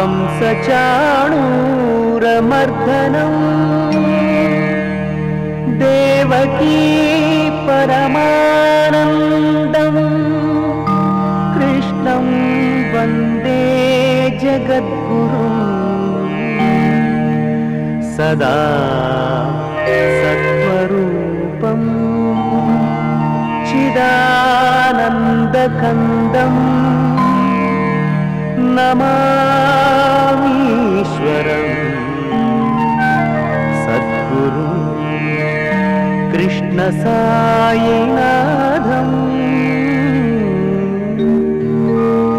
कंसचाणूरमर्दनम् देवकी परमानन्दम् कृष्णं वन्दे जगद्गुरुम् सदा सत्त्वरूपम् चिदानन्दकन्दम् नमामीश्वरम् सद्गुरु कृष्णसायिनाथम्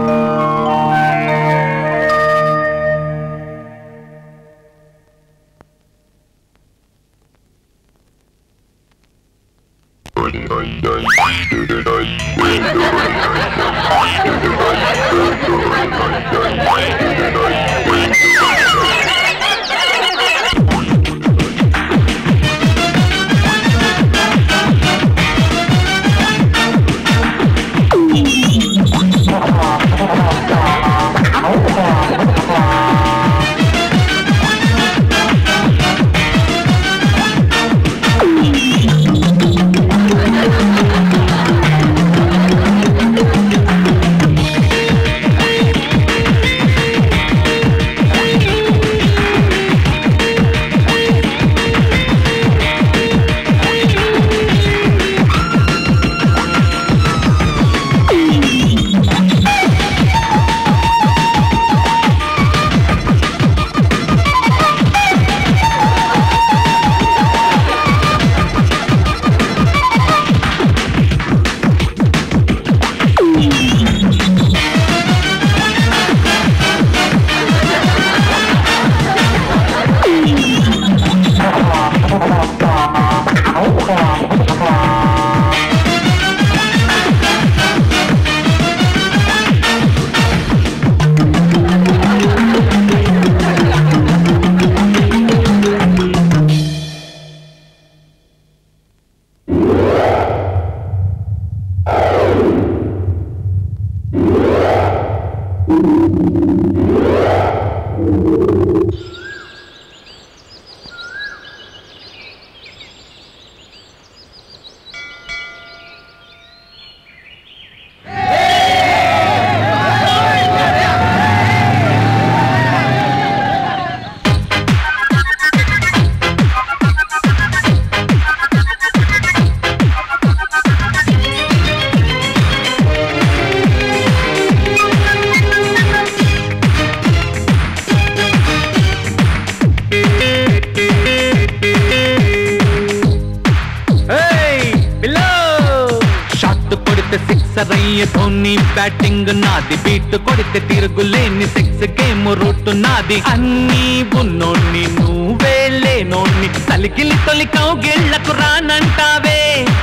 షాట్ కొడితే సిక్సర్ అయ్యే ధోని బ్యాటింగ్ నాది బీట్ కొడితే తిరుగులేని సిక్స్ గేమ్ రూట్ నాది అన్ని ఉన్నోన్ని నువ్వే లేనోన్ని తలికిలి తొలి కౌగిళ్లకు రానంటావే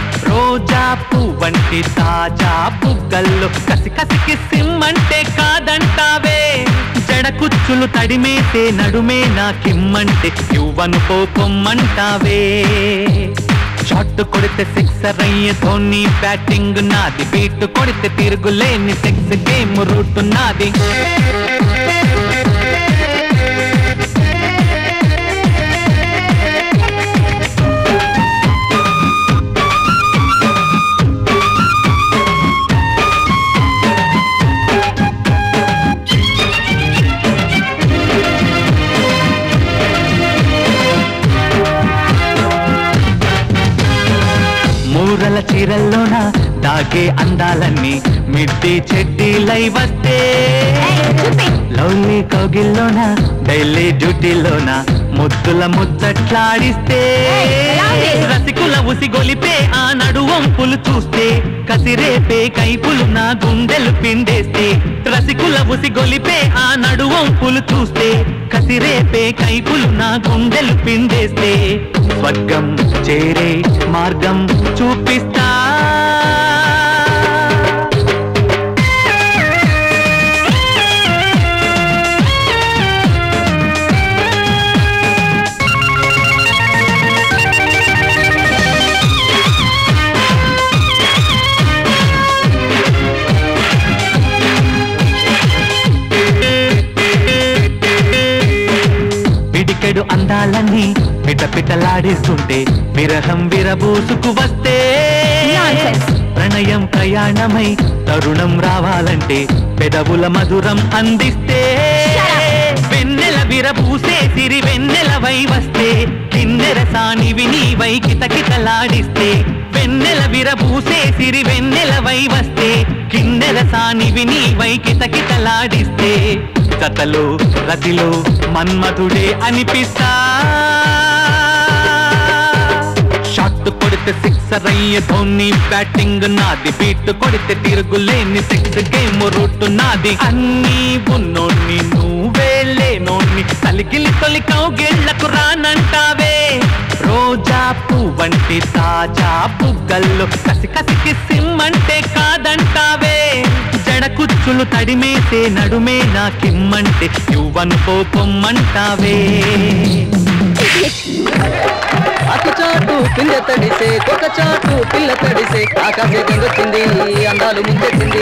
రోజా పువ్వంటి తాజా బుగ్గల్లో కసి కసికి సిమ్మంటే కాదంటావే జడ కుచ్చులు తడిమేసే నడుమే నాకిమ్మంటే యువను పోకొమ్మంటావే షాట్ కొడితే సిక్సర్ అయ్యే ధోని బ్యాటింగ్ నాది బీట్ కొడితే తిరుగులేని సిక్స్ గేమ్ రూట్ నాది మూరల చీరల్లోన దాగే అందాలన్నీ మిడ్డి చెడ్డీలై వస్తే లవ్లీ కౌగిల్లోన డైలీ డ్యూటీలోన ముద్దుల ముచ్చట్లాడిస్తే రసికుల ఉసిగొలిపే ఆ నడువంపులు చూస్తే కసిరేపే కైపులు నా గుండెలు పిండేస్తే రసికుల ఉసిగొలిపే ఆ నడువంపులు చూస్తే కసిరేపే కైపులు నా గుండెలు పిండేస్తే స్వర్గం చేరే మార్గం చూపిస్తా ఏడు అందాలన్నీ పిటపిటలాడిస్తుంటే విరహం విరబూసుకు వస్తే Nonsense. ప్రణయం ప్రయాణమై తరుణం రావాలంటే పెదవుల మధురం అందిస్తే వెన్నెల విరబూసే సిరి వెన్నెలవై వస్తే కిన్నెర సానివి నీవై కితకితలాడిస్తే వెన్నెల విరబూసే సిరి వెన్నెలవై వస్తే కిన్నెర సానివి నీవై కితకితలాడిస్తే కథలో రతిలో మన్మధుడే అనిపిస్తా షాట్ కొడితే సిక్సర్ అయ్యే ధోని బ్యాటింగ్ నాది బీట్ కొడితే తిరుగులేని సిక్స్ గేమ్ రూట్ నాది అన్ని ఉన్నోన్ని నువ్వే లేనోన్ని తలిగిలి తొలి కౌగిళ్లకు రానంటావే రోజా పువ్వంటి తాజా పుగ్గల్లో కసి కసికి సిమ్మంటే కాదంటావే జడ కుచ్చులు తడిమేసే నడుమే నాకిమ్మంటే యువను పోపొమ్మంటావే అక్క చాటు పిందె తడిసే ఒక చాటు పిల్ల తడిసే ఆకాశే గంగొచ్చింది అందాలు ముంచెచ్చింది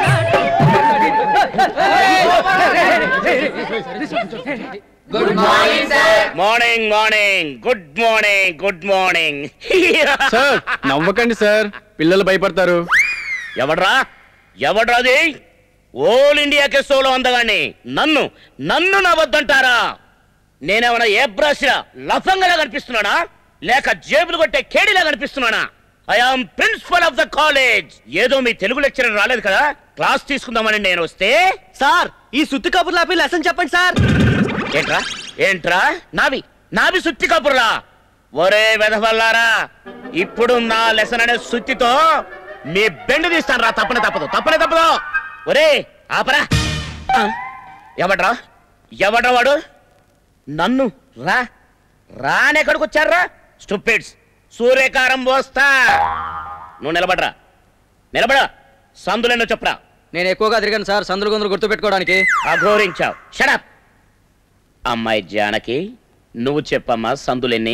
morning morning good morning good morning sir నవ్వకండి సార్ పిల్లలు భయపడతారు ఎవడ్రా ఎవడ్రాది ఓల్ ఇండియా కెస్టోలో అందగాన్ని నన్ను నన్ను నవ్వద్దంటారా నేనేమన్నా ఏ బ్రష్ లఫంగలా కనిపిస్తున్నానా లేక జేబులు కొట్టే కేడిలా కనిపిస్తున్నానా I am principal of the college ఏదో మీ తెలుగు లెక్చరర్ రాలేదు కదా క్లాస్ తీసుకుందామని నేను వస్తే సార్ ఈ సుత్తి కబుర్లు ఆపి లెసన్ చెప్పండి సార్ ఏంట్రా ఏంట్రా నావి నావి సుత్తి కబుర్లా ఒరే వెధవల్లారా ఇప్పుడు నా లెసన్ అనే సుత్తితో మీ బెండు తీస్తాను రా తప్పనే తప్పదు తప్పనే తప్పదు ఒరే ఆపరా ఆ, ఎవడ్రా ఎవడ్రా వాడు నన్ను రా రానెక్కడికి వచ్చారా స్టూపిడ్స్ సూర్యకారం పోస్తా నువ్వు నిలబడరా నిలబడ సందులేనో చెప్పరా నేను ఎక్కువగా తిరిగాను సార్ సందులు గొంతులు గుర్తు పెట్టుకోవడానికి అఘోరించావు షడప్ అమ్మాయి జానకి నువ్వు చెప్పమ్మా సందులెన్ని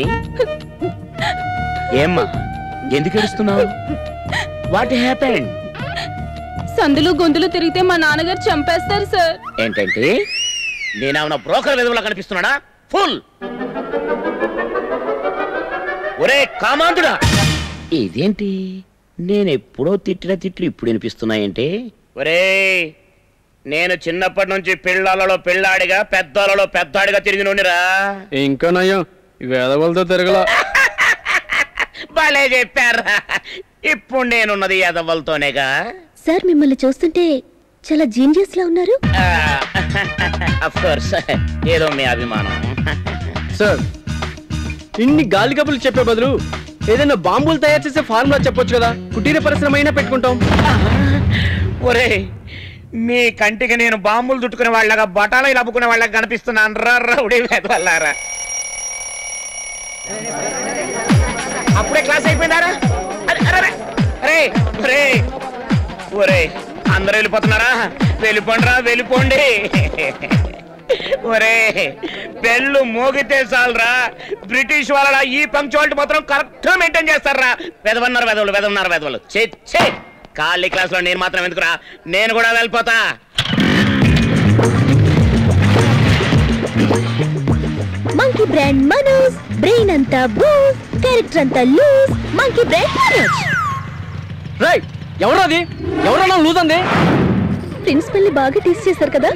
ఏమ్మా ఎందుకు ఏడుస్తున్నావు వాట్ హ్యాపెండ్ సందులు గొంతులు తిరిగితే మా నాన్నగారు చంపేస్తారు సార్ ఏంటంటే నేనేమన్నా బ్రోకర్ విధవులా కనిపిస్తున్నానా ఫుల్ ఒరే కామాంతుడా ఇదేంటి నేను ఎప్పుడో తిట్టిన తిట్లు ఇప్పుడు వినిపిస్తున్నాయంటే ఒరే నేను చిన్నప్పటి నుంచి పిల్లలలో పిల్లాడిగా పెద్దలలో పెద్దాడిగా తిరిగి నుండిరా ఇంకా నయం ఈ వేదవులతో తిరగల భలే చెప్పారా ఇప్పుడు నేనున్నది ఎదవలతోనేగా సార్ మిమ్మల్ని చూస్తుంటే చాలా జీనియస్ లా ఉన్నారు అఫ్ కోర్స్ ఏదో మీ అభిమానం సార్ ఇన్ని గాలి కబుర్లు చెప్పే బదులు ఏదైనా బాంబులు తయారు చేసే ఫార్ములా చెప్పొచ్చు కదా కుటీర పరిశ్రమ అయినా పెట్టుకుంటాం ఒరే మీ కంటికి నేను బాంబులు చుట్టుకునే వాళ్ళగా బటాలు ఇలా అమ్ముకునే వాళ్ళగా కనిపిస్తున్నాను రా రౌడీ వెదవల్లారా అప్పుడే క్లాస్ అయిపోయిందారా అరే, అరే, అరే. అరే ఒరే ఒరే అందరూ వెళ్ళిపోతున్నారా వెళ్ళిపోండిరా వెళ్ళిపోండి ఒరే బెల్లు మోగితే చాలరా బ్రిటిష్ వాళ్ళ ఈ పంక్చువాలిటీ మాత్రం కరెక్ట్ మెయింటైన్ చేస్తారా వెదవన్నారు వెదవలు వెదవన్నారు వెదవలు చే చే ఖాళీ క్లాస్ లో నేను మాత్రం ఎందుకురా నేను కూడా వెళ్ళిపోతా మంకీ బ్రాండ్ మనోజ్ బ్రెయిన్ అంతా బూస్ క్యారెక్టర్ అంతా loose monkey brand Manoj right ఎవరు అది ఎవరన్నా లూదంది ప్రిన్సిపల్ ని బాగా టీస్ చేశారు కదా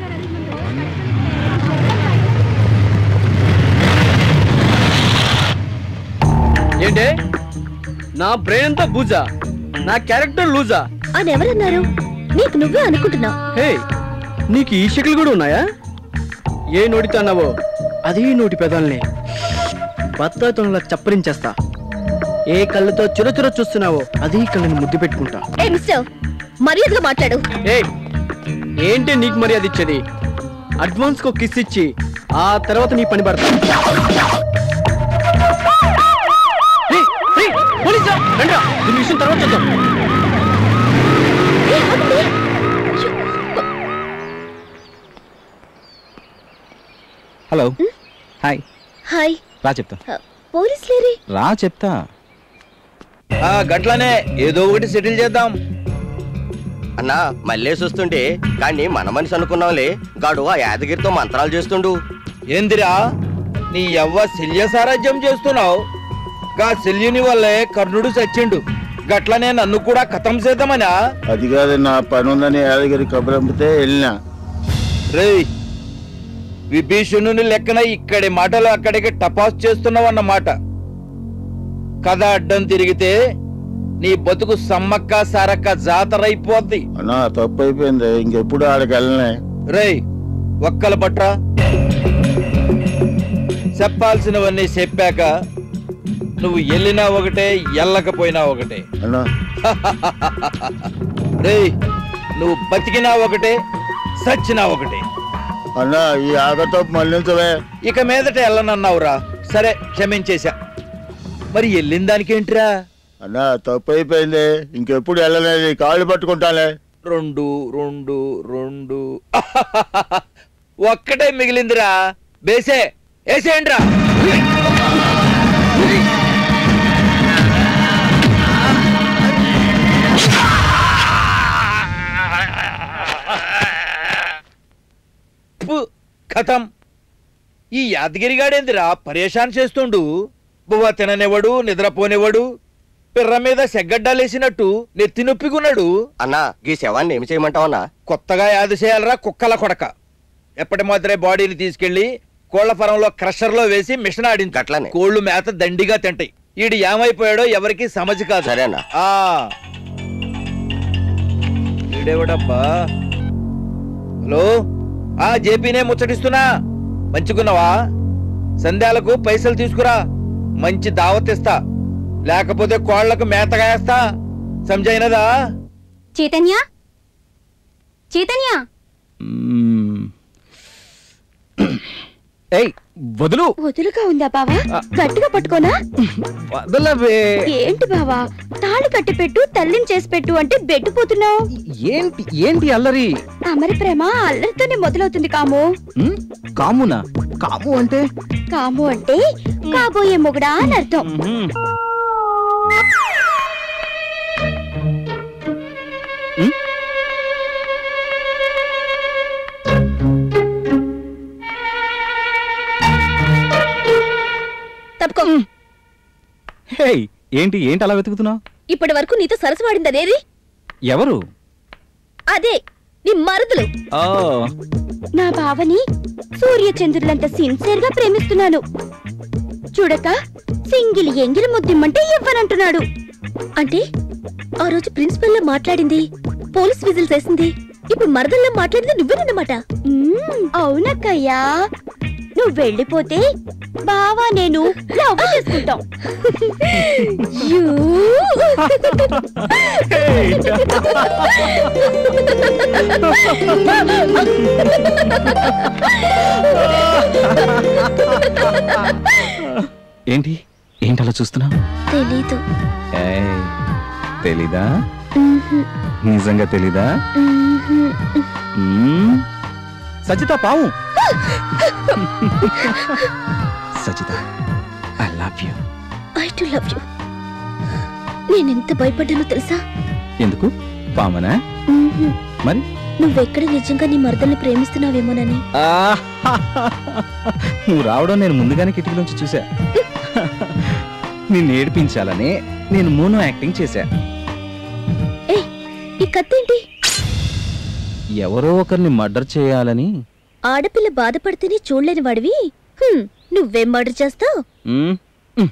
ఏంటి నా బ్రెయిన్ అంతా బూజా నా క్యారెక్టర్ లూజా అని ఎవరన్నారు నీకు నువ్వే అనుకుంటున్నావు హే నీకు ఈ షకిల్ కూడా ఉన్నాయా ఏ నోటితో అన్నావో అదే నోటి పెదాల్ని బత్తాతోనలా చప్పరించేస్తా ఏ కళ్ళతో చురచుర చూస్తున్నావో అదే కళ్ళని ముద్దు పెట్టుకుంటా ఏ మిస్టర్ మర్యాదగా మాట్లాడు ఏ ఏంటి నీకు మర్యాద ఇచ్చేది అడ్వాన్స్ కో కిస్ ఇచ్చి ఆ తర్వాత నీ పని పడతా ఏయ్, ఏయ్, పోలీసా? రండ్రా, దీని విషయం తర్వాత చూద్దాం ఏ, ఆగండి. హలో హాయ్ హాయ్ రా చెప్తా ఆ, పోలీస్ లేరే రా చెప్తా గట్లనే ఏదో ఒకటి సెటిల్ చేద్దాం అన్నా మళ్ళీ చూస్తుంటే కానీ మన మనిషి అనుకున్నాంలే గాడు ఆ యాదగిరితో మంత్రాలు చేస్తుండు ఏందిరా నీ యవ్వ శల్య సారాజ్యం చేస్తున్నావు గా శల్యుని వల్లే కర్ణుడు చచ్చిండు గట్లనే నన్ను కూడా కథం చేద్దామనా అది కాదు నా పని ఉందని యాదగిరి కబురంపితే వెళ్ళినా రేయ్ విభీషణుని లెక్కన ఇక్కడి మాటలు అక్కడికి టపాస్ చేస్తున్నావన్నమాట కథ అడ్డం తిరిగితే నీ బతుకు సమ్మక్క సారక్క జాతరైపోద్ది అన్నా తప్పు అయిపోయింది ఇంకెప్పుడు ఆడికి వెళ్ళనే రేయ్ ఒక్కల పట్రా చెప్పాల్సినవన్నీ చెప్పాక నువ్వు వెళ్ళినా ఒకటే ఎల్లకపోయినా ఒకటే అన్నా రేయ్ నువ్వు బతికినా ఒకటే సచ్చినా ఒకటే అన్నా ఈ ఆగతో మళ్ళించవే ఇక మీదట వెళ్ళనన్నావురా సరే క్షమించేశా మరి వెళ్ళిన దానికేంటిరా అన్నా తప్పు అయిపోయింది ఇంకెప్పుడు వెళ్ళలేదు కాళ్ళు పట్టుకుంటాలే రెండు రెండు రెండు ఒక్కటే మిగిలిందిరా బేసే వేసేయండిరా పు, కథం ఈ యాదగిరిగాడేందిరా పరేషాన్ చేస్తుండు బువ్వ తిననివ్వడు నిద్రపోనివ్వడు పిర్ర మీద సెగ్గడ్డాలేసినట్టు నెత్తి నొప్పికున్నాడు అన్నా ఈ శవాన్ని ఏమి చేయమంటావన్నా కొత్తగా యాద చేయాలరా కుక్కల కొడక ఎప్పటి మాత్రమే బాడీని తీసుకెళ్లి కోళ్ల ఫారంలో క్రషర్లో వేసి మిషన్ ఆడింది గట్లనే. కోళ్లు మేత దండిగా తింటాయి ఈడు ఏమైపోయాడో ఎవరికి సమజ్ కాదు సరే అన్నా. ఆ ఈడేవడబ్బా హలో ఆ జేపీనే ముచ్చటిస్తున్నా మంచిగున్నావా సంధ్యాలకు పైసలు తీసుకురా మంచి దావత్ ఇస్తా లేకపోతే కోళ్లకు మేతగా వేస్తా సంజైనదా చైతన్య చైతన్య ఏయ్ వదులు వదులుగా ఉందా బావా గట్టిగా పట్టుకోనా వదలవే ఏంటి బావా తాళి కట్టి పెట్టు తల్లిని చేసి పెట్టు అంటే బెట్టుపోతున్నావు ఏంటి ఏంటి అల్లరి అమరి ప్రేమ అల్లరితోనే మొదలవుతుంది కాము ఉమ్, కామునా కాము అంటే కాము అంటే కాబోయే మొగుడా అని అర్థం ఉమ్. ఉమ్, తప్పుకో హేయ్ ఏంటి ఏంటి అలా వెతుకుతున్నావు ఇప్పటి వరకు నీతో సరసు వాడిందనేది ఎవరు అదే నీ మరుదులు ఓ నా బావని సూర్య చంద్రులంత సిన్సియర్ గా ప్రేమిస్తున్నాను చూడక సింగిల్ ఎంగిలి ముద్దిమ్మంటే ఇవ్వనంటున్నాడు అంటే ఆ రోజు ప్రిన్సిపల్ లో మాట్లాడింది పోలీస్ విజిల్ చేసింది ఇప్పుడు మరదల్లో మాట్లాడింది నువ్వేనన్నమాట అవునక్కయ్యా నువ్వు వెళ్ళిపోతే బావా నేను లవ్ చేసుకుంటాం యూ. ఏంటి ఏంటి అలా చూస్తున్నావు తెలీదు ఏయ్, తెలీదా మ్హూ, నిజంగా తెలీదా మ్హూ. మ్మ్. సజిత పావు Sajitha I love you I too love you నేనెంత భయపడ్డానో తెలుసా ఎందుకు పామనా మ్హూ. మరి నువ్వెక్కడ నిజంగా నీ మరదల్ని ప్రేమిస్తున్నావేమోనని నువ్వు రావడం నేను ముందుగానే కిటికీలోంచి చూసా నిన్ను ఏడిపించాలని నేను మోనో యాక్టింగ్ చేశా ఏ ఈ కత్తేంటి ఎవరో ఒకరిని మర్డర్ చేయాలని ఆడపిల్ల బాధపడితేనే చూడలేని వాడివి హ్మ్, నువ్వేం మర్డర్ చేస్తావు మ్మ్. మ్మ్.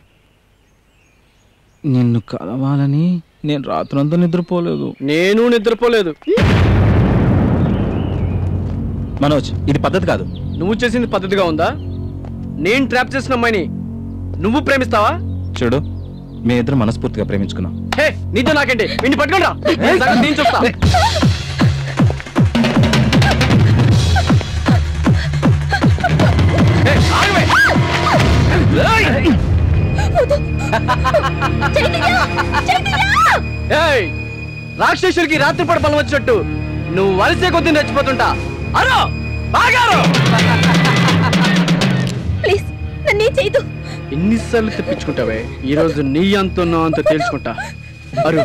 నిన్ను కలవాలని నేను రాత్రంతా నిద్రపోలేదు నేను నిద్రపోలేదు మనోజ్ ఇది పద్ధతి కాదు నువ్వు చేసింది పద్ధతిగా ఉందా నేను ట్రాప్ చేసిన అమ్మాయిని నువ్వు ప్రేమిస్తావా చూడు మీ ఇద్దరు మనస్ఫూర్తిగా ప్రేమించుకున్నాం హే నీతో నాకేంటి విని పట్టుకోండి నేను చూస్తా హే, ఆగవే. ఏయ్! ఏయ్! రాక్షసుడికి రాత్రిపూట బలం వచ్చినట్టు నువ్వు వలసే కొద్ది చచ్చిపోతుంటా అరో బాగారు ప్లీజ్ నన్నే చేయదు ఎన్నిసార్లు తెప్పించుకుంటావే ఈ రోజు నీ అంత నా అంత తేల్చుకుంటా అరు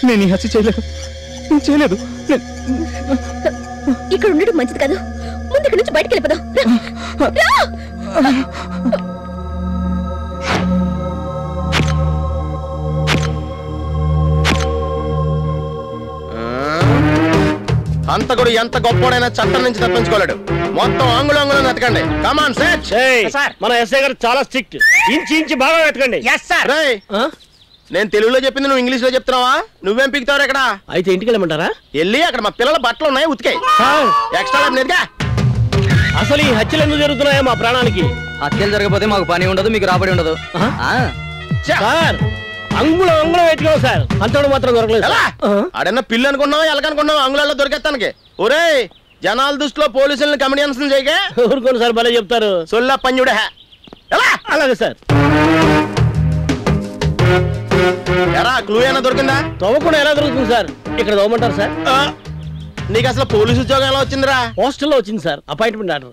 నేను ఈ హత్య చేయలేదు నేను చేయలేదు నేను- ఇక్కడ ఉండడం మంచిది కాదు ముందు ఇక్కడ నుంచి బయటికి వెళ్ళిపోదాం రా! రా! హంతకుడు ఎంత గొప్పోడైనా చట్టం నుంచి తప్పించుకోలేడు మొత్తం ఆంగులు ఆంగులు వెతకండి కమాన్ సెట్ సార్ మన ఎస్ఐ గారు చాలా స్ట్రిక్ట్ ఇంచి ఇంచి బాగా వెతకండి ఎస్ సార్ రేయ్ నేను తెలుగులో చెప్పింది నువ్వు ఇంగ్లీష్ లో చెప్తున్నావా నువ్వేం పిక్తావు ఇక్కడ అయితే ఇంటికి వెళ్ళమంటారా వెళ్ళి అక్కడ మా పిల్లల బట్టలు ఉన్నాయి ఉతికాయి ఎక్స్ట్రా నెదిగా అసలు ఈ హత్యలు ఎందుకు జరుగుతున్నాయో మా ప్రాణానికి హత్యలు జరగకపోతే మాకు పని ఉండదు మీకు రాబడి ఉండదు ఆ, సార్ అంగుళం అంగుళం వెతికాం సార్ అంతడు మాత్రం దొరకలేదు ఎలా సార్. ఆడన్నా పిల్లి అనుకున్నావు ఎలకనుకున్నావు అంగుళాల్లో దొరికేస్తానికి ఒరేయ్ జనాల దృష్టిలో పోలీసుల్ని కమిడియన్స్ చేయగా ఊరుకోండి సార్ భలే చెప్తారు సొల్ల పంజుడే ఎలా అలాగే సార్ ఎరా క్లూ ఏమైనా దొరికిందా తవ్వకుండా ఎలా దొరుకుతుంది సార్ ఇక్కడ తవ్వమంటారు సార్ ఆ, నీకు అసలు పోలీసు ఉద్యోగం ఎలా వచ్చిందిరా హాస్టల్లో వచ్చింది సార్ అపాయింట్మెంట్ ఆర్డర్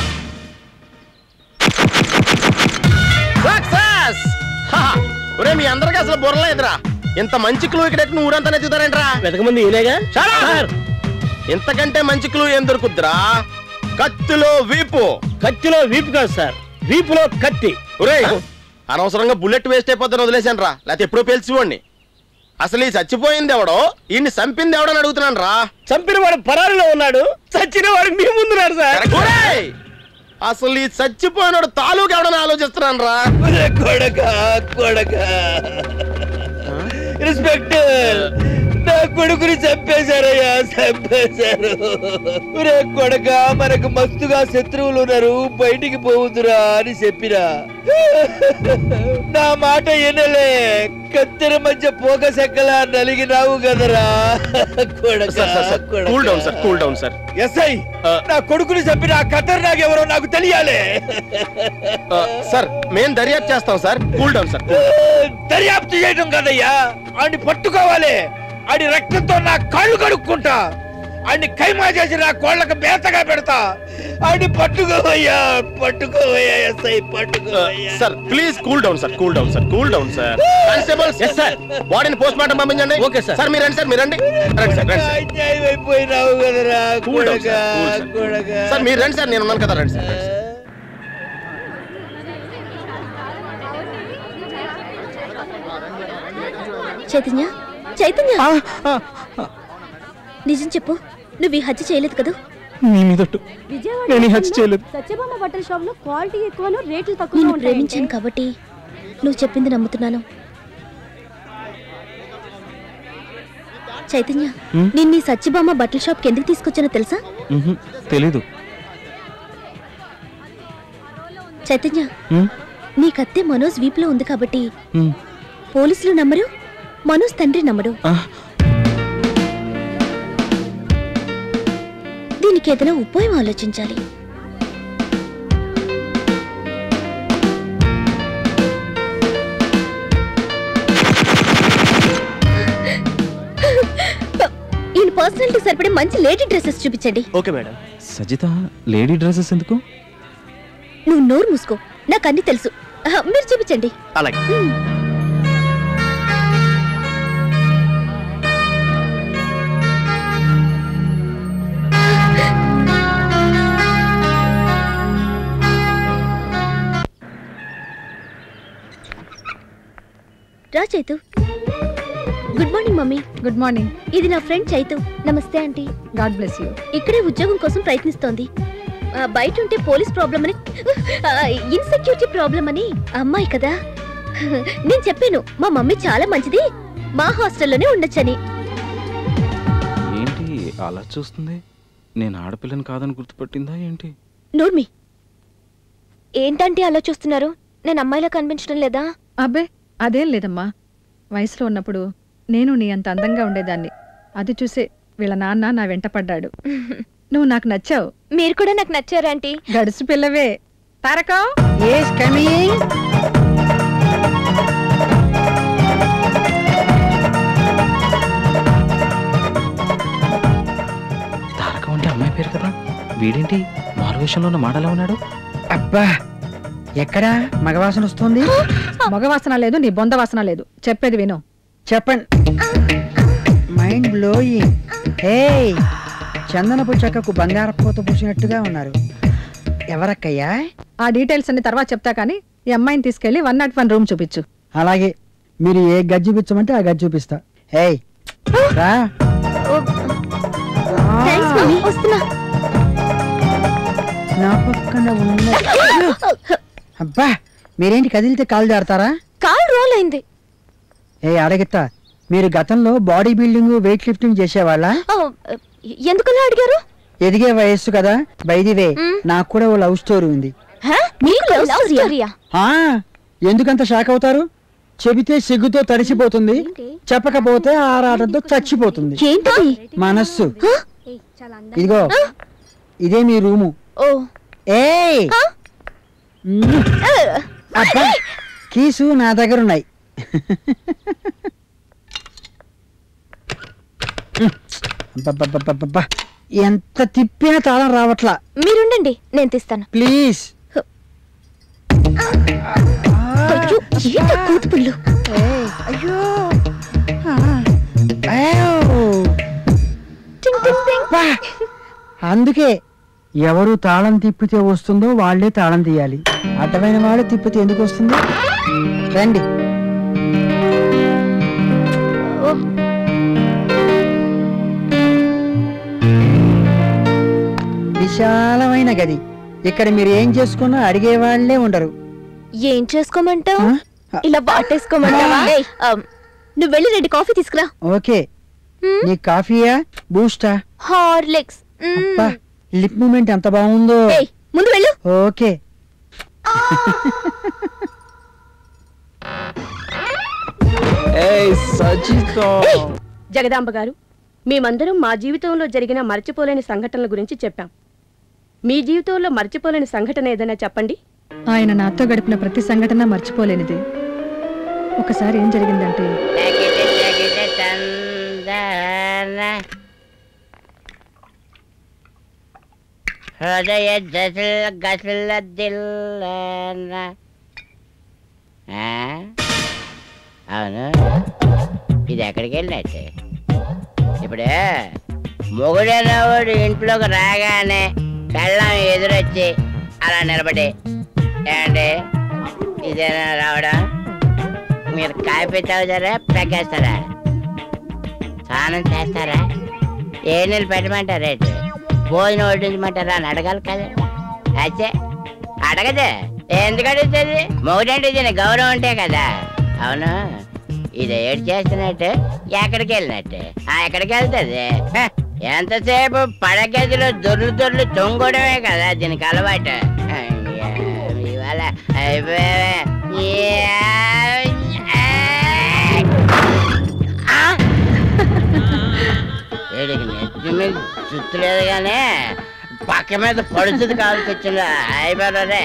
సక్సెస్ ఒరే మీ అందరికి అసలు బుర్రలేదురా ఇంత మంచి క్లూ ఇక్కడ నువ్వు ఊరంతా నెత్తుతారేంట్రా వెతకమంది ఈయనేగా సార్ ఇంతకంటే మంచి క్లూ ఏం దొరుకుద్దిరా కత్తిలో వీపు కత్తిలో వీపు కాదు సార్ వీపులో కత్తి ఒరేయ్ అనవసరంగా బుల్లెట్ వేస్ట్ అయిపోతాను వదిలేశాను రా లేకపోతే ఎప్పుడో పేల్చిపోండి అసలు ఈ చచ్చిపోయింది ఎవడో ఈయన్ని చంపింది ఎవడని అడుగుతున్నాను రా చంపిన వాడు పరారిలో ఉన్నాడు చచ్చిన వాడు మీ ముందున్నాడు సార్ ఒరేయ్! అసలు ఈ చచ్చిపోయినాడు తాలూకు ఎవడని ఆలోచిస్తున్నాను రా కొడక కొడక ఇన్స్పెక్టర్ నా కొడుకుని చంపేశారయ్యా చంపేశారు రే కొడక మనకు మస్తుగా శత్రువులు ఉన్నారు బయటికి పోవుదురా అని చెప్పిరా నా మాట వినలే కత్తెర మధ్య పోక సెక్కలా నలిగినావు కదరా కొడక sir sir sir cool down sir cool down sir SI నా కొడుకుని చంపిన ఆ ఖతర్ నాకెవరో నాకు తెలియాలి ఆ, సార్ మేం దర్యాప్తు చేస్తాం సార్ కూల్ డౌన్ సార్ దర్యాప్తు చేయడం కదయ్యా ఆడిని పట్టుకోవాలి ఆడి రక్తంతో నా కాళ్ళు కడుక్కుంటా ఆడిని కైమా చేసి నా కోళ్ళకు బేతగా పెడతా ఆడిని పట్టుకోవయ్యా పట్టుకోవయ్యా ఎస్ఐ పట్టుకోవయ్యా sir please cool down sir cool down sir cool down sir constable yes sir బాడీని పోస్ట్ మార్టం పంపించండి ఓకే, సార్. సార్ మీరు రండి సార్ మీరు రండి రండి సార్ రండి సార్ అన్యాయం అయిపోయినావు కదరా కూల్ డౌన్ కొడకా, సార్ కూల్ సార్ కొడకా. సార్ మీరు రండి సార్ నేను ఉన్నాను కదా రండి సార్ రండి సార్. చైతన్య చైతన్య నిజం చెప్పు నువ్వు ఈ హత్య చేయలేదు కదా నీ మీదట్టు నేను ఈ హత్య చేయలేదు సత్యభామ బట్టల షాప్ లో క్వాలిటీ ఎక్కువను రేట్లు నేను ప్రేమించాను కాబట్టి నువ్వు చెప్పింది నమ్ముతున్నాను చైతన్య హ్మ్? నిన్న ఈ సత్యభామ బట్టల షాప్కి ఎందుకు తీసుకొచ్చానో తెలుసా మ్హూ, తెలీదు చైతన్య హ్మ్? నీ కత్తే మనోజ్ వీపులో ఉంది కాబట్టి హ్మ్. పోలీసులు నమ్మరు మనోజ్ తండ్రి నమ్మడు ఆ, దీనికి ఏదైనా ఉపాయం ఆలోచించాలి ఈయన పర్సనాలిటీ సరిపడే మంచి లేడీ డ్రెస్సెస్ చూపించండి okay madam Sajitha lady dresses ఎందుకు నువ్వు నోరు మూసుకో నాకు అన్ని తెలుసు ఆహా, మీరు చూపించండి అలాగే రా Chaitu good morning mummy good morning ఇది నా ఫ్రెండ్ చైతు నమస్తే ఆంటీ గాడ్ బ్లెస్ యూ ఇక్కడే ఉద్యోగం కోసం ప్రయత్నిస్తోంది ఆ, బయట ఉంటే పోలీస్ ప్రాబ్లం అని ఇన్సెక్యూరిటీ ప్రాబ్లం అని అమ్మాయి కదా నేను చెప్పాను మా మమ్మీ చాలా మంచిది మా హాస్టల్లోనే ఉండొచ్చని ఏంటి అలా చూస్తుంది నేను ఆడపిల్లని కాదని గుర్తుపట్టిందా ఏంటి నూర్మి ఏంటంటే అలా చూస్తున్నారు నేను అమ్మాయిలా కనిపించడం లేదా అబ్బే అదేం లేదమ్మా వయసులో ఉన్నప్పుడు నేను నీ అంత అందంగా ఉండేదాన్ని అది చూసే వీళ్ళ నాన్న నా వెంట పడ్డాడు నువ్వు నాకు నచ్చావు మీరు కూడా నాకు నచ్చారా ఆంటీ గడుసు పిల్లవే తారకం ఏస్ కమింగ్ తారకం అంటే అమ్మాయి పేరు కదా వీడేంటి మారువేషంలో ఉన్న మాడలా ఉన్నాడు అబ్బా ఎక్కడా మగవాసన వస్తుంది మగవాసన లేదు నీ బొంద వాసన లేదు చెప్పేది విను చెప్పండి మైండ్ బ్లోయింగ్ ఏయ్ చందనపు చెక్కకు బంగార పూత పూసినట్టుగా ఉన్నారు ఎవరక్కయ్యా ఆ డీటెయిల్స్ అన్ని తర్వాత చెప్తా కానీ ఈ అమ్మాయిని తీసుకెళ్లి వన్ నాట్ వన్ రూమ్ చూపించు అలాగే మీరు ఏ గజ్జి చూపించమంటే ఆ గజ్జి చూపిస్తా ఏయ్ రా థ్యాంక్స్ మమ్మీ వస్తున్నా నా పక్కన ఉన్న అబ్బా మీరేంటి కదిలితే కాలు జారుతారా కాల్ రోల్ అయింది ఏ అడగితా మీరు గతంలో బాడీ బిల్డింగ్ వెయిట్ లిఫ్టింగ్ చేసేవాళ్ళ ఆ, ఎందుకలా అడిగారు ఎదిగే వయస్సు కదా బైదివే నాకు కూడా ఓ లవ్ స్టోరీ ఉంది హ? మీకు లవ్ స్టోరీయా ఆ ఎందుకంత షాక్ అవుతారు చెబితే సిగ్గుతో తడిసిపోతుంది చెప్పకపోతే ఆరాటంతో చచ్చిపోతుంది ఏంటది మనస్సు ఇదిగో ఇదే మీ రూము ఓ ఏయ్ మ్మ్. అబ్బా కీసు నా దగ్గర ఉన్నాయి అబ్బబ్బబ్బబ్బబ్బా. ఎంత తిప్పినా తాళం రావట్లా మీరుండండి నేను తీస్తాను ప్లీజ్ అయ్యో, ఏంటా కూతుపుళ్ళు అయ్యో అందుకే ఎవరు తాళం తిప్పితే వస్తుందో వాళ్ళే తాళం తీయాలి అడ్డమైన వాడు తిప్పితే ఎందుకు వస్తుంది రండి విశాలమైన గది ఇక్కడ మీరు ఏం చేసుకున్నా అడిగే వాళ్ళే ఉండరు ఏం చేసుకోమంటావు ఇలా వాటేసుకోమంటావా ఏయ్, ఆ, నువ్వు వెళ్ళి రెండు కాఫీ తీసుకురా ఓకే నీ కాఫీయా బూస్టా హార్లిక్స్ మ్మ్. అబ్బా లిప్ మూమెంట్ ఎంత బాగుందో ఏయ్, ముందు వెళ్ళు ఓకే జగదాంబ గారు మేమందరం మా జీవితంలో జరిగిన మర్చిపోలేని సంఘటనల గురించి చెప్పాం మీ జీవితంలో మర్చిపోలేని సంఘటన ఏదైనా చెప్పండి ఆయన నాతో గడిపిన ప్రతి సంఘటన మర్చిపోలేనిది ఒకసారి ఏం జరిగిందంటే హృదయ జసిల్ గసిల్ దిల్లన. ఆ? అవును ఇది ఎక్కడికి వెళ్ళినట్టు ఇప్పుడు మొగుడైనవాడు ఇంట్లోకి రాగానే బెల్లం ఎదురొచ్చి అలా నిలబడి ఏమండి ఇదేనా రావడం మీరు కాఫీ తాగుతారా పెగ్గేస్తారా స్నానం చేస్తారా ఏ నీళ్ళు పెట్టమంటారా ఏంటి భోజనం వడ్డించమంటారా అని అడగాలి కదా అచ్చే అడగదే ఎందుకు అడుగుతుంది మొగుడంటే దీని గౌరవం ఉంటే కదా అవును ఇది ఏడు చేస్తున్నట్టు ఎక్కడికి వెళ్ళినట్టు ఆ ఎక్కడికి వెళ్తుంది హ, ఎంతసేపు పడగదిలో దొర్లు దొర్లు తొంగడమే కదా దీనికి అలవాటు అయ్యా, ఇవాళ అయిపోయావే. యా, ఆ! వీడికి నెత్తి మీద చుట్టలేదు కానీ పక్క మీద పడుతుంది కావాల్సి వచ్చింది అయిపోయారే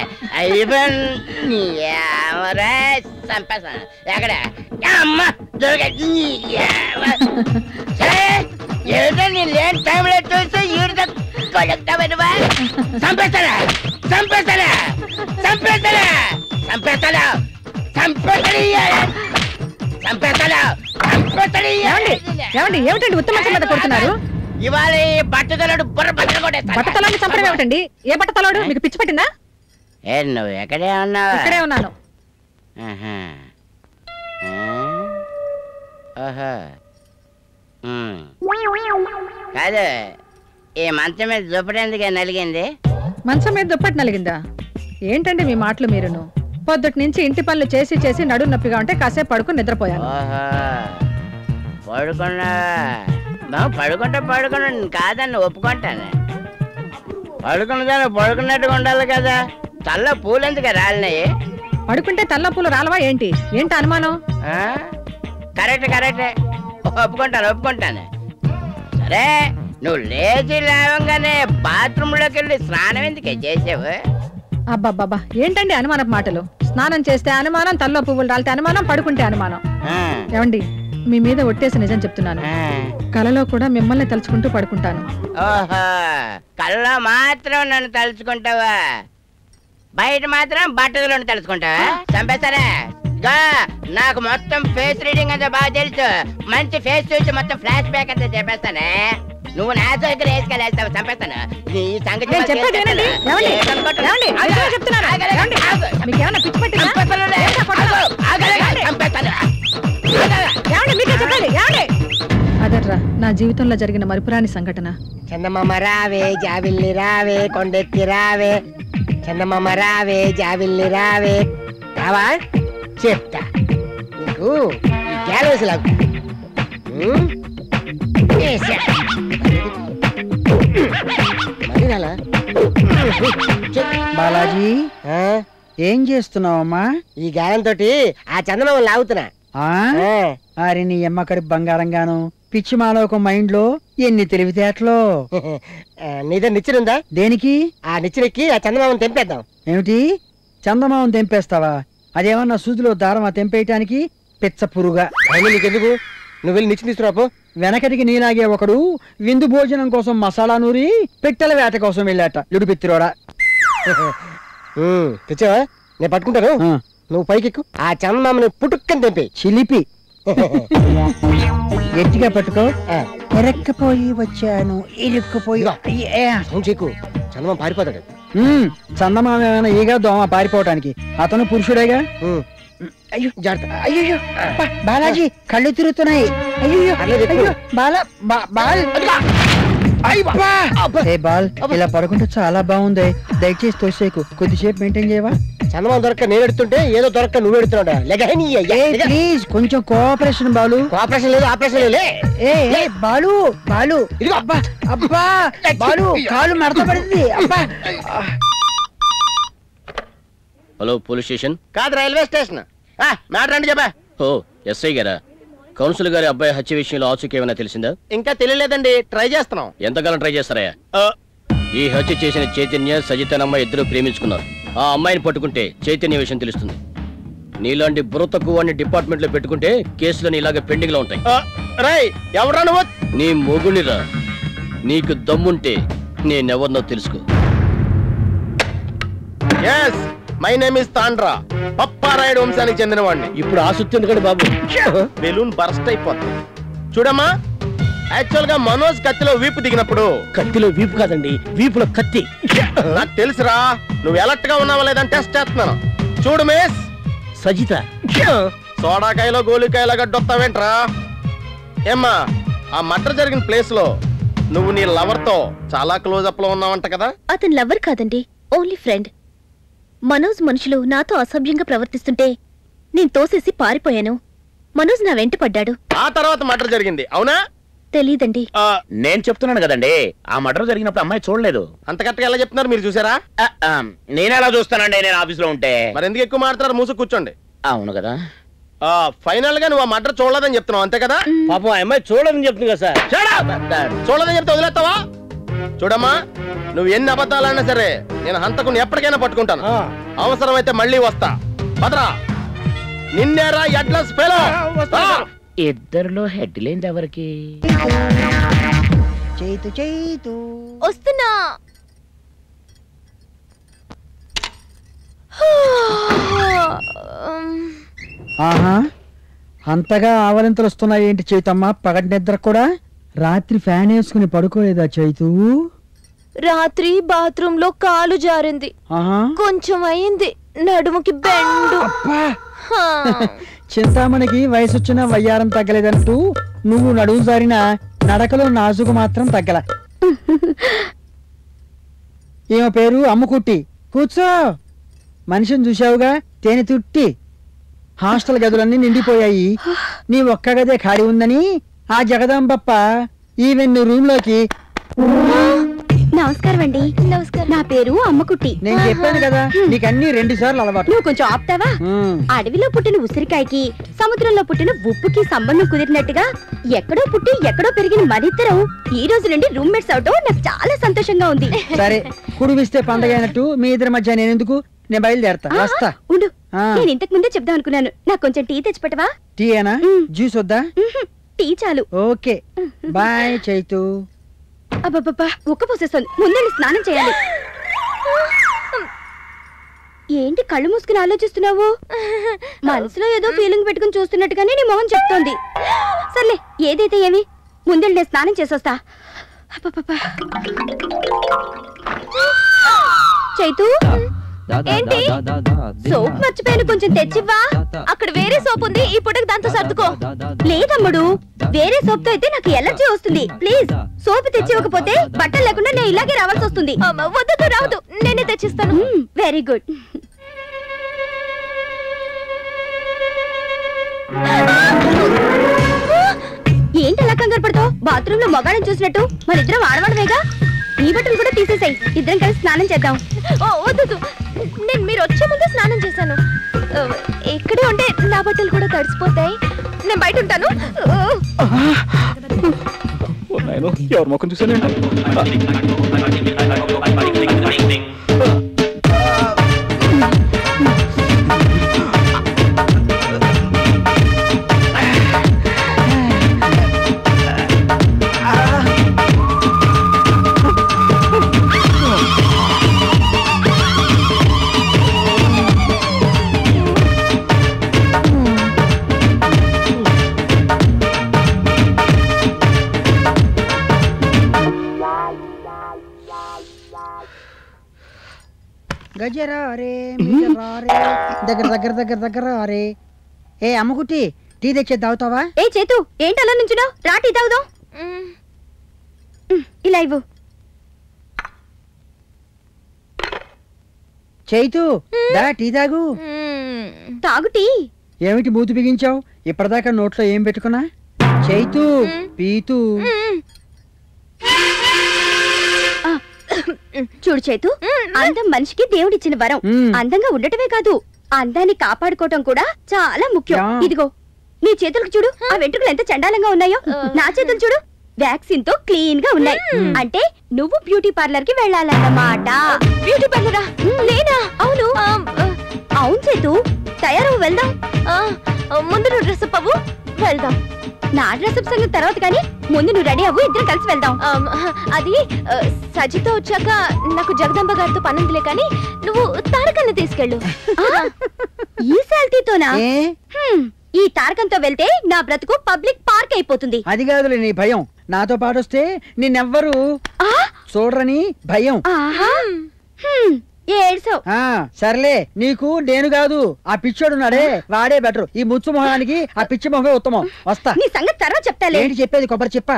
అయిపోయారే చంపేస్తాను ఎక్కడ అమ్మ దొరకచ్చు ఏదో నీ లేని టైంలో చూస్తే ఈడితో కొడుకుతావనువా చంపేస్తారా చంపేస్తారా చంపేస్తారా చంపేస్తాడా చంపేస్తాడా చంపేస్తాడా చంపేస్తాడా ఏమండి ఏమిటండి ఉత్తమ మీద కొడుతున్నారు ఇవాళ ఈ బట్టతలుడు బుర్ర బట్టలు కొట్టేస్తాడు. బట్టతలాన్ని చంపడం ఏమిటండి ఏ బట్టతలాడు మీకు పిచ్చి పట్టిందా ఏ నువ్వు ఎక్కడే ఉన్నావా ఇక్కడే ఉన్నాను ఆహా. ఆ? ఓహో ఉమ్. కాదు ఈ మంచం మీద దుప్పటెందుకే నలిగింది మంచం మీద దుప్పటి నలిగిందా ఏంటండి మీ మాటలు మీరును పొద్దుటి నుంచి ఇంటి పనులు చేసి చేసి నడు నొప్పిగా ఉంటే కాసేపు పడుకుని నిద్రపోయాను ఓహో పడుకున్నా బాబు పడుకుంటే పడుకున్నా కాదని ఒప్పుకుంటాను పడుకున్నదాన్ని పడుకున్నట్టుగా ఉండాలి కదా తల్ల పూలెందుకు రాలినాయి పడుకుంటే తల్లపూలు రాలవా ఏంటి ఏంటి అనుమానం ఆ? కరెక్ట్ కరెక్ట్ ఒప్పుకుంటాను ఒప్పుకుంటాను సరే నువ్వు లేచి లేవంగానే బాత్రూంలోకి వెళ్ళి స్నానం ఎందుకే చేసావు అబ్బాబ్బాబ్బా ఏంటండి అనుమానపు మాటలు స్నానం చేస్తే అనుమానం తల్లో పువ్వులు రాలితే అనుమానం పడుకుంటే అనుమానం ఏమండి మీ మీద ఒట్టేసి నిజం చెప్తున్నాను కలలో కూడా మిమ్మల్ని తలుచుకుంటూ పడుకుంటాను ఓహో కళ్ళ మాత్రం నన్ను తలుచుకుంటావా బయట మాత్రం బట్టలు తలుచుకుంటావా చంపేస్తారా గా నాకు మొత్తం ఫేస్ రీడింగ్ అంతా బాగా తెలుసు మంచి ఫేస్ చూసి మొత్తం ఫ్లాష్ బ్యాక్ అంతా చెప్పేస్తానే నువ్వు నా దగ్గర వేసుకెళ్ళేస్తావు చంపేస్తాను నీ సంగతి నేను మాకు చెప్పేది తెలుసు వినండి. కదా. ఏమండి? ఏ కనపడదు. ఏమండి? ఆగు. నిజమే చెప్తున్నాను. ఆగు. ఏమండి? ఆగు. మీకేమన్నా పిచ్చి పట్టిందా? చంపేస్తానులే. ఏంటా కొట్టడం? ఆగు. ఆగు. ఏమండి? చంపేస్తాను. ఏమండి? మీకే చెప్పాలి ఏమండి అదట్రా నా జీవితంలో జరిగిన మరుపురాని సంఘటన చందమామ రావే జాబిల్లి రావే కొండెత్తి రావే చందమామ రావే జాబిల్లి రావే రావా చెప్తా నీకు ఈ గ్యాలరీస్ లాగు ఉమ్? వేసా. మరి రాలా? బాలాజీ ఏం చేస్తున్నావమ్మా ఈ గాయం తోటి ఆ చందమామ లాగుతున్నా ఆ? అరే నీ అమ్మకడి బంగారంగాను పిచ్చి మాలోక మైండ్ లో ఎన్ని తెలివితేటలో నీదే నిచ్చినుందా దేనికి ఆ నిచ్చినెక్కి ఆ చందమామని తెంపేద్దాం ఏమిటి చందమామం తెంపేస్తావా అదేమన్నా సూదిలో దారమా తెంపేయటానికి పిచ్చ పురుగా నీకెందుకు నువ్వు వెళ్ళి నిచ్చి తీసుకురాపో వెనకటికి నీలాగే ఒకడు విందు భోజనం కోసం మసాలా నూరి పిట్టల వేట కోసం వెళ్ళాట లుడు పిత్తిరోడా తెచ్చావా నేను పట్టుకుంటాను నువ్వు పైకెక్కు ఆ చందమామని పుట్టుక్కని తెంపి చిలిపి గట్టిగా పట్టుకో ఎరక్కపోయి వచ్చాను ఇరుక్కుపోయి చెక్కు చందమామ పారిపోతాడు ఉమ్, చందమామ ఏమైనా ఈగా దోమ పారిపోవటానికి అతను పురుషుడేగా అయ్యో జాగ్రత్త అయ్యో అబ్బా, బాలాజీ కళ్ళు తిరుగుతున్నాయి అయ్యో అయ్యో బాల బా- బాల్ అబ్బా! ఏ బాల్ ఇలా పడుకుంటే చాలా బాగుంది దయచేసి తోసేకు కొద్దిసేపు మెయింటైన్ చేయవా చందమామ దొరక్క నేను ఎడుతుంటే ఏదో దొరక్క నువ్వు ఎడుతున్నాడు లెగని ప్లీజ్ కొంచెం కోఆపరేషన్ బాలు కోఆపరేషన్ లేదు ఆపరేషన్ లేదు ఏ ఏ, బాలు బాలు అబ్బా అబ్బా బాలు కాలు మడత పడింది అబ్బా హలో పోలీస్ స్టేషన్ కాదు రైల్వే స్టేషన్ మ్యాటర్ రండి చెప్పా ఓ ఎస్ఐ గారా కౌన్సిల్ గారి అబ్బాయి హత్య విషయంలో ఆచూకీ ఏమైనా తెలిసిందా ఇంకా తెలియలేదండి ట్రై చేస్తున్నాం ఎంతకాలం ట్రై చేస్తారా ఈ హత్య చేసిన చైతన్య సజితనమ్మ ఇద్దరు ప్రేమించుకున్నారు ఆ అమ్మాయిని పట్టుకుంటే చైతన్య విషయం తెలుస్తుంది నీలాంటి బుర్ర తక్కువ డిపార్ట్మెంట్ లో పెట్టుకుంటే కేసులని ఇలాగే పెండింగ్ లో ఉంటాయి రై ఎవరా నువ్వు నీ మొగునిరా నీకు దమ్ముంటే నేనెవరినో తెలుసుకో yes my name is Tandra Papparayudu వంశానికి చెందిన వాడిని ఇప్పుడు ఆసక్తి ఎందుకండి బాబు బెలూన్ బరస్ట్ అయిపోతుంది చూడమ్మా యాక్చువల్ గా మనోజ్ కత్తిలో వీపు దిగినప్పుడు కత్తిలో వీపు కాదండి వీపులో కత్తి నాకు తెలుసురా నువ్వు ఎలర్ట్ గా ఉన్నావా లేదని టెస్ట్ చేస్తున్నాను చూడు మిస్ సజిత సోడాకాయలో గోలికాయలో గడ్డొస్తావేంట్రా ఏమ్మా ఆ మర్డర్ జరిగిన ప్లేస్ లో నువ్వు నీ లవర్ తో చాలా క్లోజ్ అప్ లో ఉన్నావంట కదా అతను లవర్ కాదండి ఓన్లీ ఫ్రెండ్ మనోజ్ మనుషులు నాతో అసభ్యంగా ప్రవర్తిస్తుంటే నేను తోసేసి పారిపోయాను మనోజ్ నా వెంట పడ్డాడు ఆ తర్వాత మర్డర్ జరిగింది అవునా తెలీదండి నేను చెప్తున్నాను కదండి ఆ మర్డర్ జరిగినప్పుడు అమ్మాయి చూడలేదు అంత కరెక్ట్గా ఎలా చెప్తున్నారు మీరు చూసారా నేను ఎలా చూస్తానండి నేను ఆఫీస్ లో ఉంటే మరి ఎందుకు ఎక్కువ మాట్లాడారు మూసు కూర్చోండి అవును కదా ఫైనల్ గా నువ్వు ఆ మర్డర్ చూడలేదని చెప్తున్నావు అంతే కదా పాపం ఆ అమ్మాయి చూడదని చెప్తుంది కదా సార్ చూడదని చెప్తే వదిలేస్తావా చూడమ్మా నువ్వు ఎన్ని అబద్ధాలైనా సరే నేను హంతకుని ఎప్పటికైనా పట్టుకుంటాను అవసరమైతే మళ్ళీ వస్తా భద్రా నిన్నేరా అడ్రస్ ఫెలో ఇద్దరులో హెడ్ లేని ఎవరికి చేతు చేతు వస్తున్నా ఆహా అంతగా ఆవలింతలు వస్తున్నాయి ఏంటి చైతమ్మ పగటి నిద్ర కూడా రాత్రి ఫ్యాన్ వేసుకుని పడుకోలేదా చైతు రాత్రి బాత్రూమ్ లో కాలు జారింది ఆహా కొంచెం అయింది నడుముకి బెండు హా. చింతామణికి వయసు వచ్చిన వయ్యారం తగ్గలేదంటూ నువ్వు నడువు జారిన నడకలో నాజుకు మాత్రం తగ్గల ఈమె పేరు అమ్ముకుట్టి కూర్చో మనిషిని చూశావుగా తేనె తుట్టి హాస్టల్ గదులన్నీ నిండిపోయాయి నీ ఒక్క గదే ఖాళీ ఉందని ఆ జగదాంబప్ప ఈవెన్ రూమ్ లోకి నమస్కారం అండి నమస్కారం నా పేరు అమ్మకుట్టి నేను చెప్పాను కదా నీకు అన్ని రెండు సార్లు అలవాటు నువ్వు కొంచెం ఆపుతావా అడవిలో పుట్టిన ఉసిరికాయకి సముద్రంలో పుట్టిన ఉప్పుకి సంబంధం కుదిరినట్టుగా ఎక్కడో పుట్టి ఎక్కడో పెరిగిన మరిద్దరం ఈ రోజు నుండి రూమ్మేట్స్ అవడం నాకు చాలా సంతోషంగా ఉంది సరే కుడివిస్తే పండగ అయినట్టు మీ ఇద్దరి మధ్య నేను ఎందుకు నేను బయలుదేరతా వస్తా ఉండు ఆ. నేను ఇంతకు ముందే చెప్దాం అనుకున్నాను నాకు కొంచెం టీ తెచ్చిపెట్టవా టీ ఏనా జ్యూస్ వద్దా టీ చాలు ఓకే బాయ్ చైతు అబ్బబ్బబ్బా ఉక్క పోసేస్తుంది ముందే స్నానం చేయాలి ఏంటి కళ్ళు మూసుకుని ఆలోచిస్తున్నావు మనసులో ఏదో ఫీలింగ్ పెట్టుకుని చూస్తున్నట్టుగానే నీ మొహం చెప్తోంది సర్లే ఏదైతే ఏమి ముందెళ్ళి నేను స్నానం చేసొస్తా అబ్బబ్బబ్బా. చైతు ఏంటి సోప్ మర్చిపోయాను కొంచెం తెచ్చివ్వా అక్కడ వేరే సోప్ ఉంది ఈ పుటకు దాంతో సర్దుకో లేదమ్ముడు వేరే సోప్ తో అయితే నాకు ఎలర్జీ వస్తుంది ప్లీజ్ సోప్ తెచ్చివ్వకపోతే బట్టలు లేకుండా నేను ఇలాగే రావాల్సి వస్తుంది వద్దు రావద్దు నేనే తెచ్చిస్తాను వెరీ గుడ్ ఏంటి అలా కంగారు పడతావు బాత్రూమ్ లో మగాడని చూసినట్టు మన ఇద్దరం ఆడవాడమేగా నీ బట్టలు కూడా తీసేసాయి ఇద్దరం కలిసి స్నానం చేద్దాం ఓ వద్దు నేను మీరు వచ్చే ముందే స్నానం చేశాను ఆ, ఇక్కడే ఉంటే నా బట్టలు కూడా తడిసిపోతాయి నేను బయట ఉంటాను ఎవరి ముఖం చూసానండి గజరా రే మిజరా రే దగ్గర దగ్గర దగ్గర దగ్గర రే ఏ అమ్మకుట్టి టీ తెచ్చే తాగుతావా ఏ చేతు ఏంటి అలా నుంచున్నావు రా టీ తాగుదాం ఇలా ఇవ్వు చైతు దా టీ తాగు తాగు టీ ఏమిటి మూతి బిగించావు ఇప్పటిదాకా నోట్లో ఏం పెట్టుకున్నా చైతు పీతు చూడు చేతు అందం మనిషికి దేవుడిచ్చిన వరం మ్మ్. అందంగా ఉండటమే కాదు అందాన్ని కాపాడుకోవటం కూడా చాలా ముఖ్యం యా. ఇదిగో నీ చేతులకు చూడు ఆ వెంట్రుకలు ఎంత చండాలంగా ఉన్నాయో నా చేతులు చూడు వ్యాక్సిన్ తో క్లీన్ గా ఉన్నాయి అంటే నువ్వు బ్యూటీ పార్లర్ కి వెళ్ళాలన్నమాట బ్యూటీ పార్లరా లేనా అవును అవును చేతు తయారవు వెళ్దాం ముందు నువ్వు డ్రెస్ అప్ అవ్వు వెళ్దాం నా డ్రెస్ అప్ సంగతి తర్వాత కానీ ముందు నువ్వు రెడీ అవ్వు ఇద్దరం కలిసి వెళ్దాం అది ఆ, సజిత వచ్చాక నాకు జగదంబ గారితో పనుందిలే కానీ నువ్వు తారకల్ని తీసుకెళ్ళు ఈ శాల్తీతోనా హ్మ్, ఈ తారకంతో వెళ్తే నా బ్రతుకు పబ్లిక్ పార్క్ అయిపోతుంది అది కాదులే నీ భయం నాతో పాటు వస్తే నిన్నెవ్వరు చూడరని భయం ఆహా హ్మ్, ఏడ్సావ్ ఆ సర్లే నీకు నేను కాదు ఆ పిచ్చోడు ఉన్నాడే వాడే బెటర్ ఈ ముచ్చు మొహానికి ఆ పిచ్చి మొహమే ఉత్తమం వస్తా నీ సంగతి తర్వాత చెప్తాలే ఏంటి చెప్పేది కొబ్బరి చెప్పా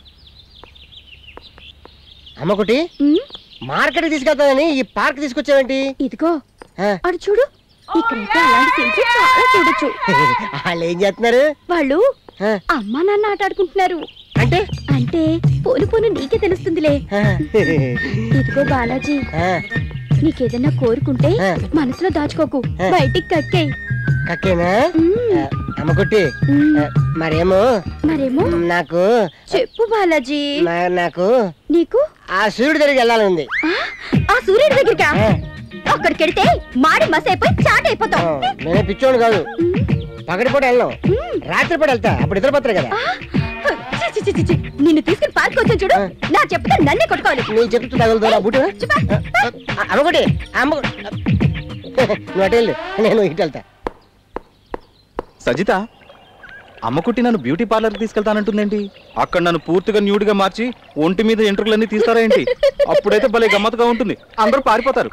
అమ్మకుటి మార్కెట్ తీసుకెళ్తానని ఈ పార్క్ తీసుకొచ్చావేంటి ఇదిగో అడు చూడు ఇక్కడైతే అలాంటి సీన్స్ చాలా చూడొచ్చు వాళ్ళు ఏం చేస్తున్నారు వాళ్ళు అమ్మా నాన్న ఆట ఆడుకుంటున్నారు అంటే అంటే పోను పోను నీకే తెలుస్తుందిలే ఇదిగో బాలాజీ నీకేదన్నా కోరుకుంటే మనసులో దాచుకోకు బయటికి కక్కేయ్ కక్కేనా ఆ, అమ్మకుట్టి ఆ, మరేమో మరేమో నాకు చెప్పు బాలాజీ నా- నాకు నీకు ఆ సూర్యుడి దగ్గరికి వెళ్ళాలని ఆ సూర్యుడి దగ్గరికా అక్కడికి వెడితే మాడి మస్ అయిపోయి చాట్ అయిపోతాం నేనే పిచ్చోడు కాదు పగటిపూట వెళ్ళను రాత్రిపూట వెళ్తా అప్పుడు ఇద్దరు పోతారు కదా చి, చి, చి, చి, చి. నిన్ను తీసుకుని పార్క్ వచ్చాను చూడు నా చెప్తే నన్నే కొట్టుకోవాలి నీ చెప్తూ తగులుతా బుట్టు అమ్మకుటి అమ్మ నువ్వు అటు వెళ్ళు నేను ఇటు వెళ్తా సజిత అమ్మకుట్టి నన్ను బ్యూటీ పార్లర్కి తీసుకెళ్తానంటుందేంటి అక్కడ నన్ను పూర్తిగా న్యూడ్గా మార్చి ఒంటి మీద ఎంట్రుకలన్నీ తీస్తారా ఏంటి అప్పుడైతే భలే గమ్మత్తుగా ఉంటుంది అందరూ పారిపోతారు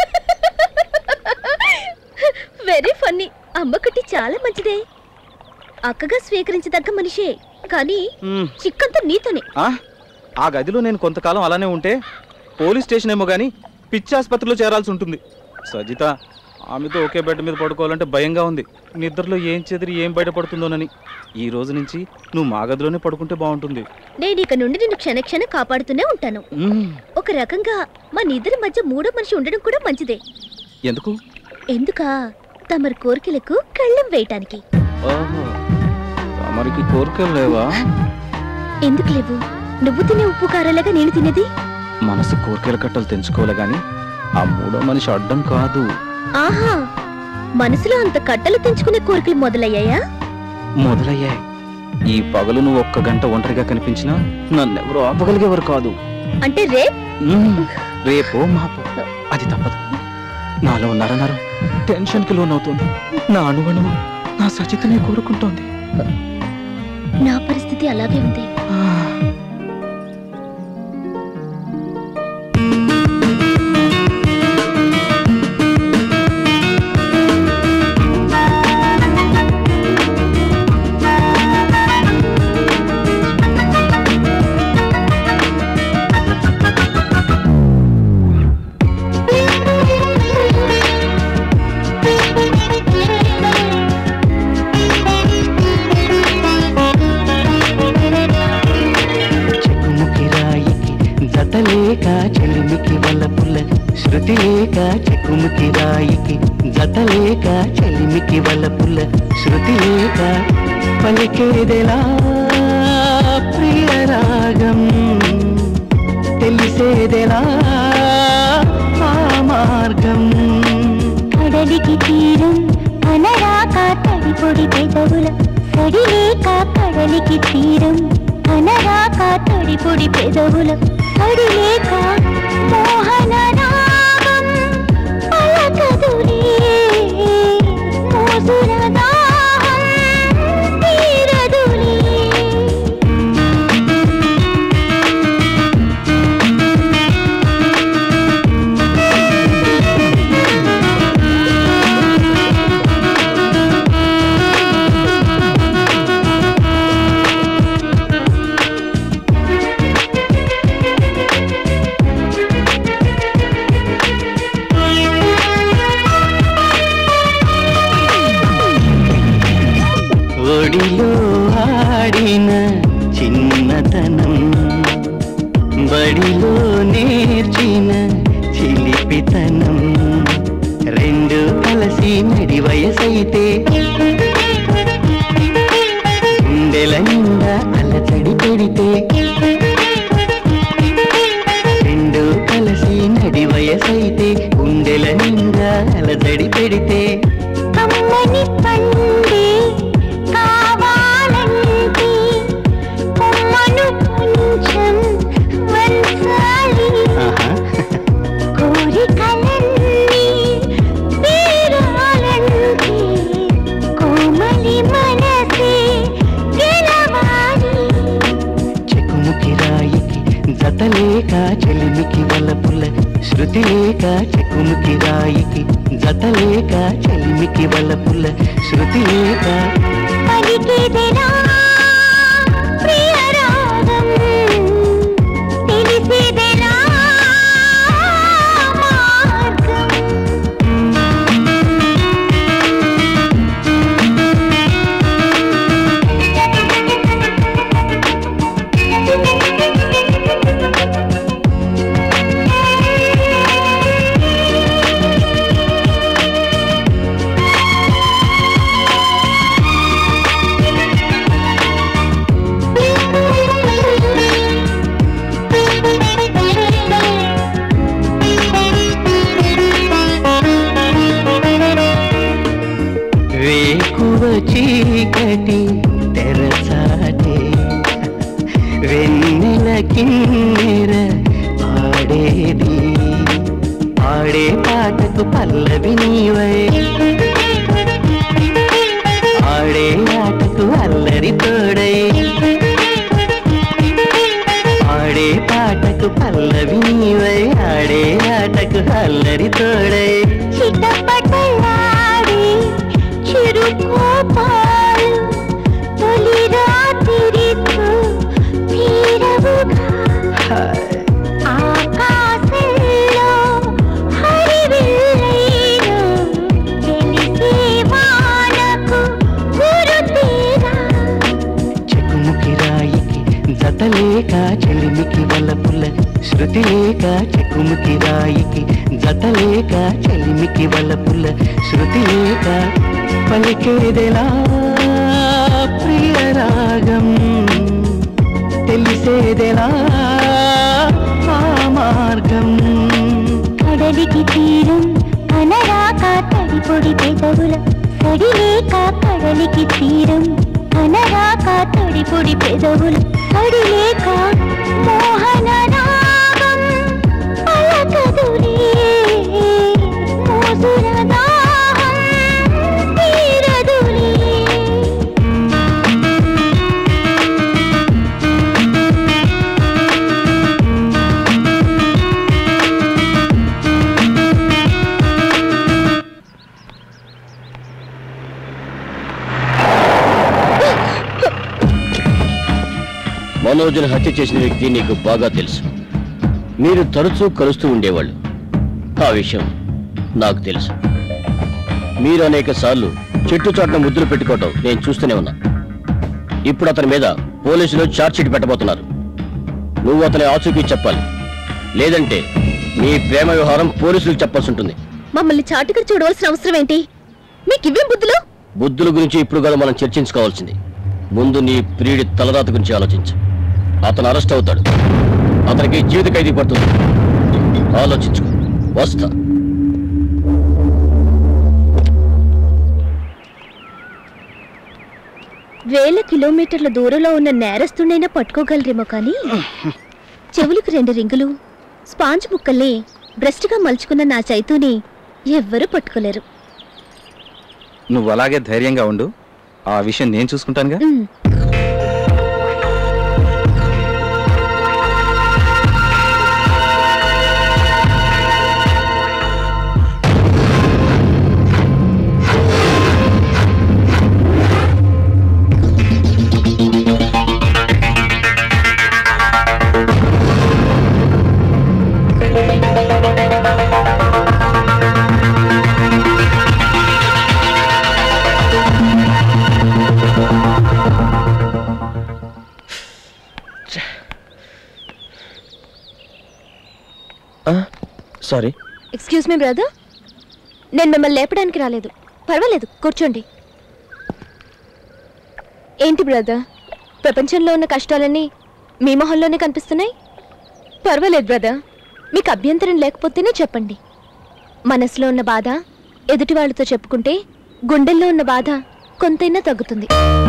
వెరీ ఫన్నీ అమ్మకుట్టి చాలా మంచిదే అక్కగా స్వీకరించదగ్గ మనిషే కానీ మ్మ్. చిక్కంతా నీతోనే ఆ? ఆ గదిలో నేను కొంతకాలం అలానే ఉంటే పోలీస్ స్టేషన్ ఏమో కానీ పిచ్చి ఆసుపత్రిలో చేరాల్సి ఉంటుంది సజిత ఆమెతో ఒకే బెడ్ మీద పడుకోవాలంటే భయంగా ఉంది నిద్రలో ఏం చెదిరి ఏం బయటపడుతుందోనని ఈ రోజు నుంచి నువ్వు మా గదిలోనే పడుకుంటే బాగుంటుంది నేను ఇక నుండి నిన్ను క్షణక్షణ కాపాడుతూనే ఉంటాను మ్మ్. ఒక రకంగా మన ఇద్దరి మధ్య మూడో మనిషి ఉండడం కూడా మంచిదే ఎందుకు ఎందుకా తమరి కోరికలకు కళ్ళెం వేయటానికి ఓహో తమరికి కోరికలు లేవా ఎందుకు లేవు నువ్వు తినే ఉప్పు కారాలేగా నేను తినేది మనసు కోరికల కట్టలు తెంచుకోలే గాని ఆ మూడో మనిషి అడ్డం కాదు ఆహా మనసులో అంత కట్టలు తెంచుకునే కోరికలు మొదలయ్యాయా మొదలయ్యాయి ఈ పగలు నువ్వు ఒక్క గంట ఒంటరిగా కనిపించినా నన్నెవరూ ఆపగలిగేవారు కాదు అంటే రే మ్మ్. రేపో మాపో అది తప్పదు నాలో నరనరం టెన్షన్కి లోనవుతుంది నా అణువణువు నా సచితనే కోరుకుంటోంది నా పరిస్థితి అలాగే ఉంది చెక్కుముకి రాయికి జతలేక చెలిమికి వలపుల శృతి లేక చెక్కుముకి రాయికి జతలేక చెలిమికి వలపుల శృతి లేక పలికేదెలా ప్రియ రాగం తెలిసేదెలా ఆ మార్గం కడలికి తీరం అనరాక తడిపొడి పెదవుల సడిలేక కడలికి తీరం అనరాక తడిపొడి పెదవుల సడిలేక మోహన రాగం పలకదులే మోసుర దాహం తీరదులే ఒడిలో ఆడిన చిన్నతనం బడిలో నేర్చిన చిలిపితనం రెండు కలిసి నడి వయసైతే గుండెల నిండా అలచడి పెడితే రెండు కలిసి నడి వయసైతే గుండెల నిండా అలచడి పెడితే కమ్మని పండే కావాలంటే కొమ్మను కొంచెం వంచాలి కోరికలన్నీ తీరాలంటే కోమలి మనసే గెలవాలి చెక్కుముకి రాయికి జతలేక చెలిమికి వలపుల శృతి లేక చెక్కుముకి రాయికి జతలేక చెలిమికి వలపుల శృతి లేక పలికేదెలా ప్రియ రాగం తెలిసేదెలా మార్గం వేకువ చీకటి తెరచాటే వెన్నెల కిన్నెర పాడేది పాడే పాటకు పల్లవి నీవై ఆడే ఆటకు అల్లరి తోడై ఆడే పాటకు పల్లవి నీవై ఆడే ఆటకు అల్లరి తోడై చిటపటలాడే చిరుకోపాలు తొలి రాత్రితో తీరవుగా ఆకాశంలో హరివిల్లైన తెలిసే వానకు గురుతీరా చెక్కుముకి రాయికి జతలేక చెలిమికి వలపుల శృతి లేక చెక్కుముకి రాయికి జతలేక చెలిమికి వలపుల శృతి లేక పలికేదెలా ప్రియ రాగం తెలిసేదెలా ఆ మార్గం కడలికి తీరం అనరాక తడిపొడి పెదవుల సడిలేక కడలికి తీరం అనరాక తడిపొడి పెదవుల సడిలేక మోహన రాగం పలకదులే మోస మనోజ్ని హత్య చేసిన వ్యక్తి నీకు బాగా తెలుసు మీరు తరచూ కలుస్తూ ఉండేవాళ్ళు ఆ విషయం నాకు తెలుసు మీరు అనేక సార్లు చెట్టు చాటున ముద్దులు పెట్టుకోవటం నేను చూస్తూనే ఉన్నా ఇప్పుడు అతని మీద పోలీసులు ఛార్జ్షీట్ పెట్టబోతున్నారు నువ్వు అతని ఆచూకీ చెప్పాలి లేదంటే మీ ప్రేమ వ్యవహారం పోలీసులకు చెప్పాల్సి ఉంటుంది మమ్మల్ని చాటుగా చూడవలసిన అవసరం ఏంటి మీకు ఇవ్వేం బుద్ధులు బుద్ధుల గురించి ఇప్పుడు కదా మనం చర్చించుకోవాల్సింది ముందు నీ ప్రియుడి తలరాత గురించి ఆలోచించు అతను అరెస్ట్ అవుతాడు అతనికి జీవిత ఖైదీ పడుతుంది ఆలోచించుకో వస్తా వేల కిలోమీటర్ల దూరంలో ఉన్న నేరస్తుడైనా పట్టుకోగలరేమో కానీ చెవులకు రెండు రింగులు స్పాంజ్ ముక్కల్ని బ్రెస్ట్గా మలుచుకున్న నా చైతూని ఎవ్వరూ పట్టుకోలేరు నువ్వు అలాగే ధైర్యంగా ఉండు ఆ విషయం నేను చూసుకుంటానుగా సారీ ఎక్స్క్యూజ్ మీ బ్రదర్ నేను మిమ్మల్ని లేపడానికి రాలేదు పర్వాలేదు కూర్చోండి ఏంటి బ్రదర్ ప్రపంచంలో ఉన్న కష్టాలన్నీ మీ మొహంలోనే కనిపిస్తున్నాయి పర్వాలేదు బ్రదర్ మీకు అభ్యంతరం లేకపోతేనే చెప్పండి మనసులో ఉన్న బాధ ఎదుటి వాళ్ళతో చెప్పుకుంటే గుండెల్లో ఉన్న బాధ కొంతైనా తగ్గుతుంది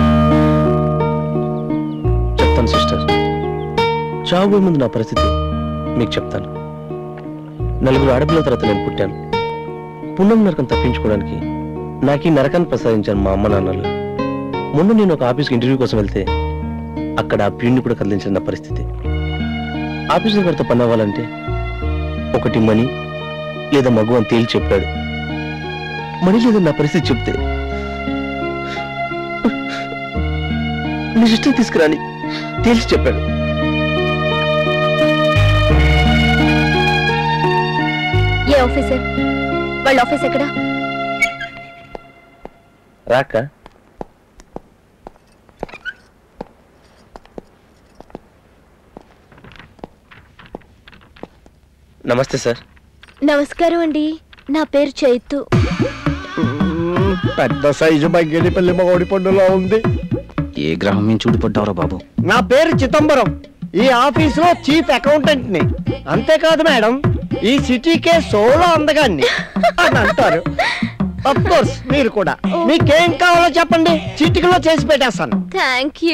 చెప్తాను సిస్టర్ చావు ముందు నా పరిస్థితి మీకు చెప్తాను నలుగురు ఆడపిల్లల తర్వాత నేను పుట్టాను పుణ్యం నరకం తప్పించుకోవడానికి నాకు ఈ నరకాన్ని ప్రసాదించాను మా అమ్మ నాన్నలు మొన్న నేను ఒక ఆఫీస్కి ఇంటర్వ్యూ కోసం వెళ్తే అక్కడ ఆ ప్యూన్ని కూడా కదిలించిన నా పరిస్థితి ఆఫీసర్ గారితో పని అవ్వాలంటే ఒకటి మనీ లేదా మగు అని తేల్చి చెప్పాడు మనీ లేదా నా పరిస్థితి చెప్తే నీ సిస్టర్ తీసుకురాని తేల్చి చెప్పాడు ఏ ఆఫీసర్ వాళ్ళ ఆఫీస్ ఎక్కడా రాక నమస్తే సార్ నమస్కారం అండి నా పేరు చైతు పెద్ద సైజు బంగిడి పల్లి మగోడి పండులో ఉంది ఏ గ్రహం మీద చూడిపడ్డావురా బాబు నా పేరు చిదంబరం ఈ ఆఫీసులో చీఫ్ అకౌంటెంట్ ని అంతేకాదు మేడం ఈ సిటీకే సోలో అందగాన్ని అని అంటారు అఫ్ కోర్స్ మీరు కూడా మీకేం కావాలో చెప్పండి చిటికలో చేసి పెట్టేస్తాను థ్యాంక్ యూ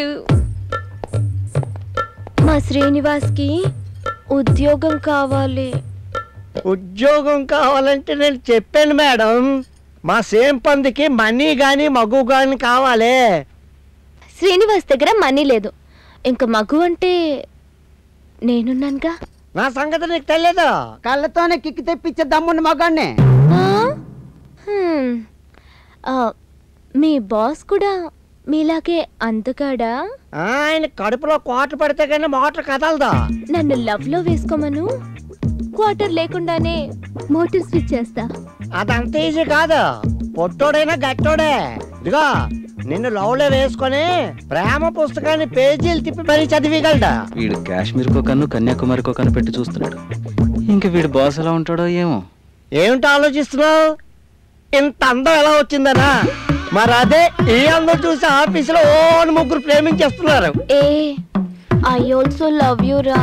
మా శ్రీనివాస్కి ఉద్యోగం కావాలి ఉద్యోగం కావాలంటే నేను చెప్పాను మేడం మా సేమ్ పందికి మనీ గాని మగు గాని కావాలి శ్రీనివాస్ దగ్గర మనీ లేదు ఇంకా మగు అంటే నేనున్నానుగా నా సంగతి నీకు తెలియదు కళ్ళతోనే కిక్కి తెప్పించే దమ్మున్న మగాడిని ఆ? హ్మ్. ఆ, మీ బాస్ కూడా మీలాగే అందగాడా ఆయన కడుపులో కోట పడితే కానీ మోటార్ కదలదా నన్ను లవ్ లో వేసుకోమను క్వార్టర్ లేకుండానే మోటార్ స్విచ్ చేస్తా అదంత ఈజీ కాదు పొట్టోడైనా గట్టోడే ఇదిగో నిన్ను లవ్లో వేసుకొని ప్రేమ పుస్తకాన్ని పేజీలు తిప్పి మరీ చదివిగలడా వీడు కాశ్మీర్కో కన్ను కన్యాకుమారికో కన్ను పెట్టి చూస్తున్నాడు ఇంకా వీడు బాస్ ఎలా ఉంటాడో ఏమో ఏమిటి ఆలోచిస్తున్నావు ఇంత అందం ఎలా వచ్చిందనా మరి అదే ఈ అందం చూసి ఆఫీసులో ఓన్ ముగ్గురు ప్రేమించేస్తున్నారు ఏ ఐ ఆల్సో లవ్ యూ రా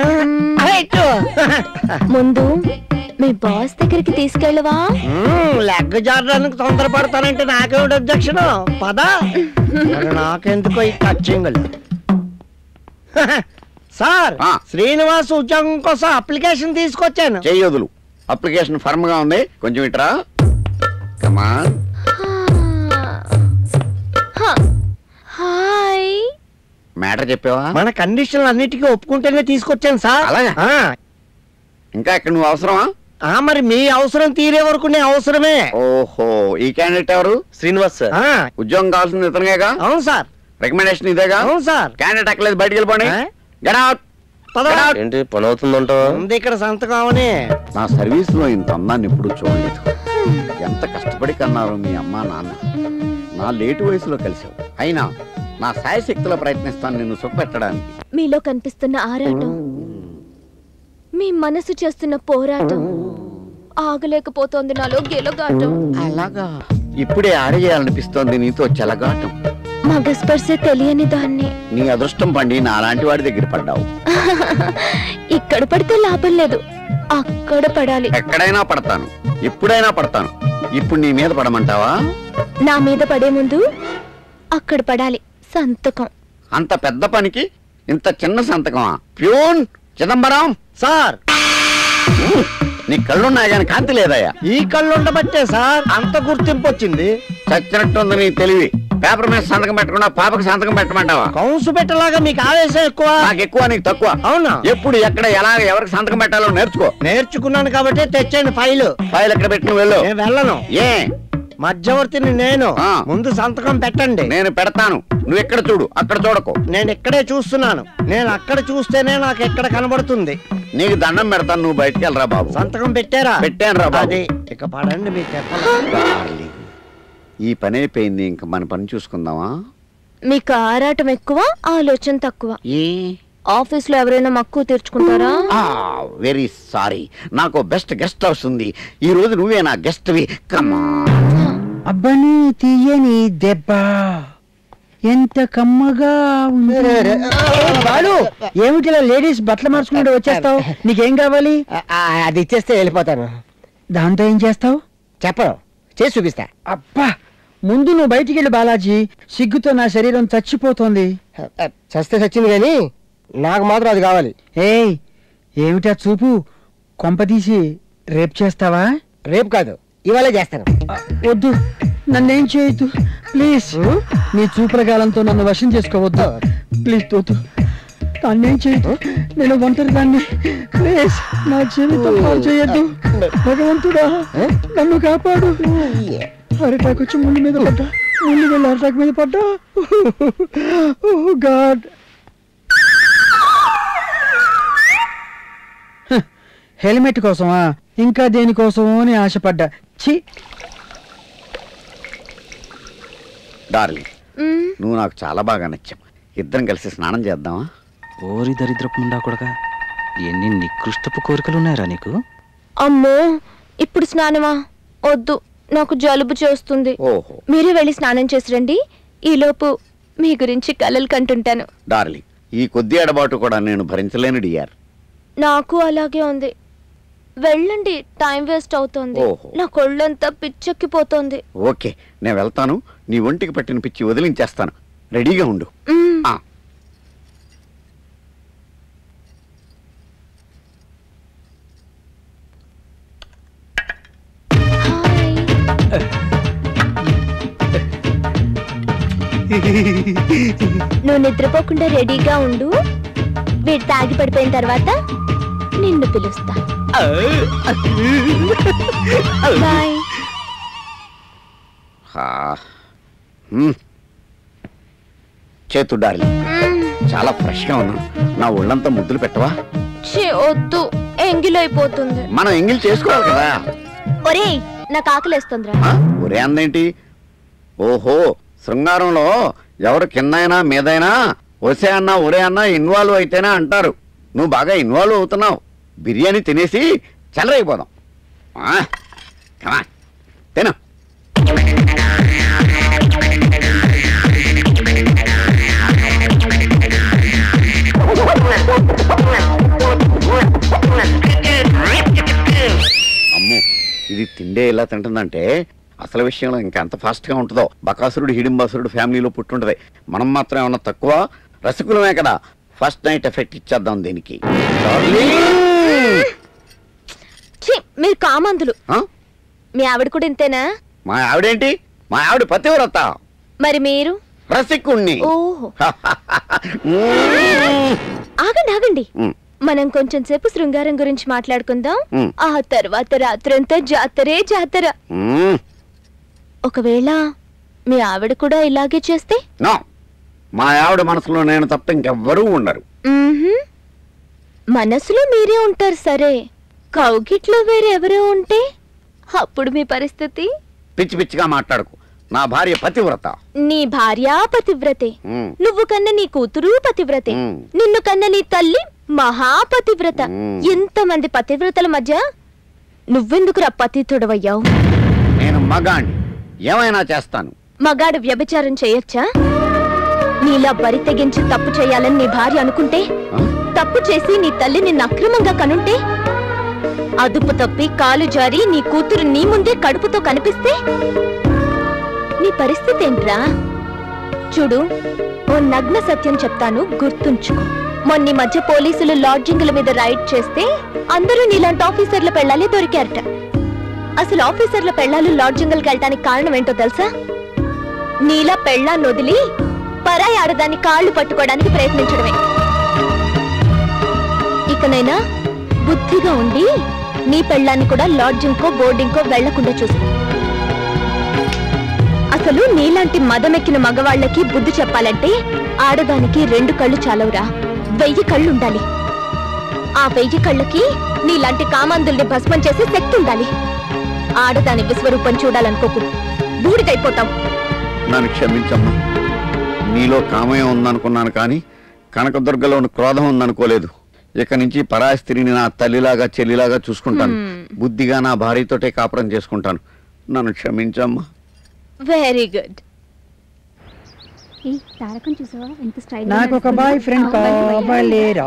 ముందు మీ బాస్ దగ్గరికి తీసుకెళ్ళవా మ్మ్, లెగ్ జారడానికి తొందరపడతానంటే నాకేమిటి అబ్జెక్షన్ పదా మరి నాకెందుకో ఈ టచ్చింగులు సార్ శ్రీనివాస్ ఉద్యోగం కోసం అప్లికేషన్ తీసుకొచ్చాను చెయ్యొదులు అప్లికేషన్ ఫర్మ్ గా ఉంది కొంచెం ఇట్రా కమాన్ హాయ్ మ్యాటర్ చెప్పావా మన కండిషన్లు అన్నిటికీ ఒప్పుకుంటేనే తీసుకొచ్చాను సార్ అలాగా? ఆ. ఇంకా ఇక్కడ నువ్వు అవసరమా ఆ మరి మీ అవసరం తీరే వరకు నేను అవసరమే ఓహో ఈ క్యాండిడేట్ ఎవరు శ్రీనివాస్ సార్ ఉద్యోగం కావాల్సింది ఇతనిగా అవును సార్ రికమెండేషన్ ఇదేగా అవును సార్ క్యాండిడేట్ అక్కలేదు బయటికి వెళ్ళిపోండి ఏంటి పని అవుతుందంటావా ఉంది ఇక్కడ సంతకం అవని నా సర్వీస్ లో ఇంత అందాన్ని ఎప్పుడు చూడలేదు ఎంత కష్టపడి కన్నారు మీ అమ్మా నాన్న నా లేటు వయసులో కలిసావు అయినా నా సాయశక్తిలో ప్రయత్నిస్తాను నిన్ను సుఖపెట్టడానికి మీలో కనిపిస్తున్న ఆరాటం మీ మనసు చేస్తున్న పోరాటం ఆగలేకపోతోంది నాలో గెలగాటం అలాగా ఇప్పుడే ఆడేయాలనిపిస్తోంది నీతో చెలగాటం మగ స్పర్శ తెలియని దాన్ని నీ అదృష్టం పండి నా లాంటి వాడి దగ్గర పడ్డావు ఇక్కడ పడితే లాభం లేదు అక్కడ పడాలి ఎక్కడైనా పడతాను ఎప్పుడైనా పడతాను ఇప్పుడు నీ మీద పడమంటావా నా మీద పడే ముందు అక్కడ పడాలి సంతకం అంత పెద్ద పనికి ఇంత చిన్న సంతకమా ప్యూన్ చిదంబరం సార్ నీ కళ్ళున్నాయి కానీ కాంతి లేదయ్యా ఈ కళ్ళు ఉండబట్టే సార్ అంత గుర్తింపు వచ్చింది చచ్చినట్టుంది నీ తెలివి పేపర్ మీద సంతకం పెట్టకుండా పాపకి సంతకం పెట్టమంటావా కౌసు పెట్టలాగా మీకు ఆవేశం ఎక్కువ నాకు ఎక్కువ నీకు తక్కువ అవునా ఎప్పుడు ఎక్కడ ఎలా ఎవరికి సంతకం పెట్టాలో నేర్చుకో నేర్చుకున్నాను కాబట్టి తెచ్చండి ఫైల్ ఫైల్ ఎక్కడ పెట్టిన వెళ్ళు నేను వెళ్ళను ఏ మధ్యవర్తిని నేను ముందు సంతకం పెట్టండి నేను పెడతాను నువ్వు ఎక్కడ చూడు అక్కడ చూడకు నేను ఇక్కడే చూస్తున్నాను నేను అక్కడ చూస్తేనే నాకు ఎక్కడ కనబడుతుంది నీకు దండం పెడతాను నువ్వు బయటికి వెళ్ళరా బాబు సంతకం పెట్టారా పెట్టాను రా బాబు అది ఇక పడండి మీకు చెప్పాలి Darling, ఈ పని అయిపోయింది ఇంక మన పని చూసుకుందామా మీకు ఆరాటం ఎక్కువ ఆలోచన తక్కువ ఏ ఆఫీస్ లో ఎవరైనా మక్కువ తీర్చుకుంటారా వెరీ సారీ నాకు బెస్ట్ గెస్ట్ హౌస్ ఉంది ఈ రోజు నువ్వే నా గెస్ట్వి కమా అబ్బని తీయని దెబ్బ ఎంత కమ్మగా ఉంది బాలు ఏమిటిలా లేడీస్ బట్టలు మార్చుకుంటూ వచ్చేస్తావు నీకేం కావాలి అది ఇచ్చేస్తే వెళ్ళిపోతాను దాంతో ఏం చేస్తావు చెప్పను చేసి చూపిస్తా అబ్బా ముందు నువ్వు బయటికి వెళ్ళి బాలాజీ సిగ్గుతో నా శరీరం చచ్చిపోతోంది చస్తే చచ్చింది కానీ నాకు మాత్రం అది కావాలి ఏయ్ ఏమిటా చూపు కొంపదీసి రేప్ చేస్తావా రేపు కాదు ఇవాళ చేస్తాను వద్దు నన్నేం చేయొద్దు ప్లీజ్ నీ చూపుల గాలంతో నన్ను వశం చేసుకోవద్దు ప్లీజ్ వద్దు నన్నేం చేయొద్దు నేను ఒంటరి దాన్ని ప్లీజ్ నా జీవితం పాడు చేయొద్దు భగవంతుడా నన్ను కాపాడు అరిటాకు వచ్చి ముళ్ళు మీద పడ్డా ముళ్ళు వెళ్ళి అరిటాకు మీద పడ్డా గాడ్ హెల్మెట్ కోసమా ఇంకా దేనికోసమో అని ఆశపడ్డా ఛీ డార్లింగ్ నువ్వు నాకు చాలా బాగా నచ్చావు ఇద్దరం కలిసి స్నానం చేద్దామా ఓరి దరిద్రపు ముండా కొడక ఎన్ని నికృష్టపు కోరికలున్నాయరా నీకు అమ్మో ఇప్పుడు స్నానమా వద్దు నాకు జలుబు చేస్తుంది ఓహో మీరే వెళ్ళి స్నానం చేసి రండి ఈలోపు మీ గురించి కలలు కంటుంటాను డార్లింగ్ ఈ కొద్ది ఎడబాటు కూడా నేను భరించలేను డియర్ నాకు అలాగే ఉంది వెళ్ళండి టైం వేస్ట్ అవుతోంది ఓహో. నా కొళ్ళంతా పిచ్చెక్కిపోతోంది ఓకే నేను వెళ్తాను నీ ఒంటికి పట్టిన పిచ్చి వదిలించేస్తాను రెడీగా ఉండు మ్మ్. ఆ. నువ్వు నిద్రపోకుండా రెడీగా ఉండు వీడు తాగి పడిపోయిన తర్వాత నిన్ను పిలుస్తా బాయ్ ఆ. మ్మ్. చేతు డార్లింగ్ చాలా ఫ్రెష్గా ఉన్నాను నా ఒళ్ళంతా ముద్దులు పెట్టవా ఛీ, వద్దు ఎంగిలైపోతుంది మనం ఎంగిల్ చేసుకోవాలి కదా ఒరేయ్ నాకు ఆకలేస్తుందిరా ఆ? ఒరే అందేంటి ఓహో శృంగారంలో ఎవరు కిందైనా మీదైనా ఒసే అన్నా ఒరే అన్నా ఇన్వాల్వ్ అయితేనే అంటారు నువ్వు బాగా ఇన్వాల్వ్ అవుతున్నావు బిర్యానీ తినేసి చల్లరైపోదాం ఆ, come on, తిను అమ్మో ఇది తిండే ఎలా తింటుందంటే అసలు విషయంలో ఇంకా ఎంత ఫాస్ట్ గా ఉంటుందో బకాసురుడు హిడింబాసురుడు ఫ్యామిలీలో పుట్టుంటది మనం మాత్రం ఏమన్నా తక్కువ రసికులమే కదా ఫస్ట్ నైట్ ఎఫెక్ట్ ఇచ్చేద్దాం దీనికి ఛీ, మీరు కామందులు ఆ? మీ ఆవిడ కూడా ఇంతేనా మా ఆవిడేంటి మా ఆవిడ పతివ్రత మరి మీరు రసికుణ్ణి ఓహో ఆగండి ఆగండి మ్. మనం కొంచెం సేపు శృంగారం గురించి మాట్లాడుకుందాం మ్. ఆ తర్వాత రాత్రంతా జాతరే జాతర మ్మ్. ఒకవేళ మీ ఆవిడ కూడా ఇలాగే చేస్తే నో మా ఆవిడ మనసులో నేను తప్ప ఇంకెవ్వరూ ఉండరు మ్మ్హ్మ్. మనసులో మీరే ఉంటారు సరే కౌగిట్లో వేరెవరో ఉంటే అప్పుడు మీ పరిస్థితి పిచ్చి పిచ్చిగా మాట్లాడకు నా భార్య పతివ్రత నీ భార్య పతివ్రతే ఉమ్, నువ్వు కన్న నీ కూతురు పతివ్రతే ఉమ్. నిన్ను కన్న నీ తల్లి మహాపతివ్రత మ్మ్. ఎంతమంది పతివ్రతల మధ్య నువ్వెందుకురా పతితుడవయ్యావు నేను మగాణ్ణి ఏమైనా చేస్తాను మగాడు వ్యభిచారం చేయొచ్చా నీలా బరి తెగించి తప్పు చేయాలని నీ భార్య అనుకుంటే తప్పు చేసి నీ తల్లి నిన్ను అక్రమంగా కనుంటే అదుపు తప్పి కాలు జారి నీ కూతురు నీ ముందే కడుపుతో కనిపిస్తే నీ పరిస్థితి ఏంట్రా చూడు ఓ నగ్న సత్యం చెప్తాను గుర్తుంచుకో మొన్న ఈ మధ్య పోలీసులు లాడ్జింగ్ల మీద రైడ్ చేస్తే అందరూ నీలాంటి ఆఫీసర్ల పెళ్ళాలి దొరికారట అసలు ఆఫీసర్ల పెళ్ళాలు లాడ్జింగ్లకు వెళ్ళడానికి కారణం ఏంటో తెలుసా నీలా పెళ్ళాన్ని వదిలి పరాయి ఆడదాన్ని కాళ్ళు పట్టుకోవడానికి ప్రయత్నించడమే ఇకనైనా బుద్ధిగా ఉండి నీ పెళ్ళాన్ని కూడా లాడ్జింగ్కో బోర్డింగ్కో వెళ్లకుండా చూసుకో అసలు నీలాంటి మదమెక్కిన మగవాళ్ళకి బుద్ధి చెప్పాలంటే ఆడదానికి రెండు కళ్ళు చాలవురా వెయ్యి కళ్ళు ఉండాలి ఆ వెయ్యి కళ్ళకి నీలాంటి కామాందుల్ని భస్మం చేసే శక్తి ఉండాలి ఆడదాని విశ్వరూపం చూడాలనుకోకు బూడిదైపోతాం నన్ను క్షమించమ్మా నీలో కామయం ఉందనుకున్నాను కానీ కనకదుర్గలోని క్రోధం ఉందనుకోలేదు ఇక నుంచి పరాయి స్త్రీని నా తల్లిలాగా చెల్లిలాగా చూసుకుంటాను బుద్ధిగా నా భార్యతోటే కాపురం చేసుకుంటాను నన్ను క్షమించమ్మా వెరీ గుడ్ తారకం చూసావా ఎంత స్టైల్ నాకు ఒక బాయ్ ఫ్రెండ్ కావాలేరా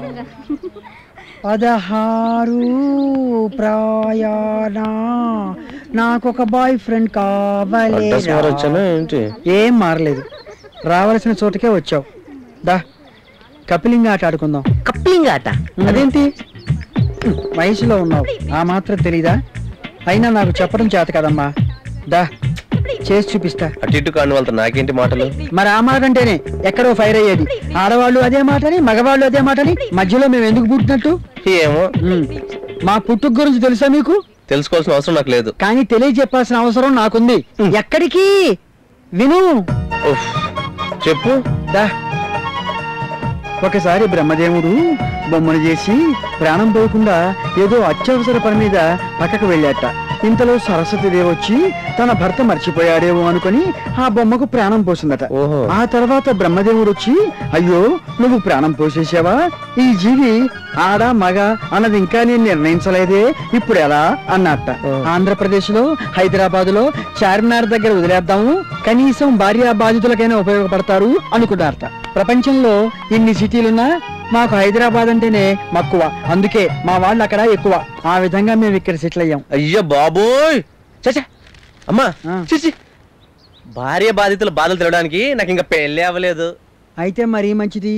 పదహారు ప్రయాణ నాకు ఒక బాయ్ ఫ్రెండ్ అడ్రస్ కావాలేరా మారొచ్చానా ఏంటి ఏం మారలేదు రావాల్సిన చోటుకే వచ్చావు దా కపిలింగ్ ఆట ఆడుకుందాం కప్లింగ్ ఆట అదేంటి వయసులో ఉన్నావు ఆ మాత్రం తెలీదా అయినా నాకు చెప్పడం చేత కదమ్మా దా చేసి చూపిస్తా అటు ఇటు కాని వాళ్ళతో నాకేంటి మాటలు మరి ఆ మాట అంటేనే ఎక్కడో ఫైర్ అయ్యేది ఆడవాళ్ళు అదే మాటని మగవాళ్ళు అదే మాటని మధ్యలో మేము ఎందుకు పుట్టినట్టు ఏమో మా పుట్టుక గురించి తెలుసా మీకు తెలుసుకోవాల్సిన అవసరం నాకు లేదు కానీ తెలియజెప్పాల్సిన అవసరం నాకుంది ఎక్కడికి విను ఉఫ్, చెప్పు దా ఒకసారి బ్రహ్మదేవుడు బొమ్మను చేసి ప్రాణం పోకుండా ఏదో అత్యవసర పని మీద పక్కకు వెళ్ళాట ఇంతలో సరస్వతి దేవి వచ్చి తన భర్త మర్చిపోయాడేమో అనుకుని ఆ బొమ్మకు ప్రాణం పోసిందట ఆ తర్వాత బ్రహ్మదేవుడు వచ్చి అయ్యో నువ్వు ప్రాణం పోసేసావా ఈ జీవి ఆడ మగ అన్నది ఇంకా నేను నిర్ణయించలేదే ఇప్పుడు ఎలా అన్నట్ట ఆంధ్రప్రదేశ్ లో హైదరాబాద్ లో చార్మినార్ దగ్గర వదిలేద్దాము కనీసం భార్యా బాధితులకైనా ఉపయోగపడతారు అనుకున్నారట ప్రపంచంలో ఇన్ని సిటీలున్నా మాకు హైదరాబాద్ అంటేనే మక్కువ అందుకే మా వాళ్ళు అక్కడ ఎక్కువ ఆ విధంగా మేము ఇక్కడ సెటిల్ అయ్యాం అయ్యో బాబోయ్ చచ్చా అమ్మా చిచి భార్య బాధితుల బాధలు తినడానికి నాకు ఇంకా పెళ్ళి అవ్వలేదు అయితే మరీ మంచిది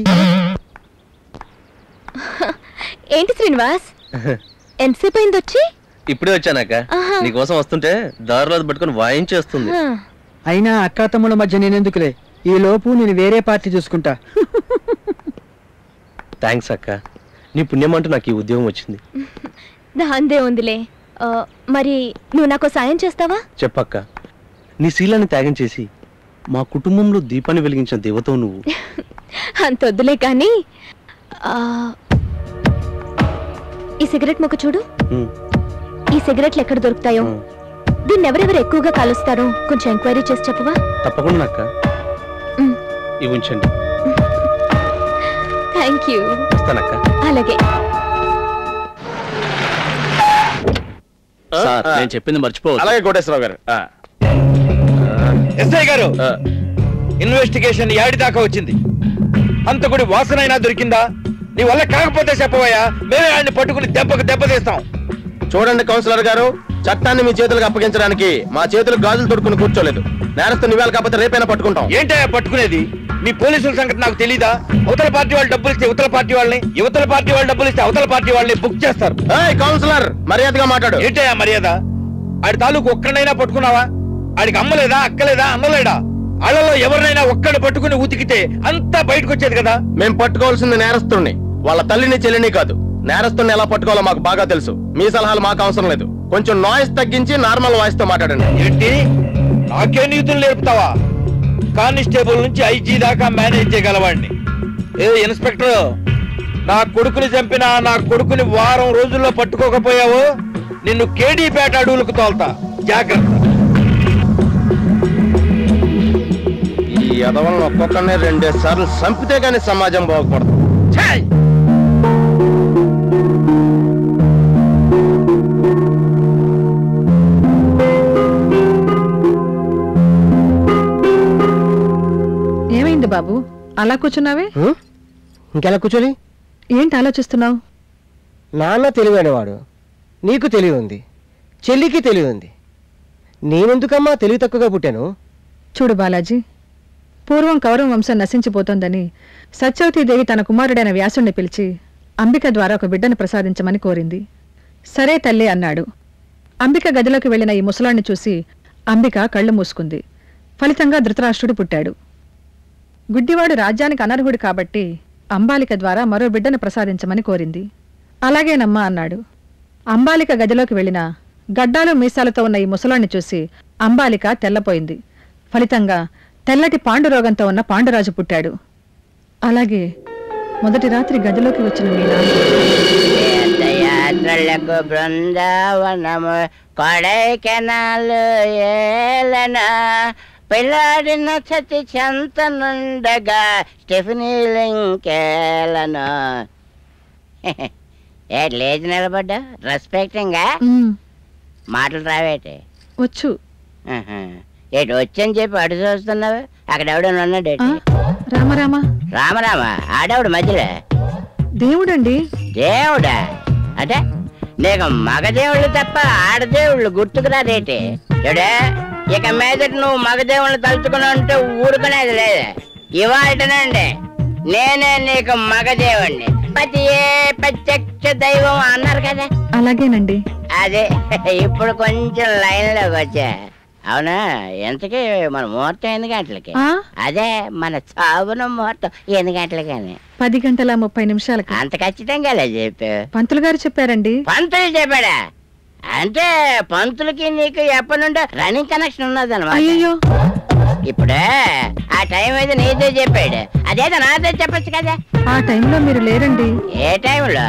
ఏంటి శ్రీనివాస్ ఎంతసేపు అయింది వచ్చి ఇప్పుడే వచ్చానాక ఆహా. నీకోసం వస్తుంటే దారిలో అది పట్టుకొని వాయించేస్తుంది హా. అయినా అక్కా తమ్ముళ్ళ మధ్య నేనెందుకులే ఈ లోపు నేను వేరే పార్టీ చూసుకుంటా థ్యాంక్స్ అక్క నీ పుణ్యం అంటూ నాకు ఈ ఉద్యోగం వచ్చింది దాందే ఉందిలే ఆ, మరి నువ్వు నాకు సాయం చేస్తావా చెప్పక్క నీ శీలాన్ని త్యాగం చేసి మా కుటుంబంలో దీపాన్ని వెలిగించిన దేవతవు నువ్వు అంత వద్దులే కానీ ఆ, ఈ సిగరెట్ మొక్క చూడు ఉమ్. ఈ సిగరెట్లు ఎక్కడ దొరుకుతాయో దీన్ని ఎవరెవరు ఎక్కువగా కాలుస్తారో కొంచెం ఎంక్వైరీ చేసి చెప్పవా తప్పకుండా అక్క ఉమ్. ఇవి ఉంచండి థ్యాంక్ యూ ఇస్తానక్క అలాగే సార్ నేను చెప్పింది మర్చిపోవద్దు అలాగే కోటేశ్వరరావు గారు ఎస్ఐ గారు ఇన్వెస్టిగేషన్ యాడి దాకా వచ్చింది హంతకుడి వాసనైనా దొరికిందా నీ వల్ల కాకపోతే చెప్పవయ్యా మేమే ఆయన్ని పట్టుకుని దెబ్బకు దెబ్బ తీస్తాం చూడండి కౌన్సిలర్ గారు చట్టాన్ని మీ చేతులకు అప్పగించడానికి మా చేతులు గాజులు తొడుకుని కూర్చోలేదు నేరస్తు నివేళ కాకపోతే రేపైనా పట్టుకుంటాం ఏంటయ్యా పట్టుకునేది మీ పోలీసుల సంగతి నాకు తెలీదా అవతల పార్టీ వాళ్ళు డబ్బులు ఇస్తే ఇవతల పార్టీ వాళ్ళని యువతల పార్టీ వాళ్ళు డబ్బులు ఇస్తే అవతల పార్టీ వాళ్ళని బుక్ చేస్తారు కౌన్సిలర్ మర్యాదగా మాట్లాడు ఏంటయ్యా మర్యాద ఆడి తాలూకు ఒక్కడైనా పట్టుకున్నావా ఆడికి అమ్మలేదా అక్కలేదా అన్నలేడా వాళ్ళలో ఎవరినైనా ఒక్కడిని పట్టుకుని ఉతికితే అంతా బయటకు వచ్చేది కదా మేం పట్టుకోవాల్సింది నేరస్తుడిని వాళ్ళ తల్లిని చెల్లిని కాదు నేరస్తుడిని ఎలా పట్టుకోవాలో మాకు బాగా తెలుసు మీ సలహాలు మాకు అవసరం లేదు కొంచెం నాయిస్ తగ్గించి నార్మల్ వాయిస్ తో మాట్లాడండి ఏంటి నాకే నీతులు నేర్పుతావా కానిస్టేబుల్ నుంచి ఐజీ దాకా మేనేజ్ చేయగలవాడిని ఏ ఇన్స్పెక్టర్ నా కొడుకుని చంపిన నా కొడుకుని వారం రోజుల్లో పట్టుకోకపోయావు నిన్ను కేడీపేట అడవులకు తోల్తా జాగ్రత్త ఈ ఎదవలను ఒక్కొక్కరిని రెండేసి సార్లు చంపితే గానీ సమాజం బాగుపడదు ఛాయ్! ఏమైంది బాబు అలా కూర్చున్నావే ఇంకెలా కూర్చొని ఏంటి ఆలోచిస్తున్నావు నాన్న తెలివైనవాడు నీకు తెలివి ఉంది చెల్లికి తెలివి ఉంది నేనెందుకమ్మా తెలివి తక్కువగా పుట్టాను చూడు బాలాజీ పూర్వం కౌరవ వంశం నశించిపోతోందని సత్యవతీదేవి తన కుమారుడైన వ్యాసుణ్ణి పిలిచి అంబిక ద్వారా ఒక బిడ్డను ప్రసాదించమని కోరింది సరే తల్లి అన్నాడు అంబిక గదిలోకి వెళ్లిన ఈ ముసలాన్ని చూసి అంబిక కళ్ళు మూసుకుంది ఫలితంగా ధృతరాష్ట్రుడు పుట్టాడు గుడ్డివాడు రాజ్యానికి అనర్హుడు కాబట్టి అంబాలిక ద్వారా మరో బిడ్డను ప్రసాదించమని కోరింది అలాగేనమ్మా అన్నాడు అంబాలిక గదిలోకి వెళ్ళిన గడ్డాలు మీసాలతో ఉన్న ఈ ముసలాన్ని చూసి అంబాలిక తెల్లపోయింది ఫలితంగా తెల్లటి పాండురోగంతో ఉన్న పాండురాజు పుట్టాడు అలాగే మొదటి రాత్రి గదిలోకి వచ్చిన మీ నాన్న తీర్థయాత్రలకు బృందావనము కొడైకెనాలు ఏలన పిల్లాడిన సతి చెంత నుండగా స్టెఫినీ లింకేలను ఏటి లేచి నిలబడ్డా రెస్పెక్టింగా మాటలు రావేటి వచ్చు ఆహా. ఏటి వచ్చని చెప్పి అడు చూస్తున్నావు అక్కడ ఎవడన్నా ఉన్నాడేటి రామరామ రామరామ ఆడవుడు మధ్యలో దేవుడండి దేవుడా అంటే నీకు మగదేవుళ్ళు తప్ప ఆడదేవుళ్ళు గుర్తుకురాదేటి చూడే ఇక మీదట నువ్వు మగదేవుళ్ళు తలుచుకుని ఉంటే ఊరుకునేది లేదు ఇవాళనండి నేనే నీకు మగదేవుణ్ణి పతి ఏ ప్రత్యక్ష దైవం అన్నారు కదా అలాగేనండి అదే ఇప్పుడు కొంచెం లైన్లోకి వచ్చా అవునా ఎంతకీ మన ముహూర్తం ఎన్ని గంటలకి ఆ? అదే మన చావున ముహూర్తం ఎన్ని గంటలకని పది గంటల ముప్పై నిమిషాలకి అంత ఖచ్చితంగా లే చెప్పు పంతులు గారు చెప్పారండి పంతులు చెప్పాడా అంటే పంతులకి నీకు ఎప్పటి నుండో రన్నింగ్ కనెక్షన్ ఉన్నది అయ్యయ్యో. ఇప్పుడు ఆ టైం అయితే నీతో చెప్పాడు అదేదో నాతో చెప్పొచ్చు కదా ఆ టైంలో మీరు లేరండి ఏ టైంలో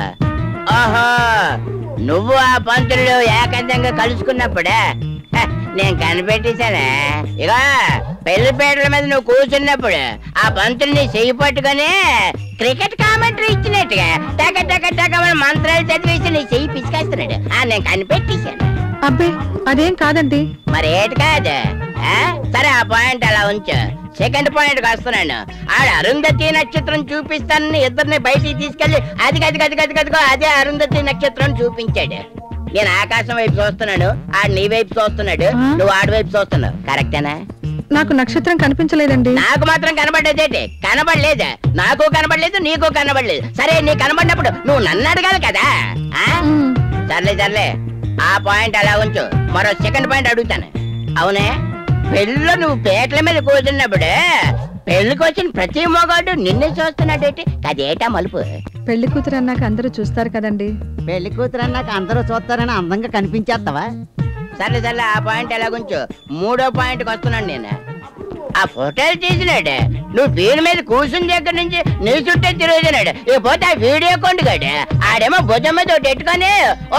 ఓహో నువ్వు ఆ పంతులు ఏకాంతంగా కలుసుకున్నప్పుడే హ, నేను కనిపెట్టేశానే ఇక పెళ్లిపేటల మీద నువ్వు కూర్చున్నప్పుడు ఆ పంతులు నీ చెయ్యి పట్టుకొని క్రికెట్ కామెంటరీ ఇచ్చినట్టుగా టక టక టక మన మంత్రాలు చదివేసి నీ చెయ్యి పిసికేస్తున్నాడు ఆ నేను కనిపెట్టేశాను అబ్బే అదేం కాదండి మరి ఏటి కాదు ఆ? సరే ఆ పాయింట్ అలా ఉంచు సెకండ్ పాయింట్ వస్తున్నాను ఆడ అరుంధతి నక్షత్రం చూపిస్తానని ఇద్దరిని బయటికి తీసుకెళ్లి అది గది గది గది గదిగో అదే అరుంధతి నక్షత్రం చూపించాడు నేను ఆకాశం వైపు చూస్తున్నాను ఆడు నీ వైపు చూస్తున్నాడు నువ్వు ఆడి వైపు చూస్తున్నావు కరెక్టేనా నాకు నక్షత్రం కనిపించలేదండి నాకు మాత్రం కనబడేదేటి కనబడలేదు నాకు కనబడలేదు నీకు కనబడలేదు సరే నీ కనబడినప్పుడు నువ్వు నన్ను అడగాలి కదా ఆ? సర్లే సర్లే ఆ పాయింట్ అలా ఉంచు మరో సెకండ్ పాయింట్ అడుగుతాను అవునే పెళ్ళిలో నువ్వు పేట్ల మీద కూర్చున్నప్పుడు పెళ్లికి వచ్చిన ప్రతి మగాడు నిన్నే చూస్తున్నాడేటి అదేటా మలుపు పెళ్లి కూతురు అన్నాక అందరూ చూస్తారు కదండి పెళ్లి కూతురు అన్నాక అందరూ చూస్తారని అందంగా కనిపించేస్తావా సర్లే సర్లే ఆ పాయింట్ ఎలాగుంచు మూడో పాయింట్కి వస్తున్నాను నేను ఆ ఫోటోలు తీసినాడు నువ్వు వీరి మీద కూర్చుని దగ్గర నుంచి నీ చుట్టే తిరుగుతున్నాడు ఇకపోతే ఆ వీడియో కొండుగాడు ఆడేమో భుజం మీద ఒకటి ఎట్టుకొని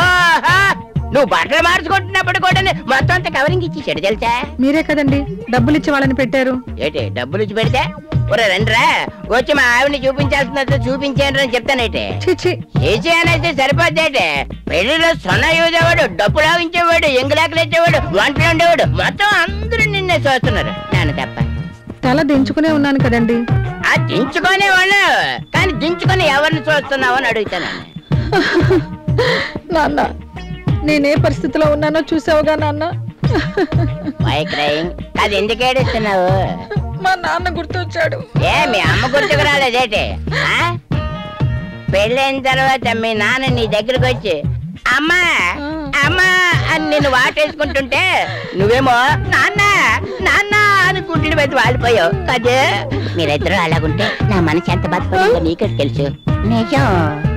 ఓహా నువ్వు బట్టలు మార్చుకుంటున్నప్పుడు కూడా మొత్తం అంతా కవరింగ్ ఇచ్చేసాడు తెలుసా మీరే కదండి డబ్బులు ఇచ్చి వాళ్ళని పెట్టారు ఏంటి డబ్బులు ఇచ్చి పెడితే ఒరే రండిరా వచ్చి మా ఆవిడని చూపించాల్సినట్టు చూపించాను అని చెప్తానేటి చేసి అనేది సరిపోద్దేటి పెళ్లిలో సొన్న యూజేవాడు డబ్బు లాగించేవాడు ఎంగులాకలు ఇచ్చేవాడు వంటలు ఉండేవాడు మొత్తం అందరూ నిన్నే చూస్తున్నారు నాన్న తప్ప తల దించుకునే ఉన్నాను కదండి ఆ దించుకునే వాళ్ళు కానీ దించుకొని ఎవరిని చూస్తున్నావు అని అడుగుతాను నాన్న నేనే పరిస్థితిలో ఉన్నానో చూసావుగా నాన్న వై క్రయింగ్ అది ఎందుకు ఏడుస్తున్నావు మా నాన్న గుర్తొచ్చాడు ఏ మీ అమ్మ గుర్తుకు రాలేదేటి ఆ? పెళ్ళైన తర్వాత మీ నాన్న నీ దగ్గరకు వచ్చి అమ్మా అమ్మా అని నిన్ను వాటేసుకుంటుంటే నువ్వేమో నాన్న నాన్న అని గుడ్డి మీద వాలిపోయావు కదే మీరిద్దరూ అలాగుంటే నా మనసు ఎంత బాధపడిందో నీకే తెలుసు నిజం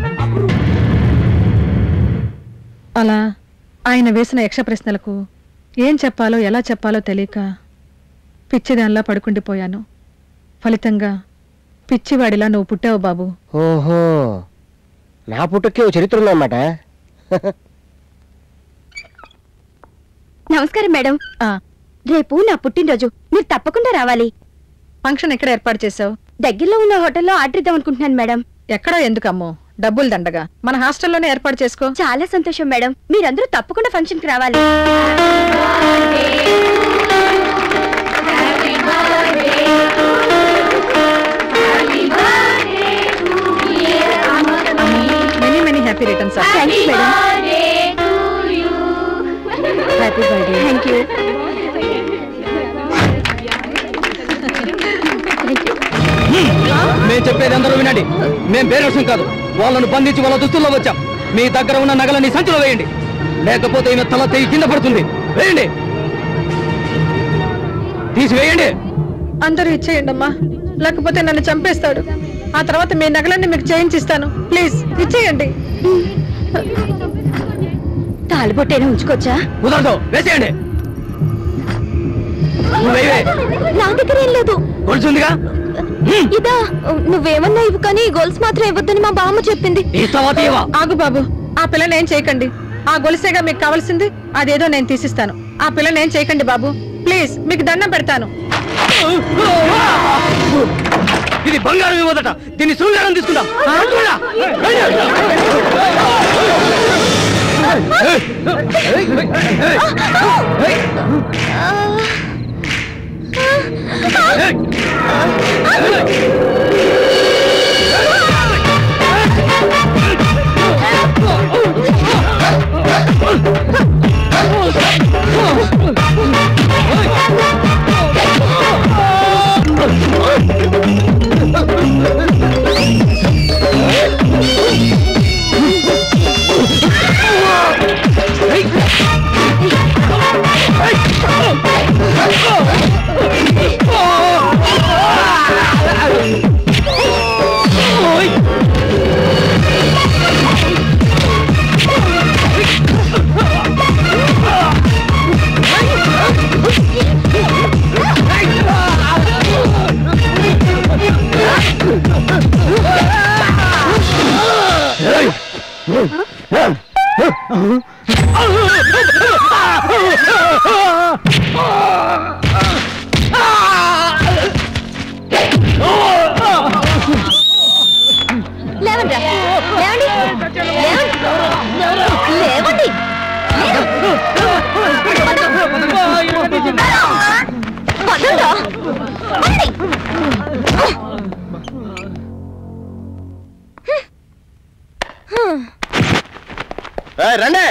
అలా ఆయన వేసిన యక్ష ప్రశ్నలకు ఏం చెప్పాలో ఎలా చెప్పాలో తెలియక పిచ్చిదానిలా పడుకుండిపోయాను ఫలితంగా పిచ్చివాడిలా నువ్వు పుట్టావు బాబు ఓహో నా పుట్టుకే ఓ చరిత్ర ఉందన్నమాట నమస్కారం మేడం రేపు నా పుట్టినరోజు మీరు తప్పకుండా రావాలి ఫంక్షన్ ఎక్కడ ఏర్పాటు చేసావు దగ్గరలో ఉన్న హోటల్లో ఆర్డర్ ఇద్దాం అనుకుంటున్నాను మేడం ఎక్కడో ఎందుకమ్మో డబ్బులు దండగా మన హాస్టల్లోనే ఏర్పాటు చేసుకో చాలా సంతోషం మేడం మీరందరూ తప్పకుండా ఫంక్షన్ కి రావాలి many many happy returns thank you madam happy birthday thank you మేము చెప్పేది అందరూ వినండి మేము బేరసం కాదు వాళ్ళను బంధించి వాళ్ళ దుస్తుల్లో వచ్చాం మీ దగ్గర ఉన్న నగలని సంచిలో వేయండి లేకపోతే ఈమె తల తెగి కింద పడుతుంది వేయండి తీసివేయండి అందరూ ఇచ్చేయండి అమ్మా లేకపోతే నన్ను చంపేస్తాడు ఆ తర్వాత మీ నగలన్నీ మీకు చేయించిస్తాను ప్లీజ్ ఇచ్చేయండి తాలిబొట్టైనా ఉంచుకోవచ్చా కుదరదు వేసేయండి నువ్వు వేయవే. నా దగ్గర ఏం లేదు గొలుసుందిగా ఇదా నువ్వేమన్నా ఇవ్వు కానీ గొలుసు మాత్రం ఇవ్వద్దని మా బామ్మ చెప్పింది ఇస్తావా తీయవా ఆగు బాబు ఆ పిల్లని ఏం చేయకండి ఆ గొలుసేగా మీకు కావాల్సింది అదేదో నేను తీసిస్తాను ఆ పిల్లని ఏం చేయకండి బాబు ప్లీజ్ మీకు దండం పెడతాను ఇది బంగారం ఇవ్వదట దీన్ని శృంగారం తీసుకుందాం పట్టుకోరా. లేవండి లేవండి లేవండి వదలరా? వదలండి. రండి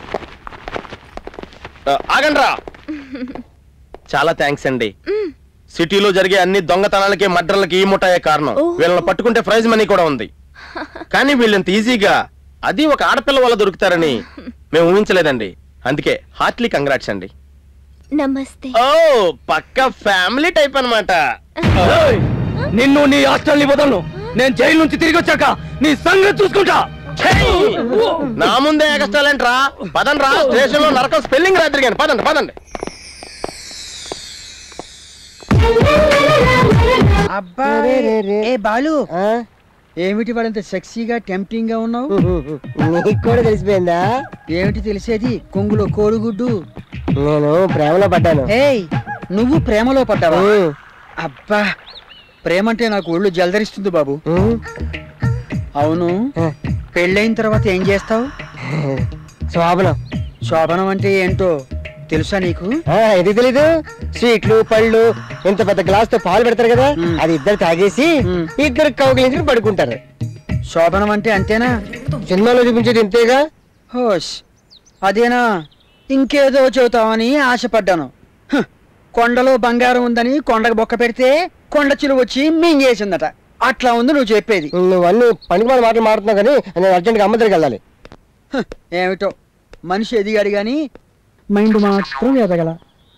ఆగండి రా చాలా థ్యాంక్స్ అండి సిటీలో జరిగే అన్ని దొంగతనాలకి మర్డర్లకి ఈ ముఠాయే కారణం వీళ్ళని పట్టుకుంటే ప్రైజ్ మనీ కూడా ఉంది కానీ వీళ్ళంత ఈజీగా అది ఒక ఆడపిల్ల వల్ల దొరుకుతారని మేము ఊహించలేదండి అందుకే హార్ట్లీ కంగ్రాట్స్ అండి నమస్తే ఓ పక్క ఫ్యామిలీ టైప్ అన్నమాట నిన్ను నీ హాస్టల్ని వదలను నేను జైలు నుంచి తిరిగి వచ్చాక నీ సంగతి చూసుకుంటా నా ముందే ఎగస్టాలేంట్రా పదండి రా స్టేషన్ లో నరకం స్పెల్లింగ్ రాత్రి కానీ పదండి పదండి అబ్బా ఏ బాలు ఏమిటి వాడంత సెక్సీగా టెంప్టింగ్ గా ఉన్నావు నీకు కూడా తెలిసిపోయిందా ఏమిటి తెలిసేది కొంగులో కోడిగుడ్డు నేను ప్రేమలో పడ్డాను ఏయ్ నువ్వు ప్రేమలో పడ్డావా అబ్బా ప్రేమ అంటే నాకు ఒళ్ళు జలదరిస్తుంది బాబు అవును పెళ్ళైన తర్వాత ఏం చేస్తావు శోభనం శోభనం అంటే ఏంటో తెలుసా నీకు ఇది తెలీదు స్వీట్లు పళ్ళు ఇంత పెద్ద గ్లాస్ తో పాలు పెడతారు కదా అది ఇద్దరు తాగేసి ఇద్దరు కౌగిలించుకుని పడుకుంటారు శోభనం అంటే అంతేనా సినిమాలో చూపించేది ఇంతేగా హోష్ అదేనా ఇంకేదో చెబుతావని ఆశపడ్డాను హ్, కొండలో బంగారం ఉందని కొండకు బొక్క పెడితే కొండ చిలువ వచ్చి మింగేసిందట అట్లా ఉంది నువ్వు చెప్పేది నువ్వు అన్ని పనికి మాల మాటలు మాడుతున్నావు కానీ నేను అర్జెంట్గా అమ్మ దగ్గరికి వెళ్ళాలి హ్, ఏమిటో మనిషి ఎదిగాడు గాని మైండ్ మాత్రం ఎదగల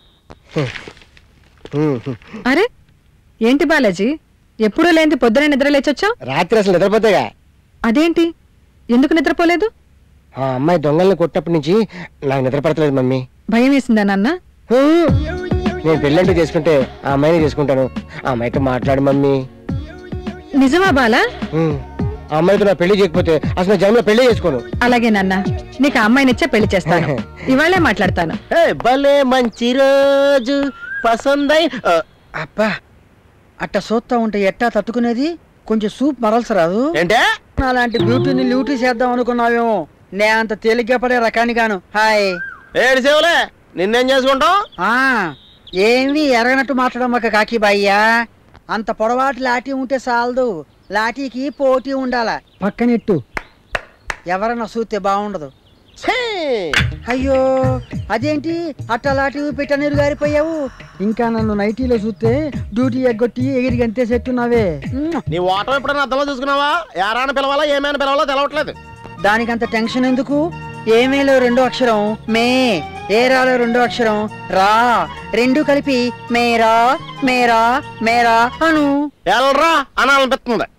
అరే ఏంటి బాలాజీ ఎప్పుడూ లేనిది పొద్దున నిద్ర లేచొచ్చావు రాత్రి అసలు నిద్రపోతేగా అదేంటి ఎందుకు నిద్రపోలేదు ఆ అమ్మాయి దొంగల్ని కొట్టినప్పటి నుంచి నాకు నిద్ర పడతలేదు మమ్మీ భయం వేసిందా నాన్న నేను పెళ్ళంటూ చేసుకుంటే ఆ అమ్మాయిని చేసుకుంటాను ఆ అమ్మాయితో మాట్లాడు మమ్మీ నిజమా బాలా హ్మ్. ఆ అమ్మాయితో నా పెళ్లి చేయకపోతే అసలు నా జన్మలో పెళ్లి చేసుకోను అలాగే నాన్న నీకు ఆ అమ్మాయినిచ్చే పెళ్లి చేస్తాను ఇవాళే మాట్లాడతాను ఏ, భలే మంచి రోజు పసందై ఆ, అబ్బా అట్ట చూస్తా ఉంటే ఎట్టా తట్టుకునేది కొంచెం సూప్ మరల్సి రాదు ఏంటే అలాంటి బ్యూటీని ల్యూటీ చేద్దాం అనుకున్నావేమో నే అంత తేలిగ్గా పడే రకాన్ని గాను హాయ్ ఏడు సేవలే నిన్నేం చేసుకుంటావు ఆ ఏమి ఎరగనట్టు మాట్లాడమ్మక కాకి బాయ్యా అంత పొడవాటి లాఠీ ఉంటే చాలదు లాఠీకి పోటీ ఉండాల పక్కనెట్టు ఎవరన్నా చూస్తే బాగుండదు అయ్యో అదేంటి అట్ట లాఠీ పెట్టనీరు గారిపోయావు ఇంకా నన్ను నైటీలో చూస్తే డ్యూటీ ఎగ్గొట్టి ఎగిరి గంతే చెట్టున్నావే నీ ఓటం ఎప్పుడైనా అర్థంలో చూసుకున్నావా యారాని పిలవాలా ఏమైనా పిలవాలో తెలవట్లేదు దానికంత టెన్షన్ ఎందుకు ఏమేలో రెండో అక్షరం మే ఏరాలో రెండో అక్షరం రా రెండు కలిపి మేరా మేరా మేరా అను ఎల్రా అనాలనిపిస్తుంది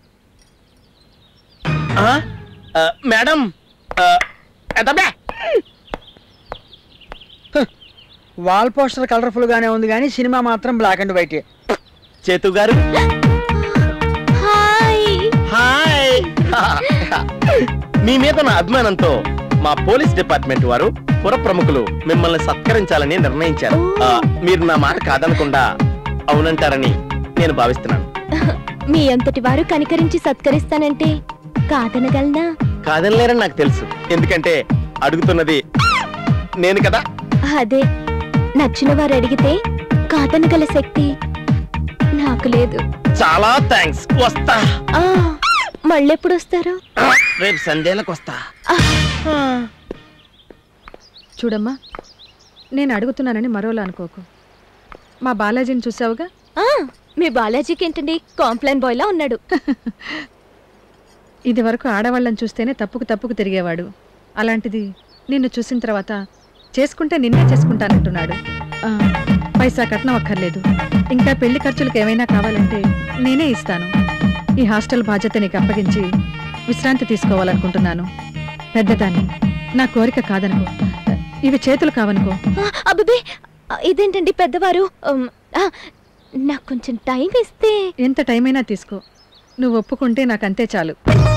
ఆ? ఆ, మేడం ఆ, ఎంత బే? వాల్ పోస్టర్ కలర్ఫుల్ గానే ఉంది కానీ సినిమా మాత్రం బ్లాక్ అండ్ వైట్ చేతు గారు హాయ్ మీ మీద నా అభిమానంతో మా పోలీస్ డిపార్ట్మెంట్ వారు పుర ప్రముఖులు మిమ్మల్ని సత్కరించాలని నిర్ణయించారు ఆ, మీరు నా మాట కాదనకుండా అవునంటారని నేను భావిస్తున్నాను మీ అంతటి వారు కనికరించి సత్కరిస్తానంటే కాదనగలనా కాదనలేరని నాకు తెలుసు ఎందుకంటే అడుగుతున్నది నేను కదా అదే నచ్చిన వారు అడిగితే కాదనగల శక్తి నాకు లేదు చాలా థ్యాంక్స్ వస్తా ఆ మళ్ళెప్పుడు వస్తారు రేపు సంధ్యలకు వస్తా చూడమ్మా నేను అడుగుతున్నానని మరోలా అనుకోకు మా బాలాజీని చూసావుగా ఆ, మీ బాలాజీకి ఏంటండి కాంప్లైన్ బాయ్లా ఉన్నాడు ఇది వరకు ఆడవాళ్ళని చూస్తేనే తప్పుకు తప్పుకు తిరిగేవాడు అలాంటిది నిన్ను చూసిన తర్వాత చేసుకుంటే నిన్నే చేసుకుంటానంటున్నాడు ఆ, పైసా కట్నం అక్కర్లేదు ఇంకా పెళ్లి ఖర్చులకు ఏమైనా కావాలంటే నేనే ఇస్తాను ఈ హాస్టల్ బాధ్యత నీకు అప్పగించి విశ్రాంతి తీసుకోవాలనుకుంటున్నాను పెద్దదాన్ని నా కోరిక కాదనుకో ఇవి చేతులు కావనుకో ఆ, అబ్బబ్బే ఆ, ఇదేంటండి పెద్దవారు ఉమ్, ఆ, నాకు కొంచెం టైం ఇస్తే ఎంత టైం అయినా తీసుకో నువ్వు ఒప్పుకుంటే నాకు అంతే చాలు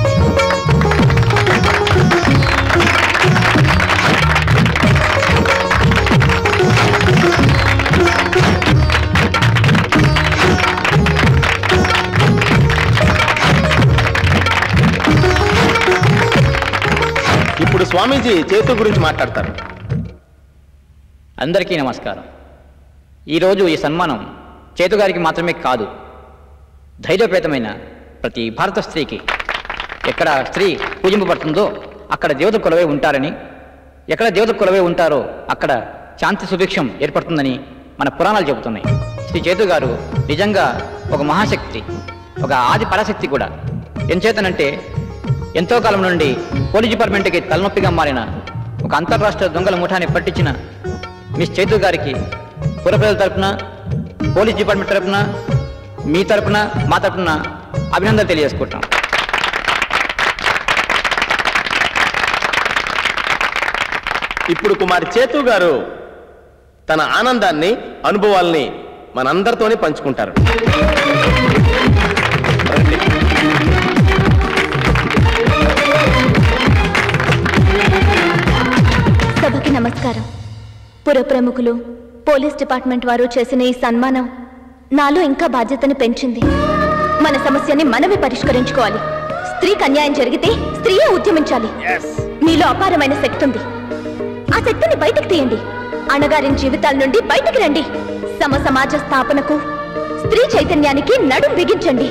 ఇప్పుడు స్వామీజీ చేతు గురించి మాట్లాడతారు అందరికీ నమస్కారం ఈరోజు ఈ సన్మానం చేతుగారికి మాత్రమే కాదు ధైర్యప్రేతమైన ప్రతి భారత స్త్రీకి ఎక్కడ స్త్రీ పూజింపబడుతుందో అక్కడ దేవత కొలవే ఉంటారని ఎక్కడ దేవత కొలవే ఉంటారో అక్కడ శాంతి సుభిక్షం ఏర్పడుతుందని మన పురాణాలు చెబుతున్నాయి శ్రీ చేతు గారు నిజంగా ఒక మహాశక్తి ఒక ఆది పరాశక్తి కూడా ఎంచేతనంటే ఎంతో కాలం నుండి పోలీస్ డిపార్ట్మెంట్కి తలనొప్పిగా మారిన ఒక అంతర్రాష్ట్ర దొంగల ముఠాన్ని పట్టించిన మిస్ చైతు గారికి పుర ప్రజల తరపున పోలీస్ డిపార్ట్మెంట్ తరపున మీ తరపున మా తరపున అభినందన తెలియజేసుకుంటాం ఇప్పుడు కుమారి చేతు గారు తన ఆనందాన్ని అనుభవాల్ని మనందరితోనే పంచుకుంటారు సభకి నమస్కారం పుర ప్రముఖులు పోలీస్ డిపార్ట్మెంట్ వారు చేసిన ఈ సన్మానం నాలో ఇంకా బాధ్యతను పెంచింది మన సమస్యని మనమే పరిష్కరించుకోవాలి స్త్రీకి అన్యాయం జరిగితే స్త్రీయే ఉద్యమించాలి మీలో అపారమైన శక్తి ఉంది ఆ శక్తిని బయటకు తీయండి అణగారిన జీవితాల నుండి బయటికి రండి సమ సమాజ స్థాపనకు స్త్రీ చైతన్యానికి నడుం బిగించండి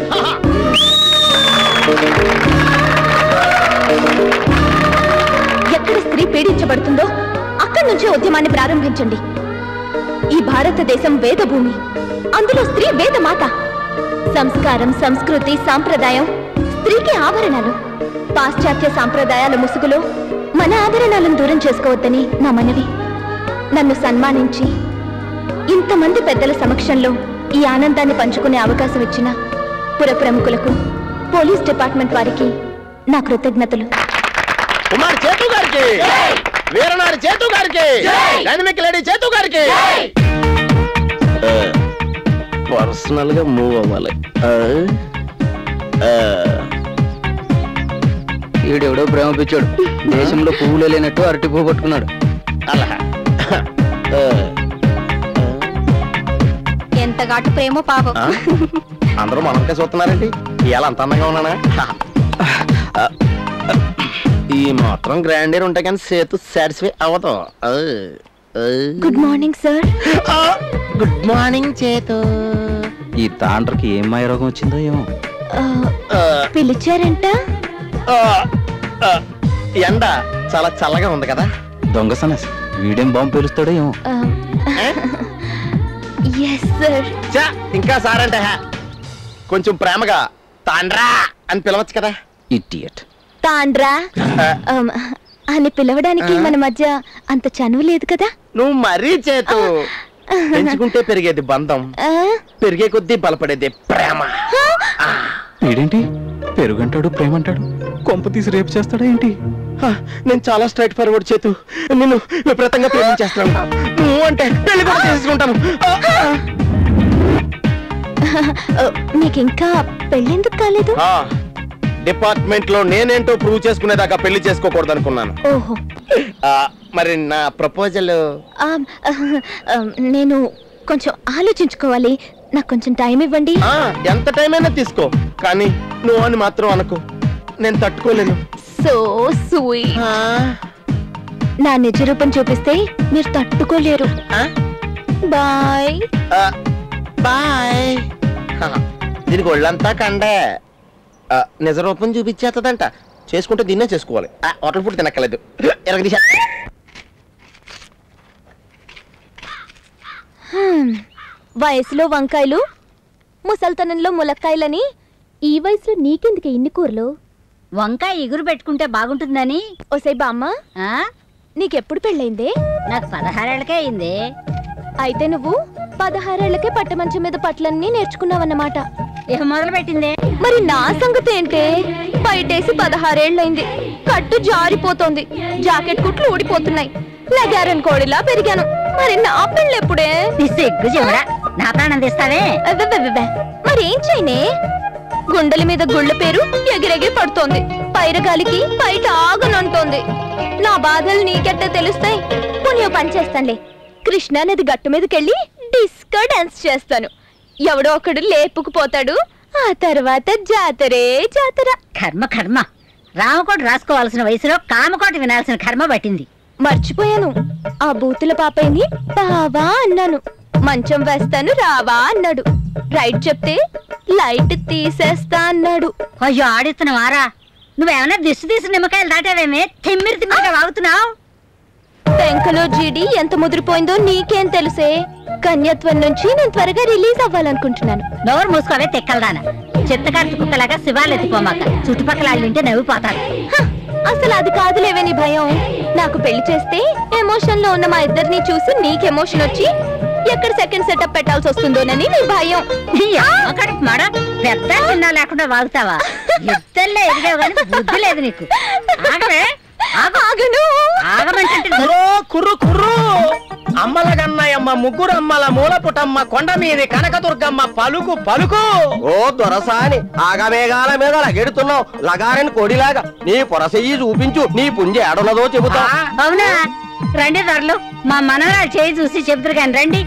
ఎక్కడ స్త్రీ పీడించబడుతుందో అక్కడి నుంచే ఉద్యమాన్ని ప్రారంభించండి ఈ భారతదేశం వేదభూమి అందులో స్త్రీ వేదమాత సంస్కారం సంస్కృతి సాంప్రదాయం స్త్రీకి ఆభరణాలు పాశ్చాత్య సాంప్రదాయాల ముసుగులో మన ఆభరణాలను దూరం చేసుకోవద్దని నా మనవి నన్ను సన్మానించి ఇంతమంది పెద్దల సమక్షంలో ఈ ఆనందాన్ని పంచుకునే అవకాశం ఇచ్చిన పుర ప్రముఖులకు పోలీస్ డిపార్ట్మెంట్ వారికి నా కృతజ్ఞతలు కుమార్ చేతు గారికి వీరనారి చేతు గారికి డైనమిక్ లేడీ చేతు గారికి పర్సనల్ గా మూవ్ అవ్వాలి ఆ, ఆ. ఈడెవడో ప్రేమ పిచ్చాడు దేశంలో పువ్వులే లేనట్టు అరటి పువ్వు పట్టుకున్నాడు అలా ఎంత ఘాటు ప్రేమో పాపం ఆ? అందరూ మనకే చూస్తున్నారండి ఇవాళ అంత అందంగా ఉన్నానా ఆ, ఈ మాత్రం గ్రాండీర్ ఉంటే కానీ సేతు సాటిస్ఫై అవ్వదు good morning sir good morning చేతు ఈ తాండ్రకి ఏం మాయ రోగం వచ్చిందో ఏమో పిలిచారంట ఎండ చాలా చల్లగా ఉంది కదా దొంగ సనస్ వీడేం బాంబు పేలుస్తాడో ఏమో ఎస్ సార్ చా ఇంకా సారంటే హా. కొంచెం ప్రేమగా తాండ్రా అని పిలవచ్చు కదా ఇడియట్ తాండ్రా Um, అని పిలవడానికి మన మధ్య అంత చనువు లేదు కదా నువ్వు మరీ చేతు పెంచుకుంటే పెరిగేది బంధం ఆ? పెరిగే కొద్దీ బలపడేది ప్రేమ వీడేంటి పెరుగంటాడు ప్రేమంటాడు కొంప తీసి రేపు చేస్తాడా ఏంటి హ, నేను చాలా స్ట్రైట్ ఫార్వర్డ్ చేతు నిన్ను విపరీతంగా ప్రేమించేస్తున్నాను నువ్వు అంటే పెళ్లి కూడా చేసుకుంటాను మీకు ఇంకా పెళ్ళెందుకు కాలేదు డిపార్ట్మెంట్ లో నేనేంటో ప్రూవ్ చేసుకునేదాకా పెళ్లి చేసుకోకూడదు అనుకున్నాను ఓహో మరి నా ప్రపోజల్ ఆ, ఆ, ఆ, నేను కొంచెం ఆలోచించుకోవాలి నాకు కొంచెం టైం ఇవ్వండి ఎంత టైం అయినా తీసుకో కానీ నువ్వు అని మాత్రం అనుకో నేను తట్టుకోలేను సో స్వీట్ నా నిజ రూపం చూపిస్తే మీరు తట్టుకోలేరు బాయ్ బాయ్ దీనికి ఒళ్ళంతా కండే ఆ, నిజ రూపం చూపించేస్తుందంట చేసుకుంటే దీన్నే చేసుకోవాలి ఆ, హోటల్ ఫుడ్ తినక్కలేదు ఇరగ తీసా హ్మ్. వయసులో వంకాయలు ముసల్తనంలో ములక్కాయలని ఈ వయసులో నీకెందుకు ఇన్ని కూరలు వంకాయ ఎగురు పెట్టుకుంటే బాగుంటుందని ఓసై బామ్మ నీకెప్పుడు పెళ్ళైందే నాకు పదహారేళ్ళకే అయింది అయితే నువ్వు పదహారేళ్లకే పట్టమంచం మీద పట్లన్నీ నేర్చుకున్నావన్నమాట ఇక మొదలు పెట్టిందే మరి నా సంగతి ఏంటే బయటేసి పదహారేళ్లైంది కట్టు జారిపోతోంది జాకెట్ కుట్లు ఊడిపోతున్నాయి లగారన్ కోడిలా పెరిగాను మరి నా పెళ్ళెప్పుడే సిగ్గు చెవుడా నా ప్రాణం తీస్తావే అబ్బబ్బబ్బబ్బ. మరేం చేయనే గుండెల మీద గుళ్ళ పేరు ఎగిరెగిరి పడుతోంది పైరగాలికి బయట ఆగనంటోంది నా బాధలు నీకెట్టే తెలుస్తాయి పుణ్య పని చేస్తానులే కృష్ణా నది గట్టు మీదకెళ్ళి డిస్కో డాన్స్ చేస్తాను ఎవడో ఒకడు లేపుకుపోతాడు ఆ తర్వాత జాతరే జాతర కర్మ కర్మ రామకోట రాసుకోవాల్సిన వయసులో కామకోట వినాల్సిన కర్మ పట్టింది మర్చిపోయాను ఆ బూతుల పాపయ్యని బావా అన్నాను మంచం వేస్తాను రావా అన్నాడు రైట్ చెప్తే లైట్ తీసేస్తా అన్నాడు అయ్యో ఆడిస్తున్నావారా నువ్వేమైనా దిష్టి తీసి నిమ్మకాయలు దాటావేమే తిమ్మిరి తిమ్మిరిగా వాగుతున్నావు పెంకలో జీడి ఎంత ముదిరిపోయిందో నీకేం తెలుసే కన్యత్వం నుంచి నేను త్వరగా రిలీజ్ అవ్వాలనుకుంటున్నాను నోరు మూసుకోవే తెక్కలదాన చిత్తకార్తి కుక్కలాగా శివాలు ఎత్తుకోమాక చుట్టుపక్కల వాళ్ళు వింటే నవ్విపోతారు అసలు అది కాదులేవే నీ భయం నాకు పెళ్లి చేస్తే ఎమోషన్ లో ఉన్న మా ఇద్దరిని చూసి నీకు ఎమోషన్ వచ్చి ఎక్కడ సెకండ్ సెటప్ పెట్టాల్సి వస్తుందోనని నీ భయం అక్కడికి మాడ పెద్ద చిన్న లేకుండా వాగుతావా ఇద్దరులే ఎదిగావు కానీ బుద్ధి లేదు నీకు ఆగవే ఆగను ఆగమంటే కుర్రో, కుర్రు కుర్రు అమ్మల గన్నయమ్మ ముగ్గురు అమ్మల మూలపుటమ్మ కొండ మీది కనకదుర్గమ్మ పలుకు పలుకు ఓ దొరసాని ఆగమేఘాల మీద లగెడుతున్నావు లగారని కొడిలాగా నీ పొరసెయ్యి చూపించు నీ పుంజి ఏడున్నదో చెబుతా అవునా రండి ధరలు మా మనవరాలు చేయి చూసి చెబుతురు కానీ రండి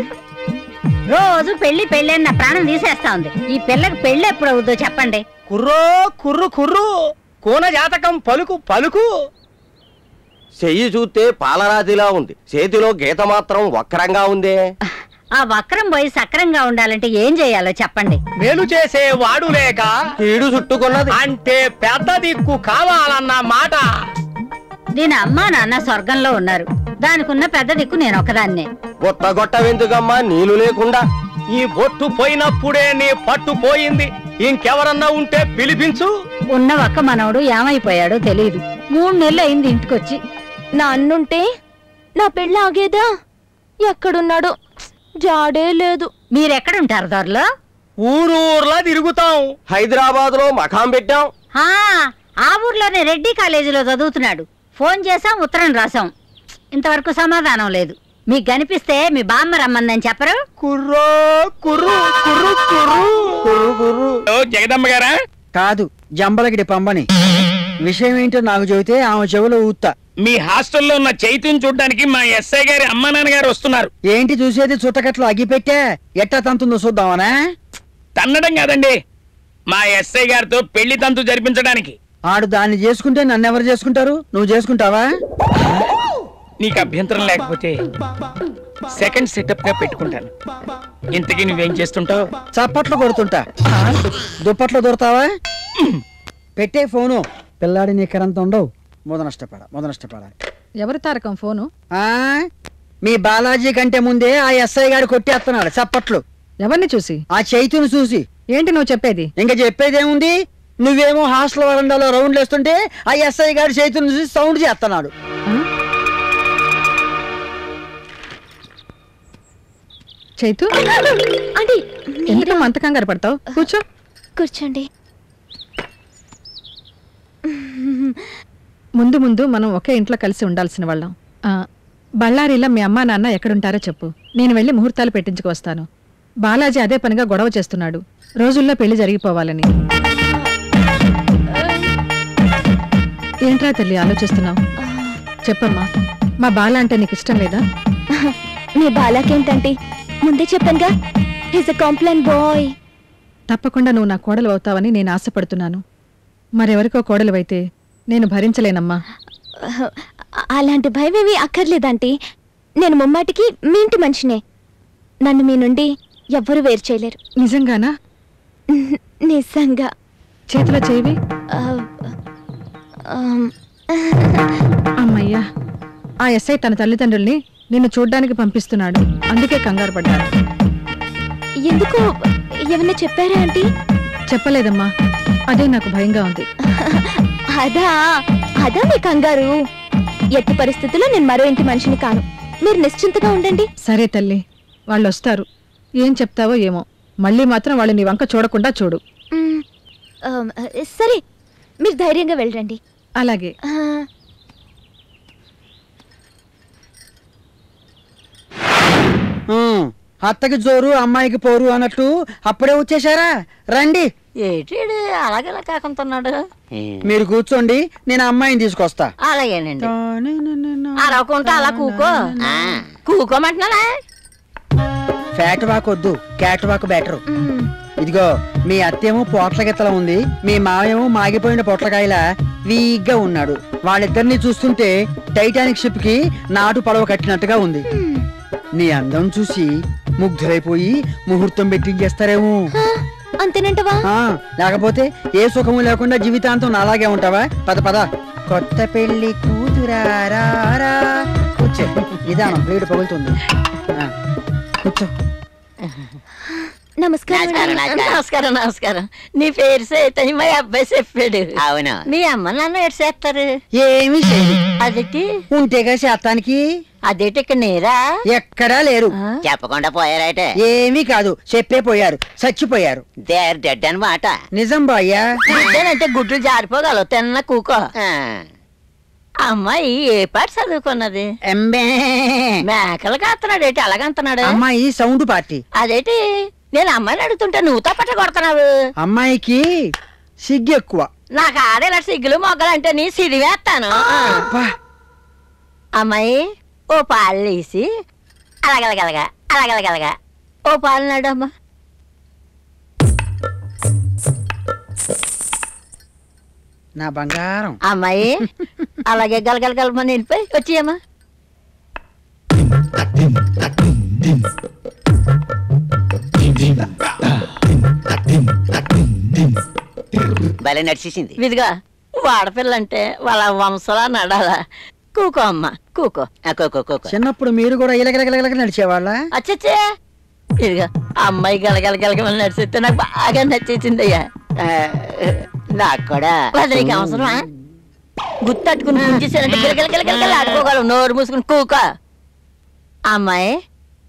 రోజు పెళ్లి పెళ్లి అని నా ప్రాణం తీసేస్తా ఉంది ఈ పిల్లకి పెళ్లి ఎప్పుడు అవుద్దో చెప్పండి కుర్రో కుర్రు కుర్రు కూన జాతకం పలుకు పలుకు చెయ్యి చూస్తే పాలరాతిలా ఉంది చేతిలో గీత మాత్రం వక్రంగా ఉందే ఆ వక్రం పోయి సక్రంగా ఉండాలంటే ఏం చేయాలో చెప్పండి మేలు చేసే వాడు లేక కీడు చుట్టుకున్నది అంటే పెద్ద దిక్కు కావాలన్న మాట దీని అమ్మా నాన్న స్వర్గంలో ఉన్నారు దానికున్న పెద్ద దిక్కు నేను ఒకదాన్నే గొట్ట గొట్ట వెందుకమ్మా నీళ్లు లేకుండా ఈ బొట్టు పోయినప్పుడే నీ పట్టు పోయింది ఇంకెవరన్నా ఉంటే పిలిపించు ఉన్న ఒక్క మనవడు ఏమైపోయాడో తెలియదు మూడు నెలలు అయింది ఇంటికొచ్చి నా అన్నుంటే నా పెళ్ళి ఆగేదా ఎక్కడున్నాడో జాడే లేదు మీరెక్కడుంటారు దొరలో ఊరు ఊర్లా తిరుగుతాం హైదరాబాద్ లో మకాం పెట్టాం ఆ, ఆ ఊర్లోనే రెడ్డి కాలేజీలో చదువుతున్నాడు ఫోన్ చేసాం ఉత్తరం రాసాం ఇంతవరకు సమాధానం లేదు మీకు కనిపిస్తే మీ బామ్మ రమ్మందని చెప్పరు కుర్రో కుర్రు కుర్రు కుర్రు కుర్రు కుర్రు జగదమ్మ గారా కాదు జంబలగిడి పంబని విషయం ఏంటో నాకు చెబితే ఆమె చెవులో ఊత్తా మీ హాస్టల్లో ఉన్న చైతన్యం చూడడానికి మా ఎస్ఐ గారి అమ్మా నాన్నగారు వస్తున్నారు ఏంటి చూసేది చుట్టకట్లు అగ్గిపెట్టే ఎట్టా తంతుందో చూద్దామనా తన్నడం కాదండి మా ఎస్ఐ గారితో పెళ్లి తంతు జరిపించడానికి ఆడు దాన్ని చేసుకుంటే నన్ను ఎవరు చేసుకుంటారు నువ్వు చేసుకుంటావా నీకు అభ్యంతరం లేకపోతే సెకండ్ సెటప్ గా పెట్టుకుంటాను ఇంతకీ నువ్వేం చేస్తుంటావు చప్పట్లు కొడుతుంటా దుప్పట్లో దొరుకుతావా పెట్టే ఫోను పిల్లాడి నీ కరంత ఉండవు మొద నష్టపడ మొద నష్టపడ ఎవరు తారకం ఫోను ఆ మీ బాలాజీ కంటే ముందే ఆ ఎస్ఐ గారు కొట్టేస్తున్నాడు చప్పట్లు ఎవరిని చూసి ఆ చైతుని చూసి ఏంటి నువ్వు చెప్పేది ఇంకా చెప్పేదేముంది నువ్వేమో హాస్టల్ వరండాలో రౌండ్లు వేస్తుంటే ఆ ఎస్ఐ గారు చైతుని చూసి సౌండ్ చేస్తున్నాడు చైతు అంటే ఎందుకు అంత కంగారు పడతావు కూర్చో కూర్చోండి ముందు ముందు మనం ఒకే ఇంట్లో కలిసి ఉండాల్సిన వాళ్ళం ఆ, బళ్ళారిలో మీ అమ్మా నాన్న ఎక్కడుంటారో చెప్పు నేను వెళ్ళి ముహూర్తాలు పెట్టించుకు వస్తాను బాలాజీ అదే పనిగా గొడవ చేస్తున్నాడు రోజుల్లో పెళ్లి జరిగిపోవాలని ఏంట్రా తల్లి ఆలోచిస్తున్నావు చెప్పమ్మా మా బాల అంటే నీకు ఇష్టం లేదా మీ బాలాకేంటంటే ముందే చెప్పానుగా హిస్ అ కాంప్లైన్ బాయ్ తప్పకుండా నువ్వు నా కోడలు అవుతావని నేను ఆశపడుతున్నాను మరెవరికో కోడలు అయితే నేను భరించలేనమ్మా అలాంటి భయమేమీ అక్కర్లేదంటీ నేను ముమ్మాటికి మీ ఇంటి మనిషినే నన్ను మీ నుండి ఎవ్వరూ వేరు చేయలేరు నిజంగానా నిజంగా చేతిలో చేవి అమ్మయ్యా ఆ ఎస్ఐ తన తల్లిదండ్రుల్ని నిన్ను చూడ్డానికి పంపిస్తున్నాడు అందుకే కంగారు పడ్డాను ఎందుకు ఏమన్నా చెప్పారా ఆంటీ చెప్పలేదమ్మా అదే నాకు భయంగా ఉంది అదా అదా మీ కంగారు ఎట్టి పరిస్థితుల్లో నేను మరో ఇంటి మనిషిని కాను మీరు నిశ్చింతగా ఉండండి సరే తల్లి వాళ్ళు వస్తారు ఏం చెప్తావో ఏమో మళ్ళీ మాత్రం వాళ్ళు నీ వంక చూడకుండా చూడు మ్, ఆమ్, సరే మీరు ధైర్యంగా వెళ్ళండి అలాగే ఆ, ఉమ్, అత్తకి జోరు అమ్మాయికి పోరు అన్నట్టు అప్పుడే వచ్చేసారా రండి ఏటీడు అలాగేలా కాకుంటున్నాడు మీరు కూర్చోండి నేను అమ్మాయిని తీసుకొస్తా అలాగేనండి అరవకుంటా అలా కూకో కూకోమంటున్నానా ఫ్యాట్ వాక్ వద్దు క్యాట్ వాక్ బెటర్ ఇదిగో మీ అత్తేమో పోట్ల గిత్తల ఉంది మీ మావేమో మాగిపోయిన పొట్లకాయల వీగ్గా ఉన్నాడు వాళ్ళిద్దరిని చూస్తుంటే టైటానిక్ షిప్ కి నాటు పడవ కట్టినట్టుగా ఉంది నీ అందం చూసి ముగ్ధులైపోయి ముహూర్తం పెట్టించేస్తారేమో అంతేనంటవా ఆ, లేకపోతే ఏ సుఖము లేకుండా జీవితాంతం అలాగే ఉంటావా పద పద కొత్త పెళ్లి కూతురారా కూర్చో నిదానం బ్లేడ్ పగులుతుంది ఆ, కూర్చో నమస్కారం నమస్కారం నమస్కారం నీ పేరు సేతని మా అబ్బాయి చెప్పాడు అవును మీ అమ్మ నాన్న ఎటు చేస్తారు ఏమీ చేయదు అదేటి ఉంటేగా శాతానికి అదేటి ఇక్కడ నేరా ఎక్కడా లేరు చెప్పకుండా పోయారైతే ఏమీ కాదు చెప్పే పోయారు చచ్చిపోయారు దేర్ డెడ్ అనమాట నిజం బాయ్యా అంటే గుడ్లు జారిపోగలవు తిన్న కూకో అమ్మాయి ఏ పాట చదువుకున్నది మేకలు కాస్తున్నాడు ఏంటి అలాగంటున్నాడు అమ్మాయి సౌండ్ పార్టీ అదేటి నేను అమ్మాయిని అడుగుతుంటే నువ్వు తప్పట కొడుతున్నావు అమ్మాయికి సిగ్గు ఎక్కువ నాకు ఆడేలా సిగ్గులు మొగ్గలు అంటే నీ సిరివేస్తాను అమ్మాయి ఓ పాలు వేసి అలాగలగలగా అలాగలగలగా ఓ పాలు నాడు అమ్మా నా బంగారం అమ్మాయి అలాగే గలగల గలమని వెళ్ళిపోయి వచ్చేయమ్మా భలే నడిచేసింది ఇదిగా వాడపిల్లంటే వాళ్ళ వంశలా నడాలా కూకో అమ్మ కూకో చిన్నప్పుడు మీరు కూడా ఇలగలగలగలగ నడిచేవాళ్ళ అచ్చచ్చే ఇదిగా అమ్మాయి గలగల గలగమని నడిచితే నాకు బాగా నచ్చేసింది అయ్యా నాకు కూడా వదిలేకి అవసరమా గుర్తట్టుకుని గుంజేసానంటే గిలగల గిలగల ఆడుకోగలవు నోరు మూసుకుని కూక అమ్మాయి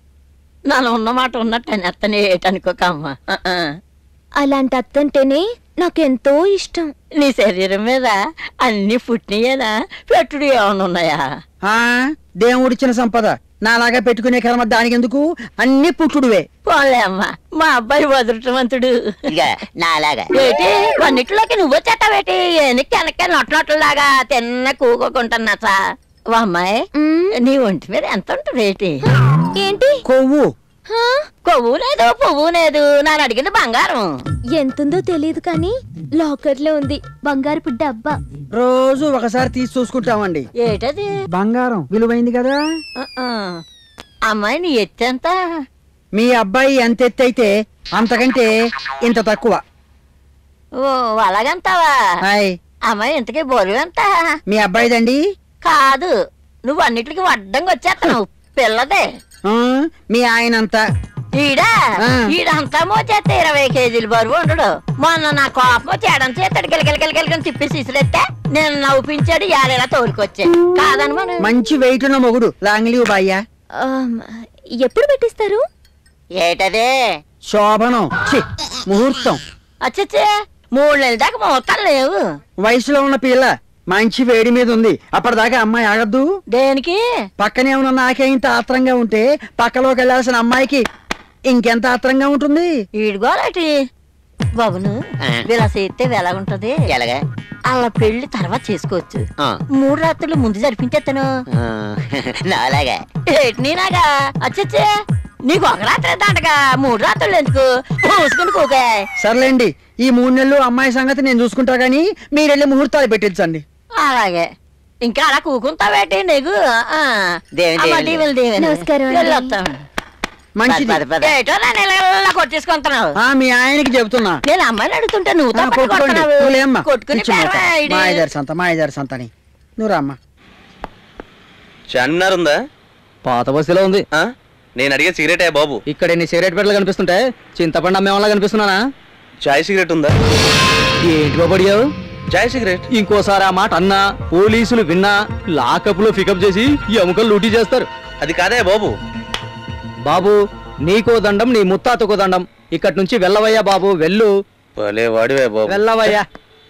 నన్ను ఉన్న మాట ఉన్నట్టు అని అత్తనే ఏటనుకోక అమ్మ ఆ, ఆ. అలాంటి అత్తంటేనే నాకెంతో ఇష్టం నీ శరీరం మీద అన్ని పుట్టినయేనా పెట్టుడు ఏమైనా ఉన్నాయా ఆ దేవుడిచ్చిన సంపద నాలాగా పెట్టుకునే కర్మ దానికి ఎందుకు అన్ని పుట్టుడువే పోలే అమ్మా మా అబ్బాయి వదృష్టవంతుడు ఇక నాలాగా ఏటి కొన్నిట్లోకి నువ్వు వచ్చేటావేటి ఎనక్కి వెనక్కి నొట్లొట్టలాగా తిన్న కూకోకుంటున్నా సా ఓ అమ్మాయి నీ ఒంటి మీద ఎంత ఉంటుంది ఏంటి ఏంటి కొవ్వు కొవ్వు లేదు పువ్వు లేదు నన్ను అడిగింది బంగారం ఎంతుందో తెలియదు కానీ లాకర్ లో ఉంది బంగారపు డబ్బా రోజు ఒకసారి తీసి చూసుకుంటామండి ఏటది బంగారం విలువైంది కదా ఆ, ఆ. అమ్మాయి నీ ఎత్తెంత మీ అబ్బాయి ఎంత ఎత్తు అయితే అంతకంటే ఇంత తక్కువ ఓ అలాగంతావా హాయ్ అమ్మాయి ఇంతకీ బరువు ఎంత మీ అబ్బాయిదండి కాదు నువ్వు అన్నిటికీ వడ్డంగా వచ్చేస్తున్నావు పిల్లదే ఆ, మీ ఆయన అంత ఈడా ఆ. ఈడంతా మోచేస్తే ఇరవై కేజీలు బరువు ఉండడు మొన్న నా కోపం చేయడం చేస్తాడు గిలగిలగిలగిలగని తిప్పి సిసిరెత్తే నేను నవ్వుపించాడు యాడేలా తోలుకొచ్చే కాదని మనం మంచి వెయిట్ ఉన్న మొగుడు లాంగ్ లీవ్ బాయ్యా ఆమ్, ఎప్పుడు పెట్టిస్తారు ఏటదే శోభనం ఛీ, ముహూర్తం అచ్చచ్చే మూడు నెలల దాకా ముహూర్తాలు లేవు వయసులో ఉన్న పిల్ల మంచి వేడి మీద ఉంది అప్పటిదాకా అమ్మాయి ఆగద్దు దేనికి పక్కనే ఉన్న నాకే ఇంత ఆత్రంగా ఉంటే పక్కలోకి వెళ్ళాల్సిన అమ్మాయికి ఇంకెంత ఆత్రంగా ఉంటుంది ఈడుగోలేటి బాబును ఇలా చేస్తే ఎలా ఉంటది ఎలాగా అలా పెళ్లి తర్వాత చేసుకోవచ్చు ఆ. మూడు రాత్రులు ముందు జరిపించేస్తాను ఆ, నాలాగా ఏటి నీనాగా అచ్చచ్చే నీకు ఒక రాత్రి దండగా మూడు రాత్రులు ఎందుకు మూసుకుని కూకే సర్లేండి ఈ మూడు నెలలు అమ్మాయి సంగతి నేను చూసుకుంటా గానీ మీరెళ్ళి ముహూర్తాలు పెట్టించండి అలాగే ఇంకా అలా కూకుంటావేటి నీకు ఆ. దేవి, అమ్మ, దేవి. దీవెలు, దీవెలు. నమస్కారం అండి. వెళ్ళొస్తాం. మంచిది పద, పద, పద. ఏటో నన్ను ఇలా ఇలా కొట్టేసుకుంటున్నావు ఆ మీ ఆయనకి చెబుతున్నా నేను అమ్మాయిని అడుగుతుంటే నువ్వు ఆ, తప్పని కొట్టుకోండి కొడుతున్నావు. నువ్వులేమ్మా కొట్టుకుని పిచ్చి మాట. పేరవా, ఈడు. మా ఇద్దరు సంత మా ఇద్దరు సంతని నువ్వు రామ్మా చార్మినార్ ఉందా పాత బస్సులో ఉంది నేను అడిగే సిగరెటే బాబు ఇక్కడ ఎన్ని సిగరెట్ పెట్టలు కనిపిస్తుంటే చింతపండు అమ్మేవాళ్ళ కనిపిస్తున్నానా చాయ్ సిగరెట్ ఉందా ఏంటి బాబు అడిగావు చాయ్ సిగరెట్ ఇంకోసారి ఆ మాట అన్నా పోలీసులు విన్నా లాకప్ లో పికప్ చేసి ఎముకలు లూటీ చేస్తారు అది కాదే బాబు బాబు నీకో దండం నీ ముత్తాతకో దండం ఇక్కడి నుంచి వెళ్ళవయ్యా బాబు వెళ్ళు భలే వాడివే బాబు వెళ్ళవయ్యా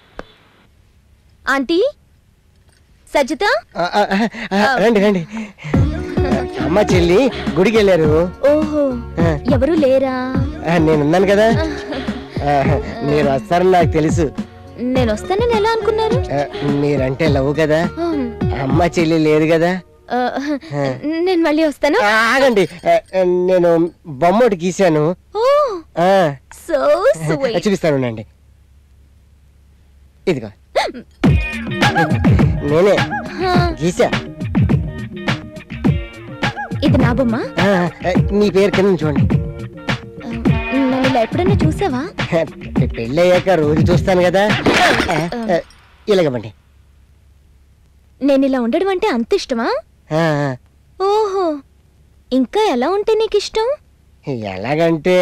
ఆంటీ సజ్జిత రండి రండి అమ్మ చెల్లి గుడికి వెళ్ళారు ఓహో ఆ. ఎవరు లేరా ఆ, నేనున్నాను కదా ఆ, మీరు వస్తారని నాకు తెలుసు నేను వస్తానని ఎలా అనుకున్నారు ఆ, మీరంటే లవ్ కదా ఆమ్, అమ్మ చెల్లి లేదు కదా ఆ, నేను మళ్ళీ వస్తాను ఆ, ఆగండి ఆ, ఆ, నేను బొమ్మ ఒకటి గీశాను ఓ ఆ, సో స్వీట్ చూపిస్తాను ఉండండి ఇదిగో నేనే గీసా ఇది నా బొమ్మ ఆ, ఆ, మీ పేరు కింద చూడండి నన్ను ఇలా ఎప్పుడైనా చూసావా పెళ్ళయ్యాక రోజు చూస్తాను కదా ఆ, ఆ, ఇలాగమండి నేను ఇలా ఉండడం అంటే అంత ఇష్టమా ఆ, ఆ. ఓహో ఇంకా ఎలా ఉంటే నీకు ఇష్టం ఎలాగంటే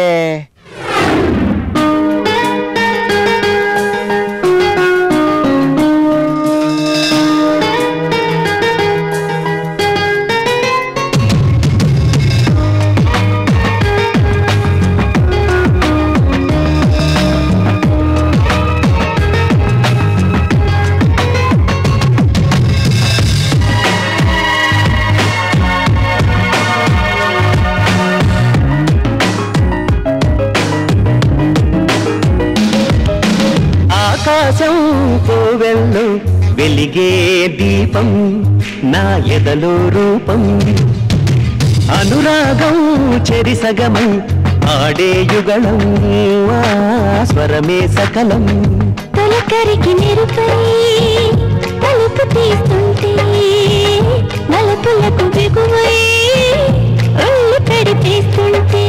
ఆకాశం కోవెల్లో వెలిగే దీపం నా ఎదలో రూపం అనురాగం చెరిసగమై ఆడే యుగళం ఆ స్వరమే సకలం తొలకరికి మెరుపై తలుపు తీస్తుంటే నలుపులకు బిగువై ఒళ్ళు కడిపేస్తుంటే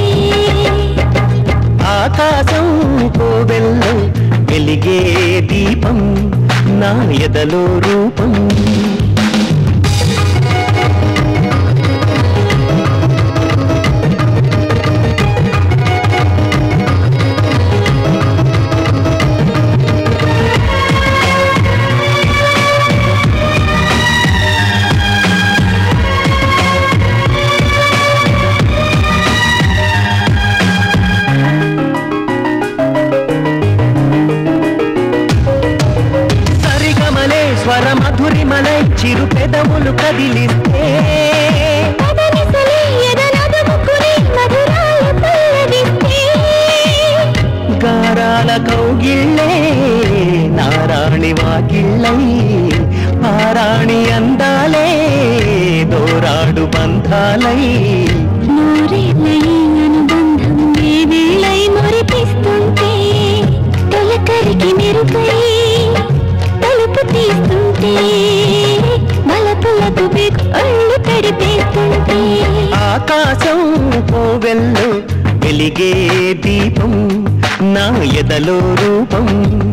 ఆకాశం కోవెల్లో వెలిగే దీపం నా ఎదలో రూపం రాణి అందాలే దోరాడు బంధాలై నూరేళ్ళ ఈ అనుబంధం ఏ వేళై మురిపిస్తుంటే తొలకరికి మెరుగై తలుపు తీస్తుంటే బలపులకు బిగు ఒళ్ళు తడిపేస్తుంటే ఆకాశం కోవెల్లో వెలిగే దీపం నా ఎదలో రూపం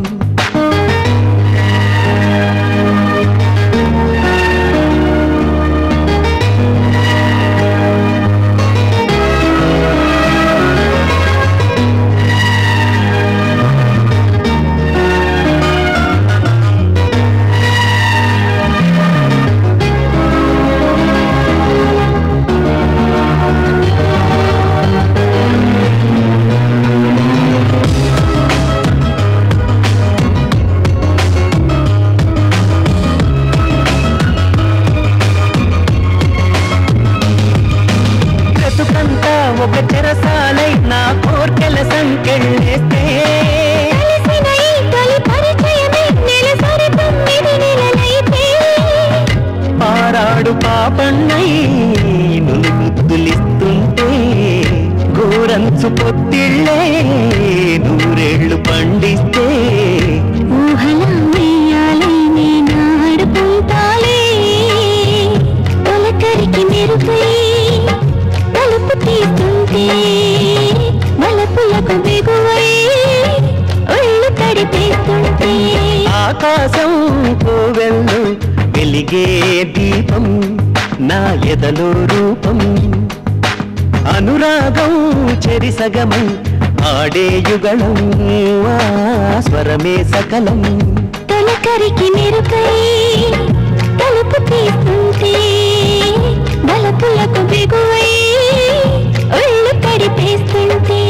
బ్రతుకంతా ఒక చెరసాలై నా కోర్కెల సంకెళ్ళేస్తే కలిసిన ఈ తొలి పరిచయమే నెలసరి తొమ్మిది నెలలైతే పారాడు పాపన్నై నులి ముద్దులిస్తుంటే గోరంచు పొత్తిళ్ళే నూరేళ్లు పండిస్తే ఊహల ఉయ్యాలై నేనాడుకుంటాలే తొలకరికి మెరుగై తలుపు తీస్తుంటే బలపులకు బిగువై ఒళ్ళు తడిపేస్తుంటే ఆకాశం కోవెల్లో వెలిగే దీపం నా ఎదలో రూపం అనురాగం చెరిసగమై ఆడే యుగళం ఆ స్వరమే సకలం తొలకరికి మెరుగై తలుపు తీస్తుంటే బలపులకు బిగువై ఒళ్ళు తడిపేస్తుంటే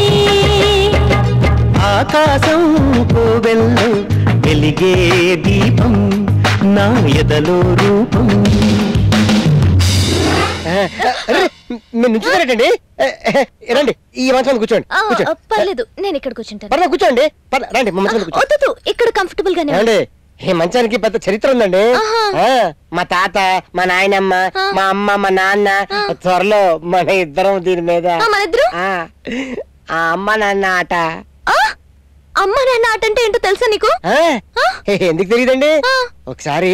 ఆకాశం కోవెల్లో వెలిగే దీపం నా ఎదలో రూపం మీరు నుంచుతారేటండి రండి ఈ మంచం మీద కూర్చోండి ఆ, కూర్చోండి ఆ, పర్లేదు నేను ఇక్కడ కూర్చుంటాను పర్లేదు కూర్చోండి పర్లేదు, రండి మా మంచం మీద కూర్చోండి వద్దు ఇక్కడ కంఫర్టబుల్ గానే ఉంది. ఏమండి ఈ మంచానికి పెద్ద చరిత్ర ఉందండి ఆహా. ఆ, మా తాత మా నాయనమ్మ మా అమ్మ మా నాన్న త్వరలో మన ఇద్దరం దీని మీద ఆ, మనిద్దరు ఆ, ఆ అమ్మ నాన్న ఆట అమ్మ నాన్న ఆట అంటే ఏంటో తెలుసా నీకు ఆ, ఎందుకు తెలియదండి ఒకసారి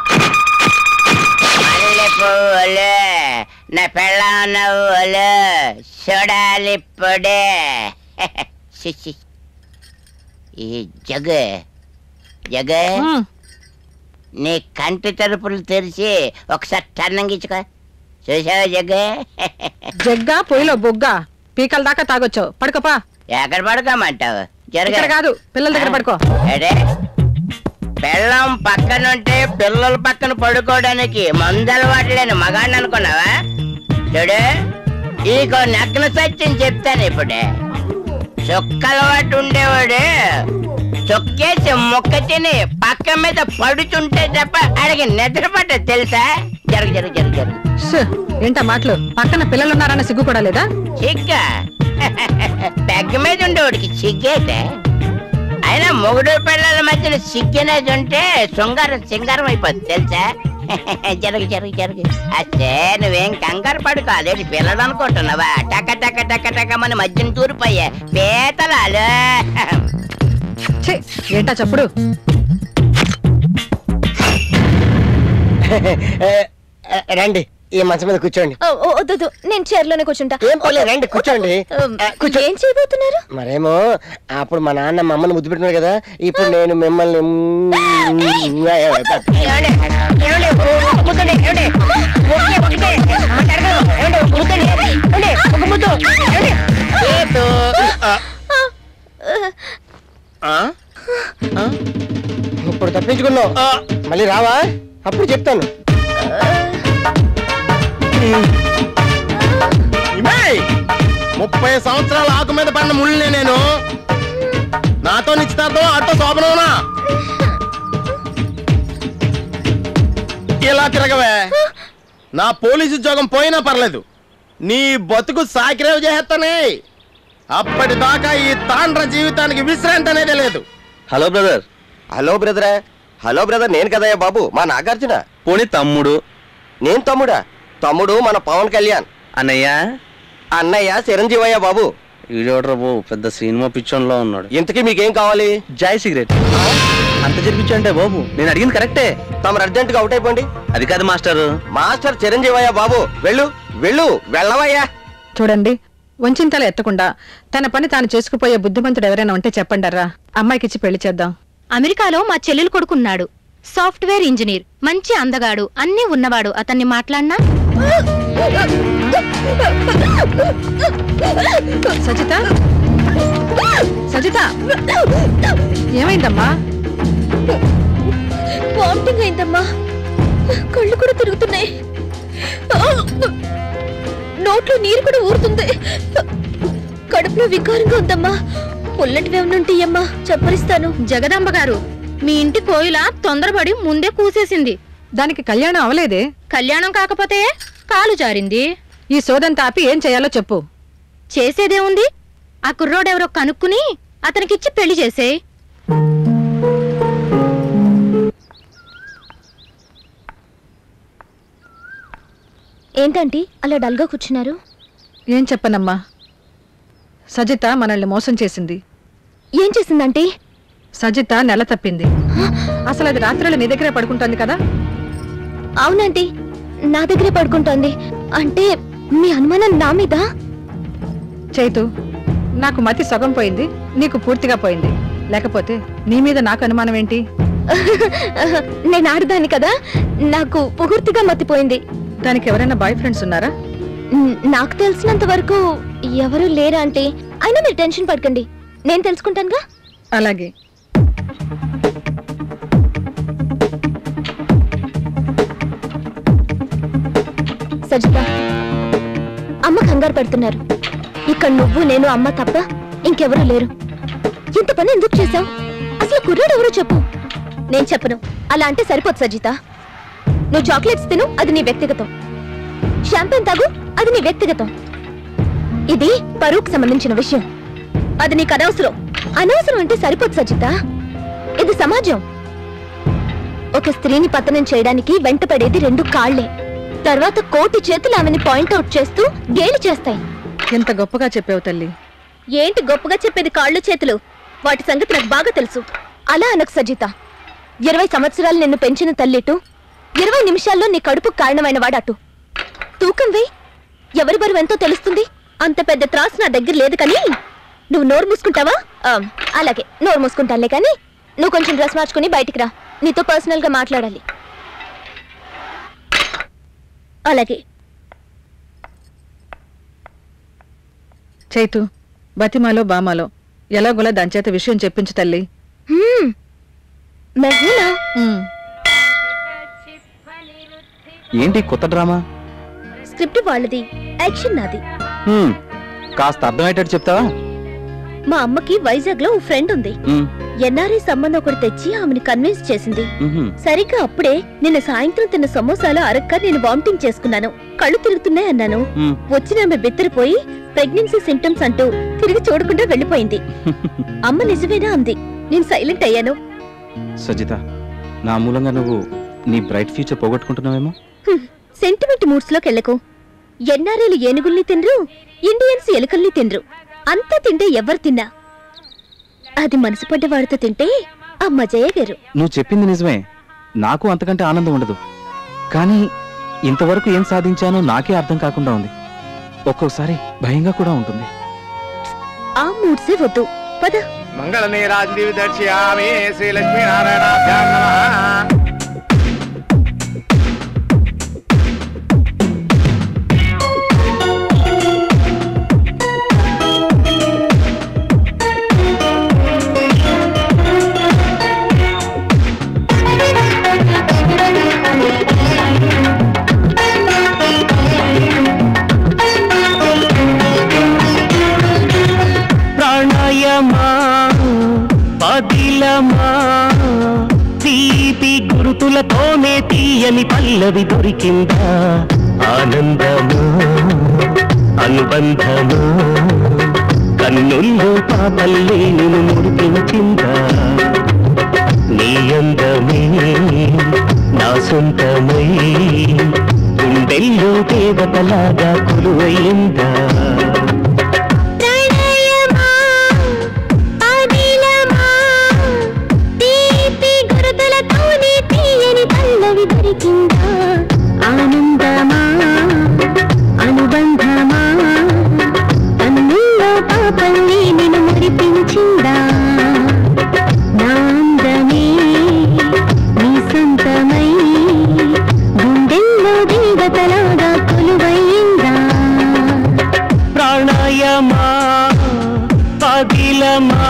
మల్లె పువ్వులు నా పెళ్ళ నవ్వులు చూడాలి పొడే శిశి. ఈ జగ జగ నీ కంటి తలుపులు తెరిచి ఒకసారి టన్నంగిచ్చుకో చూసావా జగ్గ జగ్గా పొయ్యిలో బొగ్గా పీకల దాకా తాగొచ్చావు పడుకోపా ఎక్కడ పడుకోమంటావు జరగ ఇక్కడ కాదు పిల్లల దగ్గర పడుకో ఏడే పెళ్ళం పక్కనుంటే పిల్లల పక్కన పడుకోవడానికి మందు అలవాటు లేని మగాడిని అనుకున్నావా చూడు ఈకో నగ్న సత్యం చెప్తాను ఇప్పుడే చుక్క అలవాటు ఉండేవాడు చొక్కేసి మొక్క తిని పక్క మీద పడుతుంటే తప్ప అడిగి నిద్ర పడ్డ తెలుసా జరుగు జరుగు జరుగు జరుగు ష్, ఏంటా మాటలు పక్కన పిల్లలు ఉన్నారన్న సిగ్గు కూడా లేదా సిగ్గా పెగ్గ మీద ఉండేవాడికి సిగ్గేటే అయినా మొగుడు పిల్లల మధ్యన సిగ్గనేది ఉంటే శృంగారం సింగారం అయిపోద్ది తెలుసా జరుగు జరుగు జరుగు అచ్చే నువ్వేం కంగారు పడుకో అదేంటి పిల్లలు అనుకుంటున్నావా టక టక టక టక మన మధ్యన తూరిపోయా పీతలాలు ఛీ, ఏంటా చప్పుడు రండి ఈ మంచం మీద కూర్చోండి ఓ, ఓ, వద్దు వద్దు, నేను చైర్లోనే కూర్చుంటా ఏం పర్లేదు రండి కూర్చోండి ఏం చేయబోతున్నారు మరేమో అప్పుడు మా నాన్న మా అమ్మని ముద్దు పెట్టినారు కదా ఇప్పుడు నేను మిమ్మల్ని ఇప్పుడు తప్పించుకున్నావు మళ్ళీ రావా అప్పుడు చెప్తాను ఇమేయ్! ముప్పై సంవత్సరాల ఆకు మీద పడిన ముళ్ళే నేను నాతో నిశ్చితార్థం అట్టో శోభనవునా ఇలా తిరగవే నా పోలీసు ఉద్యోగం పోయినా పర్లేదు నీ బతుకు సాకిరేవ్ చేస్తానే అప్పటిదాకా ఈ తాండ్ర జీవితానికి విశ్రాంతి అనేది లేదు హలో బ్రదర్ హలో బ్రదరా హలో బ్రదర్ నేను కదయ్యా బాబు మా నాగార్జున పోనీ తమ్ముడు నేను తమ్ముడా తమ్ముడు మన పవన్ కళ్యాణ్ అన్నయ్య అన్నయ్య చిరంజీవయ్య బాబు ఈడోడ్రా బాబు పెద్ద సినిమా పిచ్చోన్లో ఉన్నాడు ఇంతకీ మీకేం కావాలి జాయ్ సిగరెట్ అంత జరిపించంటే బాబు నేను అడిగింది కరెక్టే తమరు అర్జెంట్ గా అవుట్ అయిపోండి అది కాదు మాస్టర్ మాస్టర్ చిరంజీవయ్య బాబు వెళ్ళు వెళ్ళు వెళ్ళవయ్యా చూడండి వంచింతలు ఎత్తకుండా తన పని తాను చేసుకుపోయే బుద్ధిమంతుడు ఎవరైనా ఉంటే చెప్పండర్రా అమ్మాయికిచ్చి పెళ్లి చేద్దాం అమెరికాలో మా చెల్లెలు కొడుకున్నాడు సాఫ్ట్వేర్ ఇంజనీర్ మంచి అందగాడు అన్నీ ఉన్నవాడు అతన్ని మాట్లాడినా సజిత సజిత ఏమైందమ్మా వామిటింగ్ అయిందమ్మా కళ్ళు కూడా తిరుగుతున్నాయి నోట్లో నీరు కూడా ఊరుతుంది కడుపులో వికారంగా ఉందమ్మా పుల్లటివి ఏమన్నా అమ్మా చెప్పరిస్తాను జగదాంబ గారు మీ ఇంటి కోయిల తొందరపడి ముందే కూసేసింది దానికి కళ్యాణం అవలేదే కళ్యాణం కాకపోతే కాలు జారింది ఈ సోదంతా ఆపి ఏం చేయాలో చెప్పు చేసేదేముంది ఆ కుర్రోడెవరో కనుక్కుని అతనికిచ్చి పెళ్లి చేసేయ్ ఏంటంటీ అలా డల్గా కూర్చున్నారు ఏం చెప్పనమ్మా సజిత మనల్ని మోసం చేసింది ఏం చేసిందంటీ సజిత నెల తప్పింది అసలు అది రాత్రులు నీ దగ్గరే పడుకుంటోంది కదా అవునంటీ నా దగ్గరే పడుకుంటోంది అంటే మీ అనుమానం నా మీద చైతు నాకు మతి సగం పోయింది నీకు పూర్తిగా పోయింది లేకపోతే నీ మీద నాకు అనుమానం ఏంటి నేను ఆడదాన్ని కదా నాకు పూర్తిగా మతిపోయింది దానికి ఎవరైనా బాయ్ ఫ్రెండ్స్ ఉన్నారా న్- నాకు తెలిసినంత వరకు ఎవరు లేరా అంటే అయినా మీరు టెన్షన్ పడకండి నేను తెలుసుకుంటానుగా అలాగే సజిత అమ్మ కంగారు పడుతున్నారు ఇక్కడ నువ్వు నేను అమ్మ తప్ప ఇంకెవరూ లేరు ఇంత పని ఎందుకు చేశావు అసలు కుర్రాడు ఎవరో చెప్పు నేను చెప్పను అలా అంటే సరిపోదు సజిత నువ్వు చాక్లెట్స్ తిను అది నీ వ్యక్తిగతం షాంపెన్ తాగు అది నీ వ్యక్తిగతం ఇది పరువుకు సంబంధించిన విషయం అది నీకు అనవసరం అనవసరం అంటే సరిపోదు సజిత ఇది సమాజం ఒక స్త్రీని పతనం చేయడానికి వెంటపడేది రెండు కాళ్లే తర్వాత కోటి చేతులు ఆమెని పాయింట్అవుట్ చేస్తూ గేలి చేస్తాయి ఎంత గొప్పగా చెప్పావు తల్లి ఏంటి గొప్పగా చెప్పేది కాళ్ళు చేతులు వాటి సంగతి నాకు బాగా తెలుసు అలా అనకు సజిత ఇరవై సంవత్సరాలు నిన్ను పెంచిన తల్లిటు ఇరవై నిమిషాల్లో నీ కడుపు కారణమైన వాడటు తూకం వేయ్ ఎవరి బరువు ఎంతో తెలుస్తుంది అంత పెద్ద త్రాసు నా దగ్గర లేదు కానీ నువ్వు నోరు మూసుకుంటావా ఆ, అలాగే నోరు మూసుకుంటానులే కానీ నువ్వు కొంచెం డ్రెస్ మార్చుకుని బయటికి రా నీతో పర్సనల్ గా మాట్లాడాలి అలాగే చైతు బతిమాలో బామాలో ఎలాగోలా దాని చేత విషయం చెప్పించు తల్లి హ్మ్. మెహూనా ఏంటి కొత్త డ్రామా స్క్రిప్ట్ వాళ్ళది యాక్షన్ నాది హ్మ్, కాస్త అర్థమయ్యేటట్టు చెప్తావా మా అమ్మకి వైజాగ్ లో ఓ ఫ్రెండ్ ఉంది హ్మ్, ఎన్ఆర్ఐ సంబంధం ఒకటి తెచ్చి ఆమెను కన్విన్స్ చేసింది మ్హూ. సరిగ్గా అప్పుడే నిన్న సాయంత్రం తిన్న సమోసాలు అరక్క నేను వామిటింగ్ చేసుకున్నాను కళ్ళు తిరుగుతున్నాయి అన్నాను హ్మ్. వచ్చిన ఆమె బిత్తరపోయి ప్రెగ్నెన్సీ సింటమ్స్ అంటూ తిరిగి చూడకుండా వెళ్ళిపోయింది అమ్మ నిజమేనా అంది నేను సైలెంట్ అయ్యాను సజిత నా మూలంగా నువ్వు నీ బ్రైట్ ఫ్యూచర్ పోగొట్టుకుంటున్నావేమో సెంటిమెంట్ మూడ్స్ లోకి వెళ్ళకు ఎన్ఆర్ఐలు ఏనుగుల్ని తినరు ఇండియన్స్ ఎలుకల్ని తినరు అంతా తింటే ఎవరు తిన్నా అది మనసు పడ్డ వాడితో తింటే ఆ మజయే వేరు నువ్వు చెప్పింది నిజమే నాకు అంతకంటే ఆనందం ఉండదు కానీ ఇంతవరకు ఏం సాధించానో నాకే అర్థం కాకుండా ఉంది ఒక్కొక్కసారి భయంగా కూడా ఉంటుంది ఆ మూడ్సే వద్దు పద మంగళ నీరాజీవి దర్శయామి శ్రీ లక్ష్మీనారాయణాభ్యాం నమః ప్రాణాయమా పదిలమా తీపి గురుతులతోనే తీయని పల్లవి దొరికిందా ఆనందమా అనుబంధమా కన్నుల్లో పాపల్లే నిన్ను ముడిపించిందా నీ అందమే నా సొంతమై గుండెల్లో దేవతలాగా కొలువైందా అనిలమా తీపి గురుతులతోనే తీయని పల్లవి దొరికిందా ఆనందమా అనుబంధమా కన్నుల్లో పాపల్ని నిన్ను మురిపించిందా నా అందమే నీ సొంతమై గుండెల్లో దేవతలాగా కొలువైందా ప్రాణాయమా పగిలమా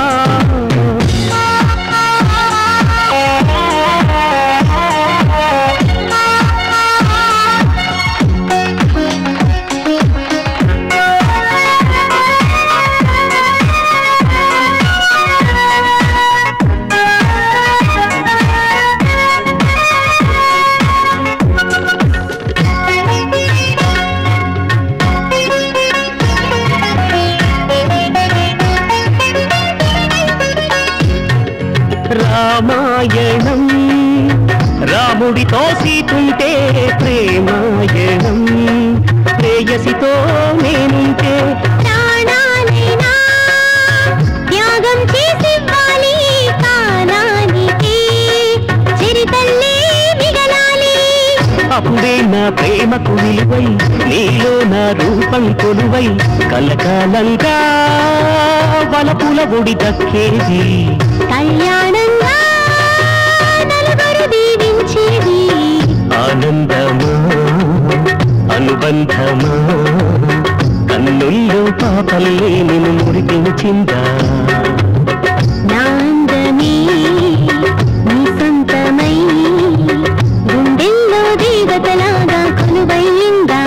రామాయణం రాముడితో సీతుంటే ప్రేమాయణం ప్రేయసితో నేనుంటే ప్రాణాలైనా త్యాగం చేసివ్వాలి కాలానికి చరితల్లే మిగలాలి అప్పుడే నా ప్రేమకు విలువై నీలో నా రూపం కొలువై కలకాలంగా వలపుల ఒడి దక్కేది కళ్యాణంగా నలుగురు దీవించేది ఆనందమా అనుబంధమా కన్నుల్లో పాపల్లే నిన్ను మురిపించిందా నా అందమే నీ సొంతమై గుండెల్లో దేవతలాగా కొలువైందా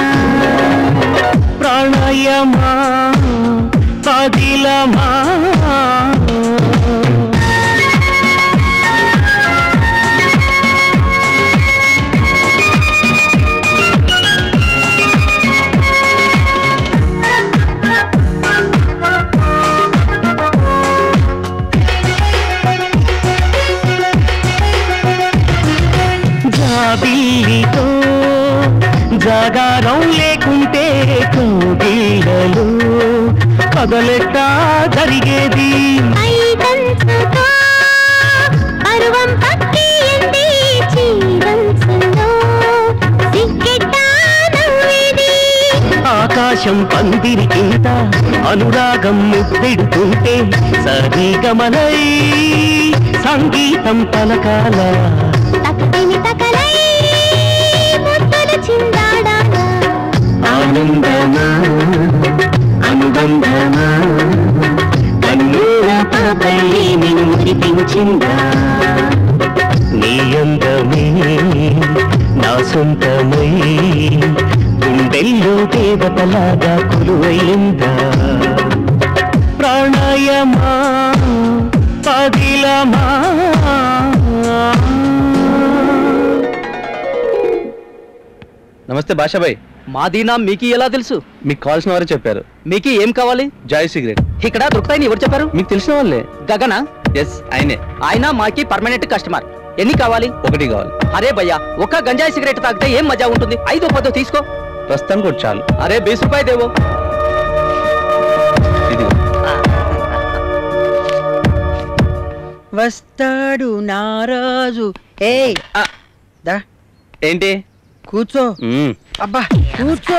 ప్రాణాయమా పదిలమా జాబిల్లితో జాగారం లేకుంటే కోగిళ్ళలో కదలెట్టా జరిగేది ఐదంచుతో పరువం పక్కియంది చీవంచులో సిగ్గెట్టా నవ్వేది ఆకాశం పందిరి కింద అనురాగం ముద్దెడుతుంటే సరిగమనై సంగీతం పలకాల తక్కని తకలై ముద్దలు చిందాడాలా ఆనందమా అనుబంధమా కన్నుల పాపల్లి నిన్ను మురిపించిందా నీ అందమే నా సొంతమై గుండెల్లో దేవతలాగా కొలువైందా ప్రాణాయమా పదిలమా నమస్తే బాషాబాయ్ మాది నా మీకు ఎలా తెలుసు మీకు కావాల్సిన వారే చెప్పారు మీకు ఏం కావాలి జాయ్ సిగరెట్ ఇక్కడ దొరుకుతాయని ఎవరు చెప్పారు మీకు తెలిసిన వాళ్ళే గగన ఎస్ ఆయనే ఆయన మాకి పర్మనెంట్ కస్టమర్ ఎన్ని కావాలి ఒకటి కావాలి అరే భయ్యా ఒక గంజాయి సిగరెట్ తాగితే ఏం మజా ఉంటుంది ఐదో పదో తీసుకో ప్రస్తుతానికి ఒకటి చాలు అరే బీస్ రూపాయి దేవో ఇది వస్తాడు నారాజు ఏయ్ దా ఏంటి కూర్చో అబ్బా కూర్చో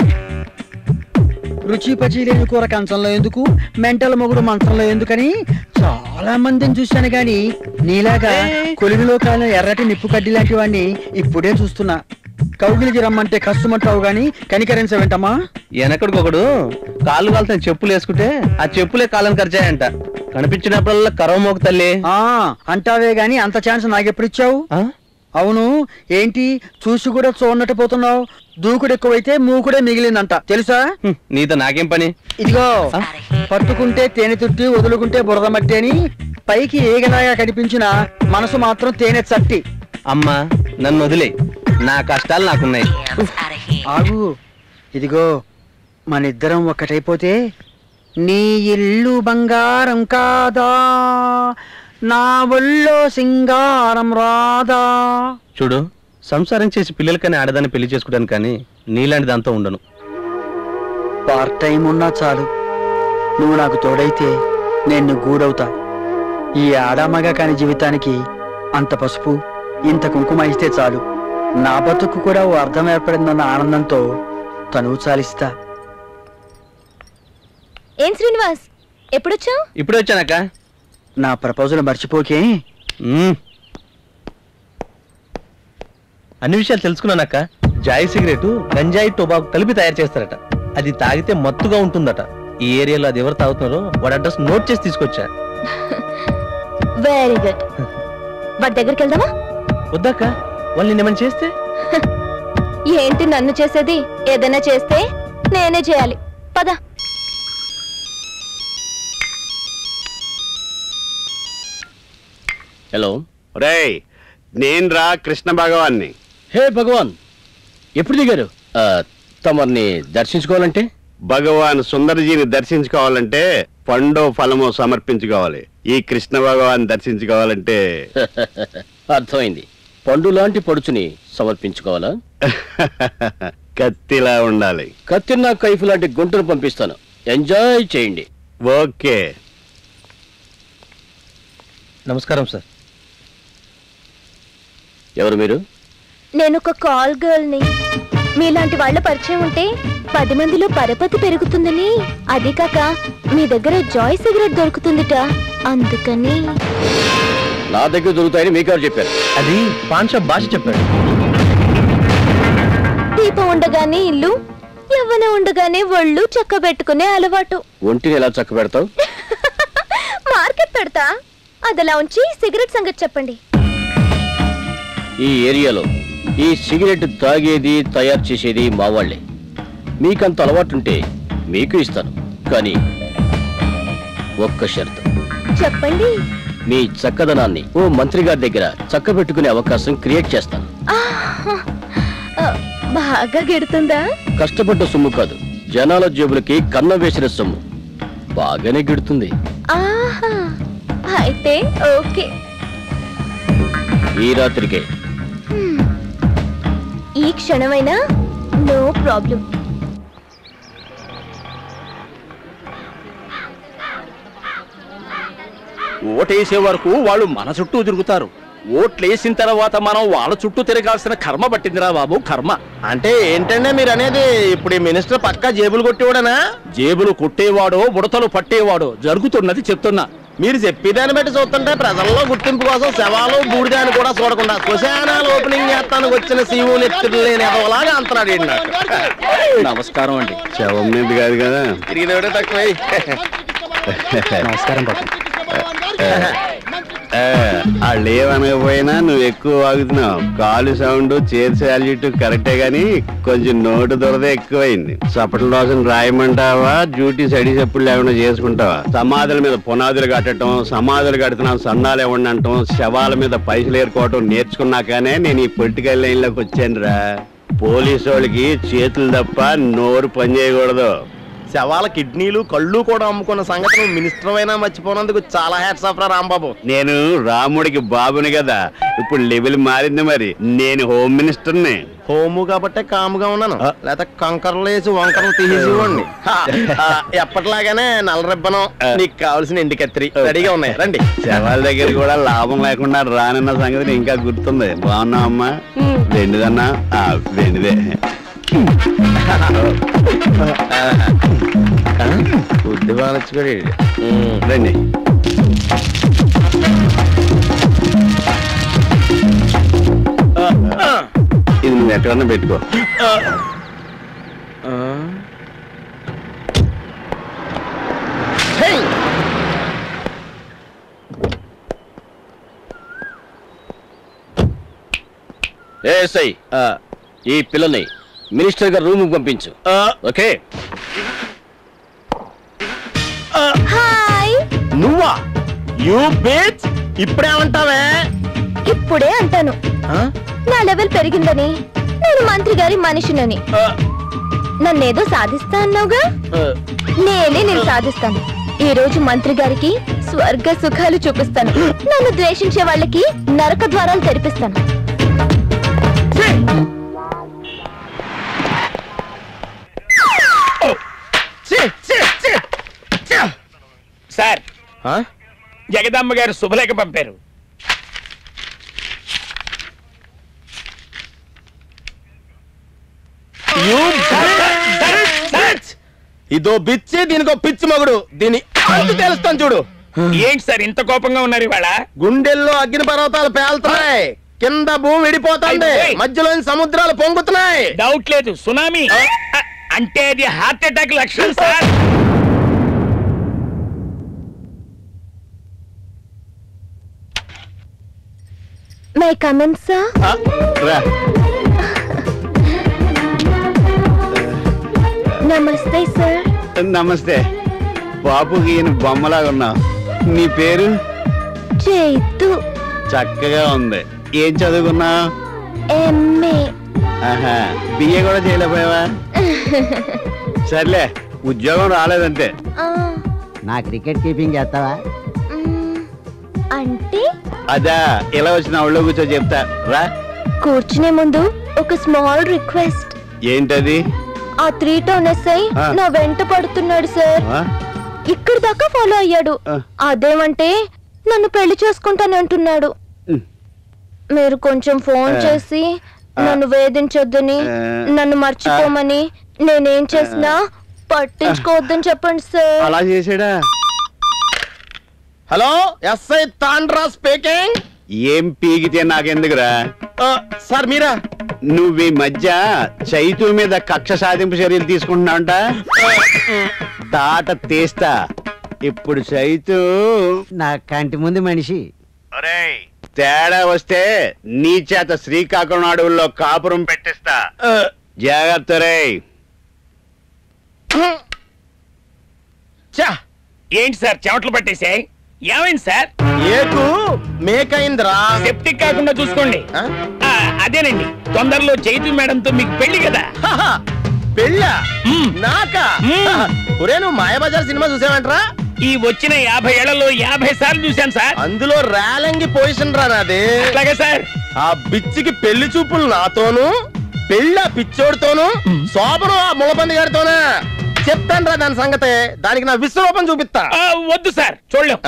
రుచి పచి లేని కూర కంచంలో ఎందుకు మెంటల్ మొగుడు మంచంలో ఎందుకని చాలా మందిని చూశాను గాని నీలాగా కొలుగులో కాలిన ఎర్రటి నిప్పు కడ్డి లాంటి వాడిని ఇప్పుడే చూస్తున్నా కౌగిలికి రమ్మంటే కష్టమంటావు గాని కనికరించవేంటమ్మా వెనకడికొకడు కాళ్ళు కాలుతున్న చెప్పులు వేసుకుంటే ఆ చెప్పులే కాళ్ళని ఖర్చాయంట కనిపించినప్పుడల్లా కరవ మోక తల్లి ఆ అంటావే గాని అంత ఛాన్స్ నాకెప్పుడు ఇచ్చావు అవును ఏంటి చూసి కూడా చూడనట్టు పోతున్నావు దూకుడు ఎక్కువైతే మూకుడే మిగిలిందంట తెలుసా నీతో నాకేం పని ఇదిగో పట్టుకుంటే తేనె తుట్టి వదులుకుంటే బురద మట్టి అని పైకి ఏగలాగా కనిపించిన మనసు మాత్రం తేనె చట్టి అమ్మా నన్ను వదిలే నా కష్టాలు నాకున్నాయి ఆగు ఇదిగో మనిద్దరం ఒక్కటైపోతే నీ ఇల్లు బంగారం కాదా నా ఒళ్ళో సింగారం రాదా చూడు సంసారం చేసి పిల్లలకని ఆడదాన్ని పెళ్లి చేసుకోవడానికి కానీ నీలాంటి దాంతో ఉండను పార్ట్ టైం ఉన్నా చాలు నువ్వు నాకు తోడైతే నేను గూడవుతా ఈ ఆడామగా కాని జీవితానికి అంత పసుపు ఇంత కుంకుమ ఇస్తే చాలు నా బతుకు కూడా ఓ అర్థం ఏర్పడిందన్న ఆనందంతో తనువు చాలిస్తా ఏం శ్రీనివాస్ ఎప్పుడొచ్చావు ఇప్పుడే వచ్చానక్క నా ప్రపోజల్ మర్చిపోకే అన్ని విషయాలు తెలుసుకున్నానక్క జాయ్ సిగరెట్ గంజాయి టొబాకు కలిపి తయారు చేస్తారట అది తాగితే మత్తుగా ఉంటుందట ఈ ఏరియాలో అది ఎవరు తాగుతున్నారో వాడి అడ్రస్ నోట్ చేసి తీసుకొచ్చా వెరీ గుడ్ వాడి దగ్గరికి వెళ్దామా వద్దాక వాళ్ళు నిన్నేమని చేస్తే ఏంటి నన్ను చేసేది ఏదైనా చేస్తే నేనే చేయాలి పద హలో రేయ్ నేను రా కృష్ణ భగవాన్ని హే భగవాన్ ఎప్పుడు దిగారు ఆ, తమర్ని దర్శించుకోవాలంటే భగవాన్ సుందరజీని దర్శించుకోవాలంటే పండో ఫలమో సమర్పించుకోవాలి ఈ కృష్ణ భగవాన్ దర్శించుకోవాలంటే అర్థమైంది పండు లాంటి పడుచుని సమర్పించుకోవాలా కత్తిలా ఉండాలి కత్తిన్న కైఫ్ లాంటి గుంటను పంపిస్తాను ఎంజాయ్ చేయండి ఓకే నమస్కారం సార్ ఎవరు మీరు నేను ఒక కాల్ గర్ల్ ని మీలాంటి వాళ్ళ పరిచయం ఉంటే పది మందిలో పరపతి పెరుగుతుందని అదే కాక మీ దగ్గర జాయ్ సిగరెట్ దొరుకుతుందిట అందుకని నా దగ్గర దొరుకుతాయని మీకెవరు చెప్పారు అది పాన్ షాప్ భాష చెప్పాడు దీపం ఉండగానే ఇల్లు యవ్వన ఉండగానే ఒళ్ళు చక్క పెట్టుకునే అలవాటు ఒంటిని ఎలా చక్క పెడతావు మార్కెట్ పెడతా అదలా ఉంచి సిగరెట్ సంగతి చెప్పండి ఈ ఏరియాలో ఈ సిగరెట్ తాగేది తయారు చేసేది మా వాళ్ళే మీకంత అలవాటుంటే మీకు ఇస్తాను కానీ ఒక్క షరతు చెప్పండి మీ చక్కదనాన్ని ఓ మంత్రి గారి దగ్గర చక్క పెట్టుకునే అవకాశం క్రియేట్ చేస్తాను ఆహ్! ఆ, బాగా గెడుతుందా కష్టపడ్డ సొమ్ము కాదు జనాల జేబులకి కన్న వేసిన సొమ్ము బాగానే గిడుతుంది ఆహా అయితే ఓకే ఈ రాత్రికే హ్మ్. ఈ క్షణమైనా నో ప్రాబ్లం ఓటేసే వరకు వాళ్ళు మన చుట్టూ తిరుగుతారు ఓట్లేసిన తర్వాత మనం వాళ్ళ చుట్టూ తిరగాల్సిన కర్మ పట్టిందిరా బాబు కర్మ అంటే ఏంటంటే మీరు అనేది ఇప్పుడు ఈ మినిస్టర్ పక్కా జేబులు కొట్టేవాడనా జేబులు కొట్టేవాడో బుడతలు పట్టేవాడో జరుగుతున్నది చెప్తున్నా మీరు చెప్పేదాన్ని బట్టి చూస్తుంటే ప్రజల్లో గుర్తింపు కోసం శవాలు బూడిదాన్ని కూడా చూడకుండా శ్మశానాలు ఓపెనింగ్ చేస్తానికి వచ్చిన సీఓ నెత్తులు లేని ఎదవలాగా అంటున్నాడు ఈయన నాకు. నమస్కారం అండి శవం మీద కాదు కదా తిరిగినవిడే తక్కువై నమస్కారం బాబు వాళ్ళు ఏమనకపోయినా నువ్వు ఎక్కువ వాగుతున్నావు కాలు సౌండ్ చైర్ సాల్యూట్ కరెక్టే గాని కొంచెం నోటు దొరద ఎక్కువైంది సపట్ల రోజున రాయమంటావా డ్యూటీ సడి చెప్పులు లేకుండా చేసుకుంటావా సమాధుల మీద పునాదులు కట్టడం సమాధులు కడుతున్నాం సన్నాలు ఇవ్వండి అంటాం శవాల మీద పైసలు ఏరుకోవటం నేర్చుకున్నాకనే నేను ఈ పొలిటికల్ లైన్ లోకి వచ్చాను రా పోలీసు వాళ్ళకి చేతులు తప్ప నోరు పని చేయకూడదు శవాల కిడ్నీలు కళ్ళు కూడా అమ్ముకున్న సంగతి నువ్వు మినిస్టర్ అయినా మర్చిపోయినందుకు చాలా హ్యాట్స్ ఆఫ్ రా రాంబాబు నేను రాముడికి బాబుని కదా ఇప్పుడు లెవెల్ మారింది మరి నేను హోమ్ మినిస్టర్ని హోము కాబట్టే కాముగా ఉన్నాను లేకపోతే కంకర్లు వేసి వంకరలు తీసేసేవాడిని ఆ, ఎప్పటిలాగానే నల్ల రిబ్బనం నీకు కావాల్సిన ఎండి కత్తిరి రెడీగా ఉన్నాయి రండి శవాల దగ్గర కూడా లాభం లేకుండా రానన్న సంగతి ఇంకా గుర్తుంది బాగున్నావు అమ్మా వెండిదన్నా ఆ, వెండిదే బుద్ధి బాగా రండి ఇది నువ్వు ఎక్కడన్నా పెట్టుకో ఏ ఎస్ఐ ఈ పిల్లని మినిస్టర్ గారు రూమ్ పంపించు ఓకే హాయ్ నువ్వా యూ బేచ్ ఇప్పుడేమంటావే ఇప్పుడే అంటాను నా లెవెల్ పెరిగిందని నేను మంత్రి గారి మనిషినని నన్నేదో సాధిస్తా అన్నావుగా నేనే నేను సాధిస్తాను ఈ రోజు మంత్రి గారికి స్వర్గ సుఖాలు చూపిస్తాను నన్ను ద్వేషించే వాళ్ళకి నరక ద్వారాలు తెరిపిస్తాను సార్ జగదమ్మ గారు శుభలేఖ పంపారు ఇదో బిచ్చి దీనికో పిచ్చి మగుడు దీని అంతు తెలుస్తాను చూడు ఏంటి సార్ ఇంత కోపంగా ఉన్నారు ఇవాళ గుండెల్లో అగ్ని పర్వతాలు పేలుతున్నాయి కింద భూమి విడిపోతుంది అయిపోయి. మధ్యలో సముద్రాలు పొంగుతున్నాయి డౌట్ లేదు సునామీ అ- అంటే అది హార్ట్ అటాక్ లక్షణం సార్ మై కమెంట్ సార్ రా నమస్తే సార్ నమస్తే బాపుకి ఈయన బొమ్మలాగా ఉన్నావు నీ పేరు చైతు చక్కగా ఉంది ఏం చదువుకున్నావు ఎంఏ ఆహా బిఏ కూడా చేయలేకపోయావా సర్లే ఉద్యోగం రాలేదంతే నా క్రికెట్ కీపింగ్ చేస్తావా అంటే అదా ఇలా వచ్చిన ఒళ్ళో కూర్చో చెప్తా రా కూర్చునే ముందు ఒక స్మాల్ రిక్వెస్ట్ ఏంటది ఆ త్రీ టౌన్ ఎస్ఐ ఆ. నా వెంట పడుతున్నాడు సార్ ఆ? ఇక్కడి దాకా ఫాలో అయ్యాడు అదేమంటే నన్ను పెళ్లి చేసుకుంటానంటున్నాడు ఉమ్. మీరు కొంచెం ఫోన్ ఆ. చేసి నన్ను వేధించొద్దని ఆ. నన్ను మర్చిపోమని నేనేం చేసినా పట్టించుకోవద్దని చెప్పండి సార్ అలా చేసాడా హలో ఎస్ఐ తాండ్రా స్పీకింగ్ ఏం పీకితే నాకెందుకురా సార్ మీరా నువ్వు ఈ మధ్య చైతు మీద కక్ష సాధింపు చర్యలు తీసుకుంటున్నావంట తాట తీస్తా ఇప్పుడు చైతు నా కంటి ముందు మనిషి తేడా వస్తే నీ చేత శ్రీకాకుళం అడవుల్లో కాపురం పెట్టిస్తా జాగ్రత్త రే చా ఏంటి సార్ చెమటలు పట్టేసాయి ఏమైంది సార్ ఏకు మేకైందిరా సెప్టిక్ కాకుండా చూసుకోండి ఆ, అదేనండి తొందరలో చైతు మేడంతో మీకు పెళ్లి కదా పెళ్ళా నాకా ఒరే నువ్వు మాయాబజార్ సినిమా చూసావంటరా ఈ వచ్చిన యాభై ఏళ్లలో యాభై సార్లు చూశాను సార్ అందులో రేలంగి పొజిషన్ రా నాది అట్లాగే సార్ ఆ బిచ్చికి పెళ్లి చూపులు నాతోను పెళ్ళి ఆ పిచ్చోడితోను శోభను ఆ ములపంది గారితోనే చెప్తాను రా దాని సంగతి దానికి నా విశ్వరూపం చూపిస్తా వద్దు సార్ చూడలేం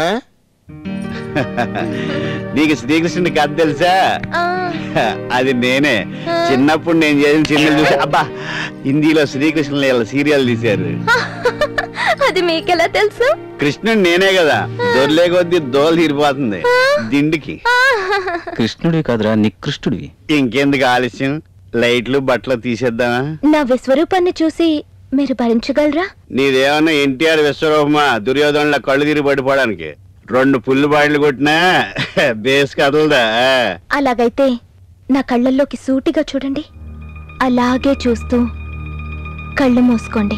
నీకు శ్రీకృష్ణుడి కథ తెలుసా అది నేనే చిన్నప్పుడు నేను చేసిన సినిమాలు చూసి అబ్బా హిందీలో శ్రీకృష్ణుల ఇలా సీరియల్ తీశారు అది మీకెలా తెలుసు కృష్ణుడు నేనే కదా దొర్లే కొద్దీ దోలు తీరిపోతుంది దిండికి కృష్ణుడి కాదురా నికృష్ణుడివి ఇంకెందుకు ఆలస్యం లైట్లు బట్టలు తీసేద్దామా నా విశ్వరూపాన్ని చూసి మీరు భరించగలరా నీదేమన్నా ఎన్టీఆర్ విశ్వరూపమా దుర్యోధనుల కళ్ళు తిరిగి పడిపోవడానికి రెండు పుల్లు బాయిలు కొట్టినా బేస్ కదలదా అలాగైతే నా కళ్ళల్లోకి సూటిగా చూడండి అలాగే చూస్తూ కళ్ళు మూసుకోండి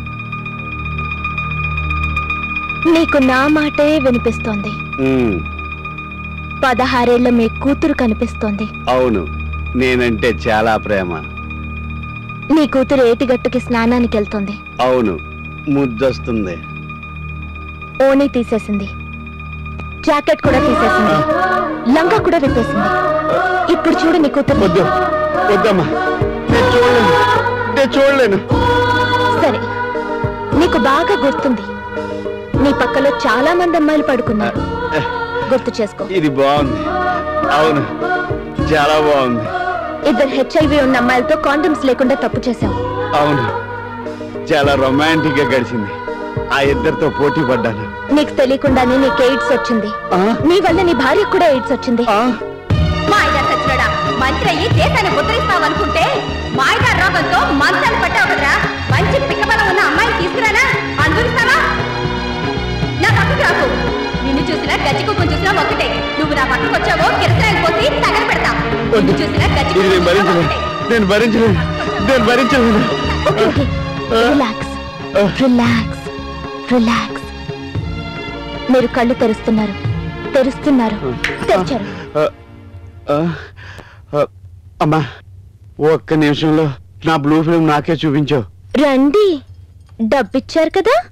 నీకు నా మాటే వినిపిస్తోంది ఉమ్, పదహారేళ్ల మీ కూతురు కనిపిస్తోంది అవును నేనంటే చాలా ప్రేమ నీ కూతురు ఏటిగట్టుకి స్నానానికి వెళ్తోంది అవును ముద్దొస్తుంది ఓణీ తీసేసింది జాకెట్ కూడా తీసేసింది లంగా కూడా విప్పేసింది ఇప్పుడు చూడు నీ కూతురు వద్దు వద్దమ్మా నేను చూడలేను నేను చూడలేను సరే నీకు బాగా గుర్తుంది నీ పక్కలో చాలా మంది అమ్మాయిలు పడుకున్నారు గుర్తు చేసుకో ఇది బాగుంది అవును చాలా బాగుంది ఇద్దరు హెచ్ఐవి ఉన్న అమ్మాయిలతో కాండమ్స్ లేకుండా తప్పు చేశావు అవును చాలా రొమాంటిక్ గా గడిచింది ఆ ఇద్దరితో పోటీ పడ్డాను నీకు తెలియకుండానే నీకు ఎయిడ్స్ వచ్చింది నీ వల్ల నీ భార్యకు కూడా ఎయిడ్స్ వచ్చింది మాయగారు సచ్చినోడా మంత్రి అయ్యి దేశాన్ని ముద్రిస్తావనుకుంటే మాయగారు రోగంతో మంచాన్ని పట్టావు కదరా మంచి పిక్కబలం ఉన్న అమ్మాయిని తీసుకురానా అందుస్తావా నా పక్కకు రాకు నిన్ను చూసినా గజ్జి కుక్కను చూసినా ఒకటే నువ్వు నా పక్కకు వచ్చావో కిరసనాయలు పోసి తగల పెడతా నిన్ను చూసినా గజ్జి ఇది నేను భరించలేను నేను భరించలేను నేను భరించలేను okay okay relax relax relax మీరు కళ్ళు తెరుస్తున్నారు తెరుస్తున్నారు తెరిచారు ఆ, ఆ, ఆ, అమ్మా ఒక్క నిమిషంలో నా బ్లూ ఫిల్మ్ నాకే చూపించావు రండి డబ్బిచ్చారు కదా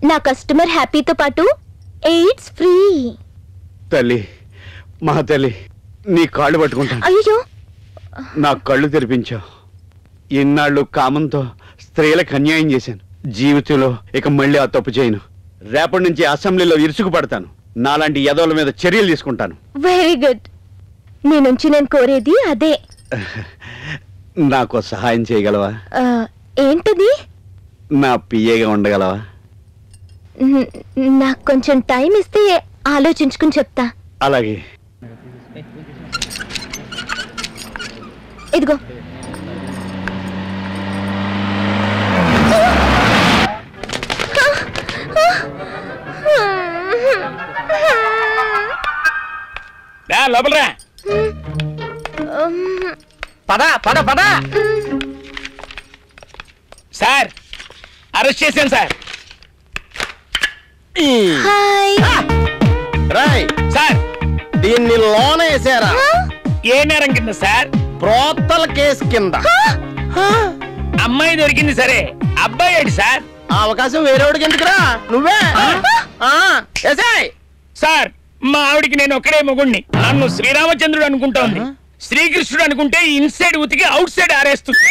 నా కస్టమర్ హ్యాపీతో పాటు ఎయిడ్స్ ఫ్రీ తల్లి మా తల్లి నీ కాళ్ళు పట్టుకుంటాను అయ్యో నా కళ్ళు తెరిపించావు ఇన్నాళ్ళు కామంతో స్త్రీలకు అన్యాయం చేశాను జీవితంలో ఇక మళ్ళీ ఆ తప్పు చేయను రేపటి నుంచి అసెంబ్లీలో ఇరుసుకు పడతాను నాలాంటి యదవుల మీద చర్యలు తీసుకుంటాను వెరీ గుడ్ నీ నుంచి నేను కోరేది అదే నాకు సహాయం చేయగలవా ఆ, ఏంటది నా పియ్యగా ఉండగలవా న- నాకు కొంచెం టైం ఇస్తే ఆలోచించుకుని చెప్తా అలాగే ఇదిగో రా లోపల రా పద పద పద సార్ అరెస్ట్ చేశాను సార్ రాయ్ సార్ దీన్ని లోన వేసారా ఏ నేరం కింద సార్ ప్రోత్తల కేసు కింద అమ్మాయి దొరికింది సరే అబ్బాయి ఏంటి సార్ ఆ అవకాశం వేరేవాడికి ఎందుకురా నువ్వే ఆ, ఏసేయ్. సార్ మా ఆవిడికి నేను ఒక్కడే మొగుణ్ణి నన్ను శ్రీరామచంద్రుడు అనుకుంటోంది శ్రీకృష్ణుడు అనుకుంటే ఇన్సైడ్ ఉతికి అవుట్ సైడ్ ఆరేస్తుంది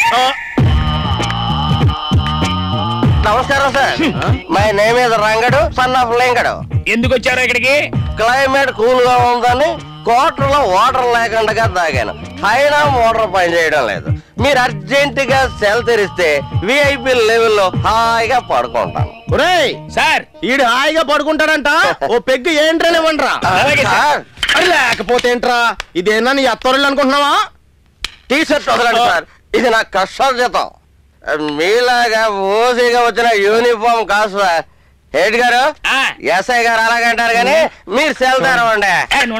నమస్కారం sir my name is Rangadu son of Lingadu ఎందుకు వచ్చారో ఇక్కడికి క్లైమేట్ కూల్ గా ఉందని కోటర్లో వాటర్ లేకుండా తాగాను అయినా మోటార్ పని చేయడం లేదు మీరు అర్జెంట్ గా సెల్ తెరిస్తే విఐపి లెవెల్లో హాయిగా పడుకుంటాను ఒరేయ్ సార్ ఈడు హాయిగా పడుకుంటాడంట ఓ పెగ్గు ఏంట్రా ఇవ్వండిరా అలాగే సార్. అది లేకపోతే ఏంట్రా ఇదేనా నీ అత్తరులు అనుకుంటున్నావా టీ షర్ట్ వదలండి సార్ ఇది నా కష్టార్జితం మీలాగా ఓసీగా వచ్చిన యూనిఫామ్ కాదు సార్ హెడ్ గారు ఎస్ఐ గారు అలాగంటారు కానీ మీరు సెల్ తెరవండి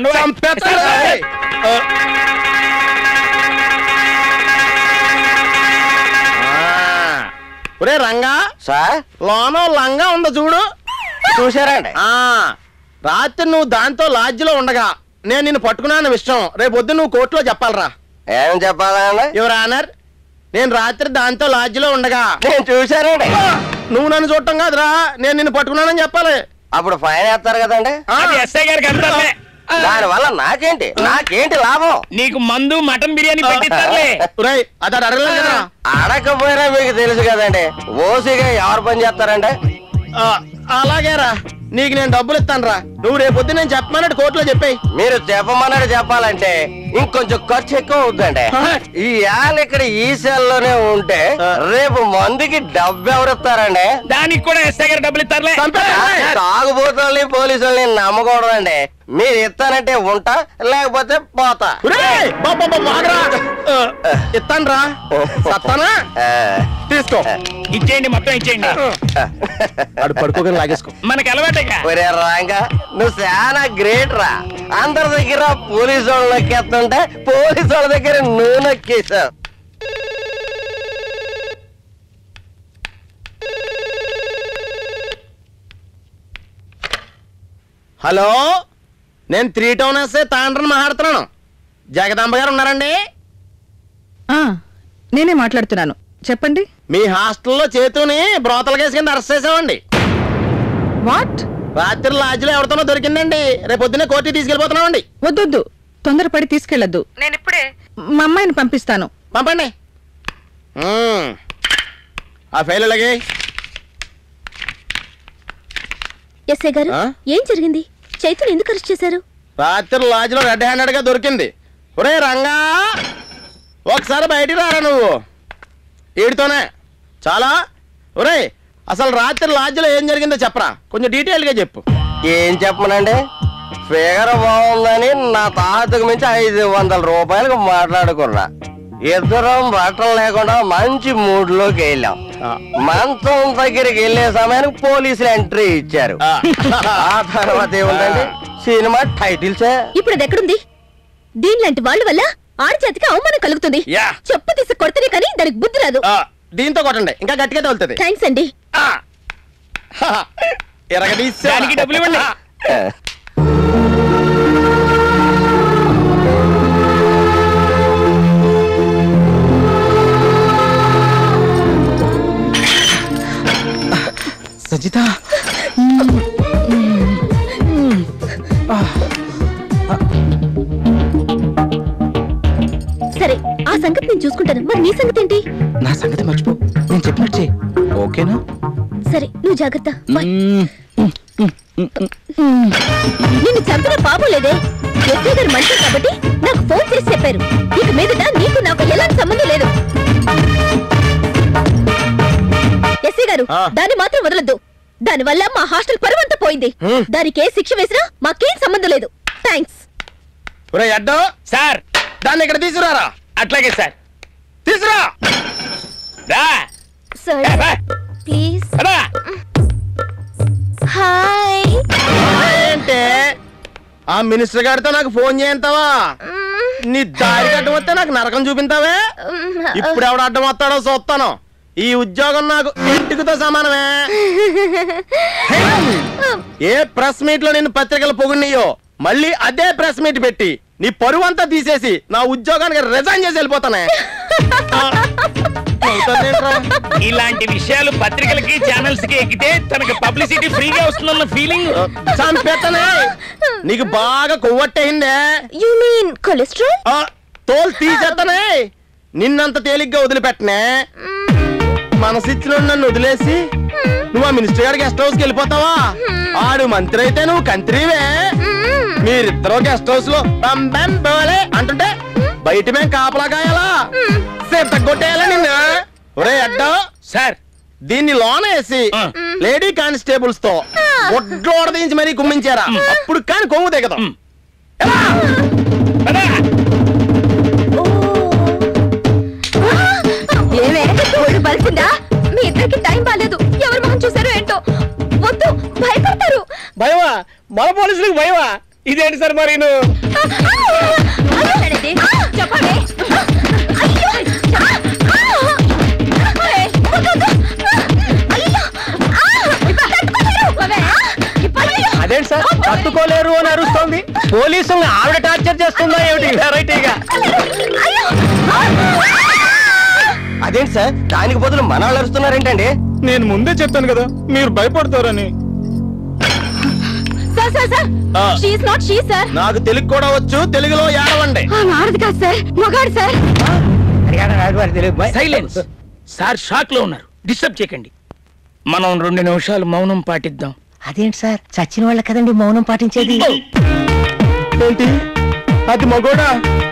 ఒరే రంగా సార్ లోన లంగా ఉందో చూడు చూసారండి ఆ రాత్రి నువ్వు దాంతో లాడ్జిలో ఉండగా నేను నిన్ను పట్టుకున్నాను విషయం రేపు పొద్దు నువ్వు కోర్టులో చెప్పాలరా ఏం చెప్పాలండి యువర్ ఆనర్ నేను రాత్రి దాంతో లాడ్జిలో ఉండగా నేను చూశానండి నువ్వు నన్ను చూడటం కాదురా నేను నిన్ను పట్టుకున్నానని చెప్పాలి అప్పుడు ఫైన్ వేస్తారు కదండి అది ఎస్ఐ గారికి అంటారులే దాని వల్ల నాకేంటి నాకేంటి లాభం నీకు మందు మటన్ బిర్యానీ పెట్టిస్తారులే ఒరేయ్ అది అది అడగలేదు కదా అడగకపోయినా మీకు తెలుసు కదండి ఓసీగా ఎవరు పని చేస్తారండి ఆ, అలాగేరా నీకు నేను డబ్బులు ఇస్తాను రా నువ్వు రేపు పొద్దు నేను చెప్పమన్నట్టు కోర్టులో చెప్పేయి మీరు చెప్పమన్నట్టు చెప్పాలంటే ఇంకొంచెం ఖర్చు ఎక్కువ అవుతుందండి ఈ యాల్ ఇక్కడ ఈ సెల్ లోనే ఉంటే రేపు మందుకి డబ్బు ఎవరిస్తారండి దానికి కూడా ఎస్ఐ గారు డబ్బులు ఇస్తారులే తాగుబోతుల్ని పోలీసుల్ని నమ్మకూడదు అండి మీరు ఇస్తానంటే ఉంటా లేకపోతే పోతా ఇస్తాను రా సత్తానా తీసుకో ఇచ్చేయండి మొత్తం ఇచ్చేయండి వాడు పడుకోగానే లాగేసుకో మనకి అలవాటే ఒరే రాంగా నువ్వు చాలా గ్రేట్ రా అందరి దగ్గర పోలీసు వాళ్ళు నొక్కేస్తుంటే పోలీసు వాళ్ళ దగ్గర నువ్వు నొక్కేసావు హలో నేను త్రీ టౌన్ ఎస్ఏ తాండ్రని మాట్లాడుతున్నాను జగదాంబ గారు ఉన్నారండి ఆ, నేనే మాట్లాడుతున్నాను చెప్పండి మీ హాస్టల్లో చేతుని బ్రోతల కేసు కింద అరెస్ట్ చేసామండి వాట్ రాత్రి లాడ్జిలో ఎవరితోనో దొరికిందండి రేపు పొద్దున్నే కోర్టుకి తీసుకెళ్ళిపోతున్నామండి వద్దొద్దు తొందరపడి తీసుకెళ్లొద్దు నేను ఇప్పుడే మా అమ్మాయిని పంపిస్తాను పంపండి మ్మ్. ఆ ఫైల్ అలాగే ఎస్ఐ గారు ఆ? ఏం జరిగింది చైతుని ఎందుకు అరెస్ట్ చేశారు రాత్రి లాడ్జ్లో రెడ్ హ్యాండెడ్ గా దొరికింది ఒరే రంగా ఒకసారి బయటికి రారా నువ్వు వీడితోనే చాలా ఒరే అసలు రాత్రి లాడ్జ్లో ఏం జరిగిందో చెప్పరా కొంచెం డీటెయిల్ గా చెప్పు ఏం చెప్పమనండి ఫిగర్ బాగుందని నా తాతకు మించి ఐదు వందల రూపాయలకు మాట్లాడుకున్నా ఇద్దరం బట్టలు లేకుండా మంచి మూడ్ లోకి వెళ్ళాం మంచం దగ్గరికి వెళ్ళే సమయానికి పోలీసులు ఎంట్రీ ఇచ్చారు ఆ తర్వాత ఏముందండి సినిమా టైటిల్సే ఇప్పుడు అది ఎక్కడుంది దీని లాంటి వాళ్ళ వల్ల ఆడజాతికి అవమానం కలుగుతుంది యా. చెప్పు తీసి కొడితేనే కానీ దానికి బుద్ధి రాదు దీంతో కొట్టండి ఇంకా గట్టిగా తగులుతుంది థ్యాంక్స్ అండి దానికి డబ్బులు ఇవ్వండి సజిత ఓకేనా సరే నువ్వు జాగ్రత్త బాయ్. నిన్ను చంపిన పాపం లేదే ఎస్ఐ గారు మంచి కాబట్టి నాకు ఫోన్ చేసి చెప్పారు ఇక మీదట నీకు నాకు ఎలాంటి సంబంధం లేదు ఎస్ఐ గారు ఆ. దాన్ని మాత్రం వదలొద్దు దానివల్ల మా హాస్టల్ పరువంతా పోయింది హ్మ్. దానికి ఏ శిక్ష వేసినా మాకేం సంబంధం లేదు థ్యాంక్స్ ఒరే అడ్డో సార్ దాన్ని ఇక్కడ తీసుకురారా అట్లాగే సార్ తీసురా రా సార్ ప్లీజ్ హాయ్ ఏంటే ఆ మినిస్టర్ గారితో నాకు ఫోన్ చేయంతావా నీ దారి అడ్డం వస్తే నాకు నరకం చూపింతావే ఇప్పుడు ఎవడు అడ్డం వస్తాడో చూస్తాను ఈ ఉద్యోగం నాకు ఇంటికితో సమానమే ఏ ప్రెస్ మీట్ లో నేను పత్రికలు పొగుడియో మళ్ళీ అదే ప్రెస్ మీట్ పెట్టి నీ పరువు అంతా తీసేసి నా ఉద్యోగానికి రిజైన్ చేసి వెళ్ళిపోతానే ఇలాంటి విషయాలు పత్రికలకి ఛానల్స్ కి ఎక్కితే తనకి పబ్లిసిటీ ఫ్రీగా వస్తుందన్న ఫీలింగ్ చంపేతనే నీకు బాగా కొవ్వట్టయిందే యు మీన్ కొలెస్ట్రాల్ తోలు తీసేస్తానే నిన్నంత తేలిగ్గా వదిలిపెట్టనే మనసిచ్చిన నన్ను వదిలేసి నువ్వు ఆ మినిస్టర్ గారి గెస్ట్ హౌస్ కి వెళ్ళిపోతావా ఆడు మంత్రి అయితే నువ్వు కంత్రివే మీరిద్దరూ గెస్ట్ హౌస్ లో బం బం బోలే అంటుంటే బయట మేము కాపలా కాయాలా సేపు కొట్టేయాలా నిన్ను ఒరే అడ్డో సార్ దీన్ని లోన వేసి లేడీ కానిస్టేబుల్స్ తో ఒడ్లు దించి మరీ కుమ్మించారా అప్పుడు కాని కొమ్ము దిగదాం ఏమే ఒళ్ళు బలిసిందా మీ ఇద్దరికి టైం బాలేదు ఎవరు మొహం చూసారో ఏంటో వద్దు భయపడతారు భయమా మన పోలీసులకు భయమా ఇదేంటి సార్ మరి అదేనండి. చెప్పండి అయ్యో! ఆ! ఏయ్, వద్దు, వద్దు. అయ్యో! ఆ! తట్టుకోలేరు. అవే. అయ్యో! అదేంటి సార్ తట్టుకోలేరు అని అరుస్తోంది పోలీసుల్ని ఆవిడ టార్చర్ చేస్తుందా ఏమిటి వెరైటీగా అదేంటి సార్ దానికి బదులు మన వాళ్ళు అరుస్తున్నారేంటండి నేను ముందే చెప్పాను కదా మీరు భయపడతారని sir sir sir she not she sir నాకు తెలుగు కూడా వచ్చు తెలుగులో ఏడవండి ఆడది కాదు సార్ మగాడు సార్ సైలెన్స్ సార్ షాక్ లో ఉన్నారు డిస్టర్బ్ చేయకండి మనం రెండు నిమిషాలు మౌనం పాటిద్దాం అదేంటి సార్ చచ్చిన వాళ్ళ కదండి మౌనం పాటించేది ఏంటి అది మగోడా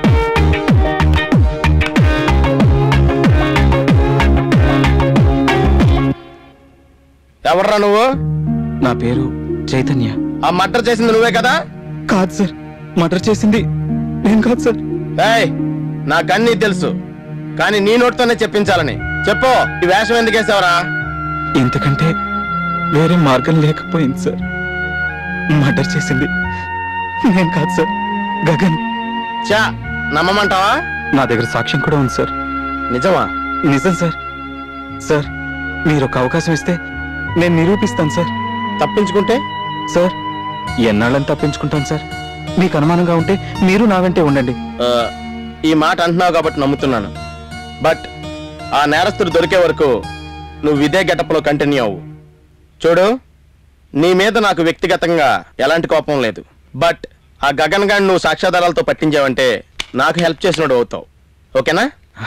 ఎవర్రా నువ్వు నా పేరు చైతన్య ఆ మర్డర్ చేసింది నువ్వే కదా కాదు సార్ మర్డర్ చేసింది నేను కాదు సార్ ఏయ్ నాకన్నీ తెలుసు కానీ నీ నోటితోనే చెప్పించాలని చెప్పు ఈ వేషం ఎందుకు వేసావరా ఇంతకంటే వేరే మార్గం లేకపోయింది సార్ మర్డర్ చేసింది నేను కాదు సార్ గగన్ చా నమ్మమంటావా నా దగ్గర సాక్ష్యం కూడా ఉంది సార్ నిజమా నిజం సార్ సార్ మీరు ఒక అవకాశం ఇస్తే నేను నిరూపిస్తాను సార్ తప్పించుకుంటే సార్ ఎన్నాళ్ళని తప్పించుకుంటాను సార్ మీకు అనుమానంగా ఉంటే మీరు నా వెంటే ఉండండి ఆ, ఈ మాట అంటున్నావు కాబట్టి నమ్ముతున్నాను బట్ ఆ నేరస్తుడు దొరికే వరకు నువ్వు ఇదే గెటప్లో కంటిన్యూ అవ్వు చూడు నీ మీద నాకు వ్యక్తిగతంగా ఎలాంటి కోపం లేదు బట్ ఆ గగన్ గాడిని నువ్వు సాక్ష్యాధారాలతో పట్టించావంటే నాకు హెల్ప్ చేసినోడు అవుతావు ఓకేనా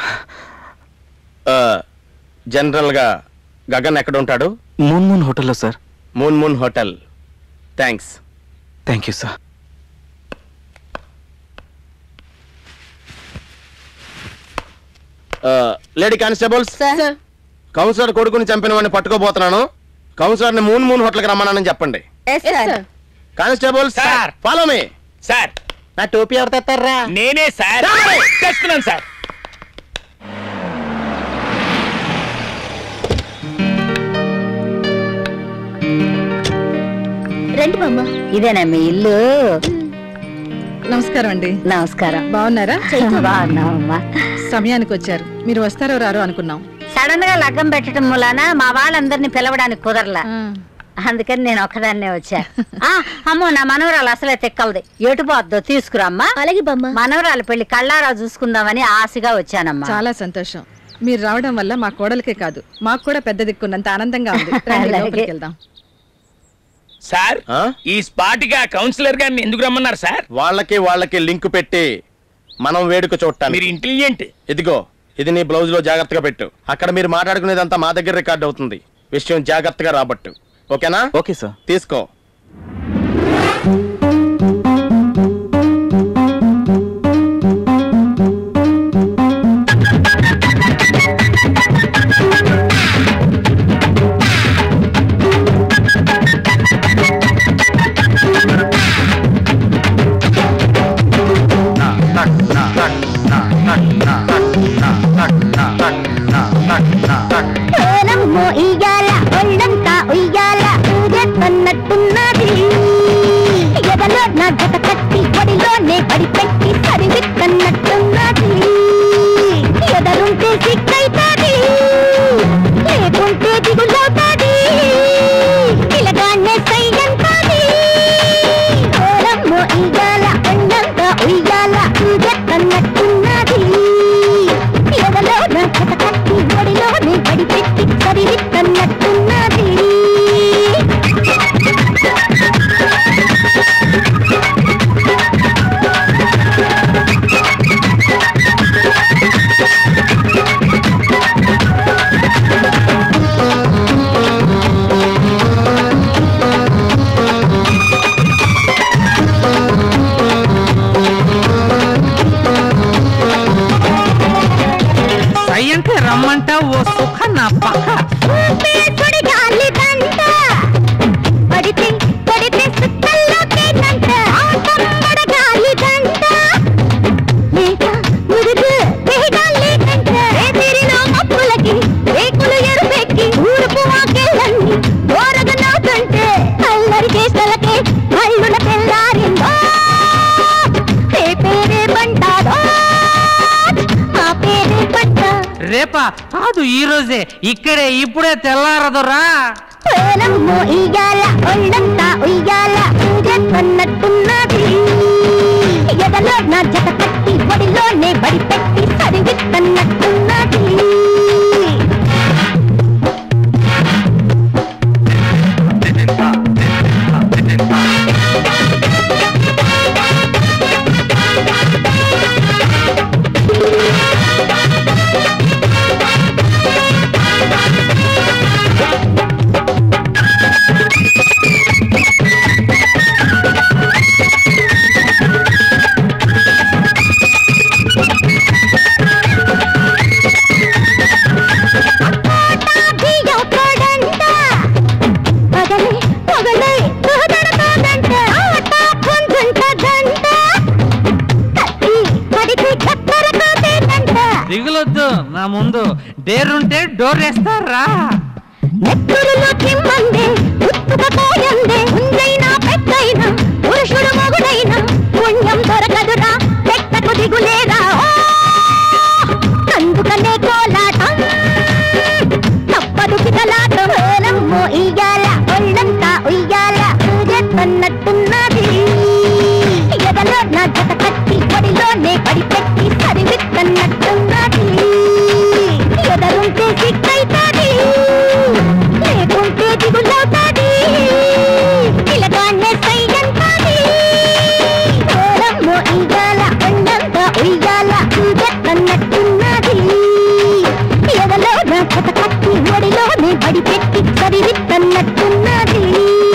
ఆ, జనరల్గా గగన్ ఎక్కడ ఉంటాడు మూన్ మూన్ హోటల్లో sir moon moon hotel thanks thank you sir lady constables councillor కొడుకుని చంపిన వాడిని పట్టుకోబోతున్నాను కౌన్సిలర్ ని మూన్ మూన్ హోటల్కి రమ్మన్నానని చెప్పండి constable sir follow me sir నా టోపీ ఎవరు తెస్తారా నేనే సార్ తెస్తున్నాను సార్ రండి మామ ఇదేనా మీ ఇల్లు నమస్కారం అండి నమస్కారం బాగున్నారా బాగున్నామమ్మా సమయానికి వచ్చారు మీరు వస్తారో రారో అనుకున్నాం సడన్ గా లగ్గం పెట్టడం మూలాన మా వాళ్ళందరినీ పిలవడానికి కుదరలా అందుకని నేను ఒక్కదాన్నే వచ్చా ఆ, అమ్మో నా మనవరాలు అసలే తెక్కలది ఎటు పోద్దో తీసుకురామ్మా అలాగే బమ్మ మనవరాలు పెళ్లి కళ్ళారా చూసుకుందామని ఆశగా వచ్చానమ్మా చాలా సంతోషం మీరు రావడం వల్ల మా కోడలకే కాదు మాకు కూడా పెద్ద దిక్కున్నంత ఆనందంగా ఉంది రండి, అలాగే. లోపలికి వెళ్దాం సార్ ఈ స్పాట్ కి ఆ కౌన్సిలర్ గారిని ఎందుకు రమ్మన్నారు సార్ వాళ్ళకి వాళ్ళకి లింక్ పెట్టి మనం వేడుక చూడటానికి మీరు ఇంటెలిజెంట్ ఇదిగో ఇది నీ బ్లౌజ్ లో జాగ్రత్తగా పెట్టు అక్కడ మీరు మాట్లాడుకునేదంతా మా దగ్గర రికార్డ్ అవుతుంది విషయం జాగ్రత్తగా రాబట్టు ఓకేనా ఓకే సార్ తీసుకో ఓలమ్మో ఇయ్యాల ఒళ్ళంతా ఉయ్యాల ఊరేస్తున్నట్టున్నది ఎదలో నా జత కట్టి ఒడిలోనే పడి పెట్టి సరివిక్కన్నట్టున్నది ఎదరుంటే సిక్కైతాది లేకుంటే దిగులవుతాది పిలగాన్నే సయ్యంతాది ఓలమ్మో ఇయ్యాల ఒళ్ళంతా ఉయ్యాల ఊరేస్తున్నట్టున్నది ఎదలో నా జత కట్టి ఒడిలోనే పడి పెట్టి సరివిక్కన్నట్టున్నది సై అంటే రమ్మంట ఓ సుఖ నా పక్క పేసుడి గాలి దండ పడితే పడితే సుత్తల్లోకే దండ ఆటమ్మడ గాలి దండ మేక మురుగు దేగాలి దండ రేతిరిలో మప్పులకి రేకులు ఎరుపెక్కి ఊరుపు వాకేళ్ళన్ని దూరగా నవ్వుతుంటే అల్లరి చేష్టలకే కళ్ళున తెల్లారిందో రేపేరే బంటాదో ఆ పేరే పట్టా రేపా కాదు ఈ రోజే ఇక్కడే ఇప్పుడే తెల్లారదురా ఓలమ్మో ఇయ్యాల ఒళ్ళంతా ఉయ్యాల ఊరేస్తున్నట్టున్నది ఎదలో నా జత కట్టి ఒడిలోనే బడి పెట్టి సరివిత్తన్నట్టున్నది బియ్యం తోడంట పగలే పగలే తోడడతోడంట ఆట పుంజుంటదంట కత్తి పడితే కత్తరతోటేనంట దిగులొద్దు నా ముందు డేరుంటే డోర్ వేస్తారా నెత్తురులో కిమ్మందే ఉత్తుకపోయందే ఉందైనా పెద్దైనా పురుషుడు మొగుడైనా పుణ్యం దొరకదురా పెట్టకు దిగులేరా ఓ! అందుకనే కోలాటం తప్పదు కిటలాటం ఓలమ్మో ఇయ్యాల ఒళ్ళంతా ఉయ్యాల ఊరేస్తున్నట్టున్నది ఎదలో నా జత కట్టి ఒడిలోనే పడి పెట్టి సరివిత్తన్నట్టున్నది ఎదరుంటే సిక్కైతాది లేకుంటే దిగులవుతాది పిలగాన్నే సయ్యంతాది ఓలమ్మో ఇయ్యాల ఒళ్ళంతా ఉయ్యాల ఊరేస్తున్నట్టున్నది ఎదలో నా జత కట్టి ఒడిలోనే పడి పెట్టి సరివిత్తన్నట్టున్నది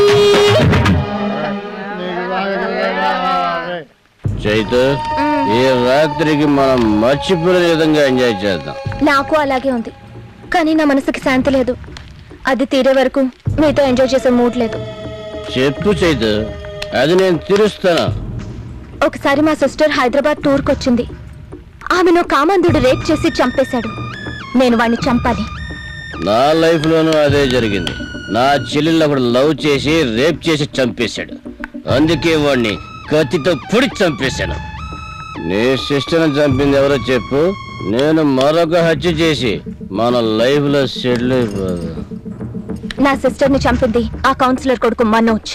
చైతు ఈ రాత్రికి మనం మర్చిపోయే విధంగా ఎంజాయ్ చేద్దాం నాకు అలాగే ఉంది కానీ నా మనసుకి శాంతి లేదు అది తీరే వరకు మీతో ఎంజాయ్ చేసే మూడ్ లేదు చెప్పు చైతు అది నేను తీరుస్తాను ఒకసారి మా సిస్టర్ హైదరాబాద్ టూర్కి వచ్చింది ఆమెను కామందుడు రేప్ చేసి చంపేశాడు నేను వాణ్ణి చంపాలి నా లైఫ్ లోనూ అదే జరిగింది నా చెల్లెళ్ళు ఒకడు లవ్ చేసి రేప్ చేసి చంపేశాడు అందుకే వాడిని కత్తితో పొడి చంపేశాను నీ సిస్టర్ని చంపింది ఎవరో చెప్పు నేను మరొక హత్య చేసి మన లైఫ్ లో సెటిల్ అయిపోదు నా సిస్టర్ ని చంపింది ఆ కౌన్సిలర్ కొడుకు మనోజ్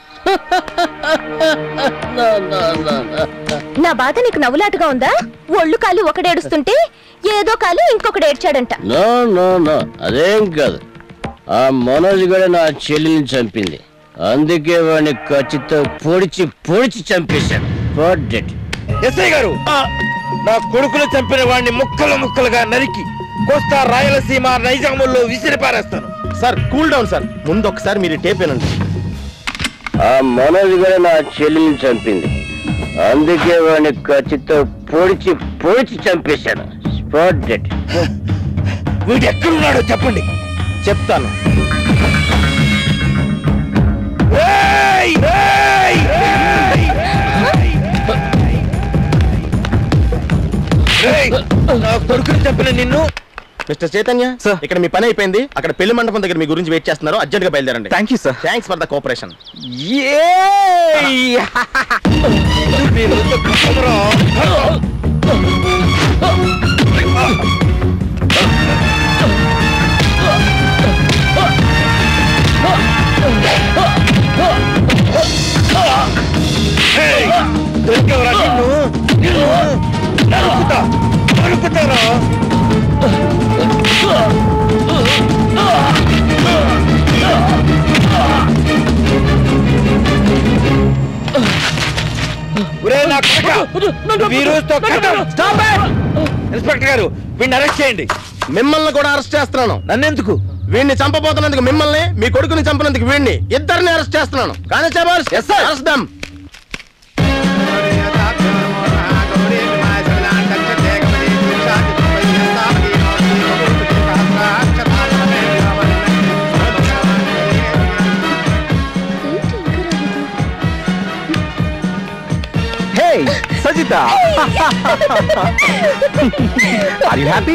నా బాధ నీకు నవ్వులాటగా ఉందా ఒళ్ళు కాలు ఒకడేడుస్తుంటే ఏదో కాలు ఇంకొకడు ఏడ్చాడంట నో నో నో అదేం కాదు ఆ మనోజ్ కూడా నా చెల్లిని చంపింది అందుకే వాడిని ఖచ్చితంగా పొడిచి పొడిచి చంపేశాను Forget. ఎస్ఐ గారు నా కొడుకులు చంపిన వాడిని ముక్కలు ముక్కలుగా నరికి కోస్తా రాయలసీమ నైజాముల్లో విసిరి పారేస్తాను సార్ కూల్ డౌన్ సార్ ముందు ఒకసారి మీరు టేప్ వినండి ఆ మనోజ్ గారు నా చెల్లిని చంపింది అందుకే వాడిని ఖచ్చితో పొడిచి పొడిచి చంపేశాను స్పాట్ డెడ్ వీడు ఎక్కడున్నాడో చెప్పండి చెప్తాను ఏయ్! ఏయ్! ఏయ్! ఏయ్! నా కొడుకుని చంపిన నిన్ను మిస్టర్ చైతన్య ఇక్కడ మీ పని అయిపోయింది అక్కడ పెళ్లి మండపం దగ్గర మీ గురించి వెయిట్ చేస్తున్నారు అర్జెంట్ గా బయలుదేరండి thank you sir thanks for the cooperation ఏయ్! దొరికేవరా నిన్ను నిన్ను నరుకుతా నరుకుతారా ఒరే నా కొడకా! ఈ రోజుతో కథం. ఇన్స్పెక్టర్ గారు వీడిని అరెస్ట్ చేయండి మిమ్మల్ని కూడా అరెస్ట్ చేస్తున్నాను నన్నెందుకు వీడిని చంపబోతున్నందుకు మిమ్మల్ని మీ కొడుకుని చంపినందుకు వీడిని ఇద్దరిని అరెస్ట్ చేస్తున్నాను కానిస్టేబుల్స్ ఎస్ సార్ అరెస్ట్ దమ్ hey Sajitha are you happy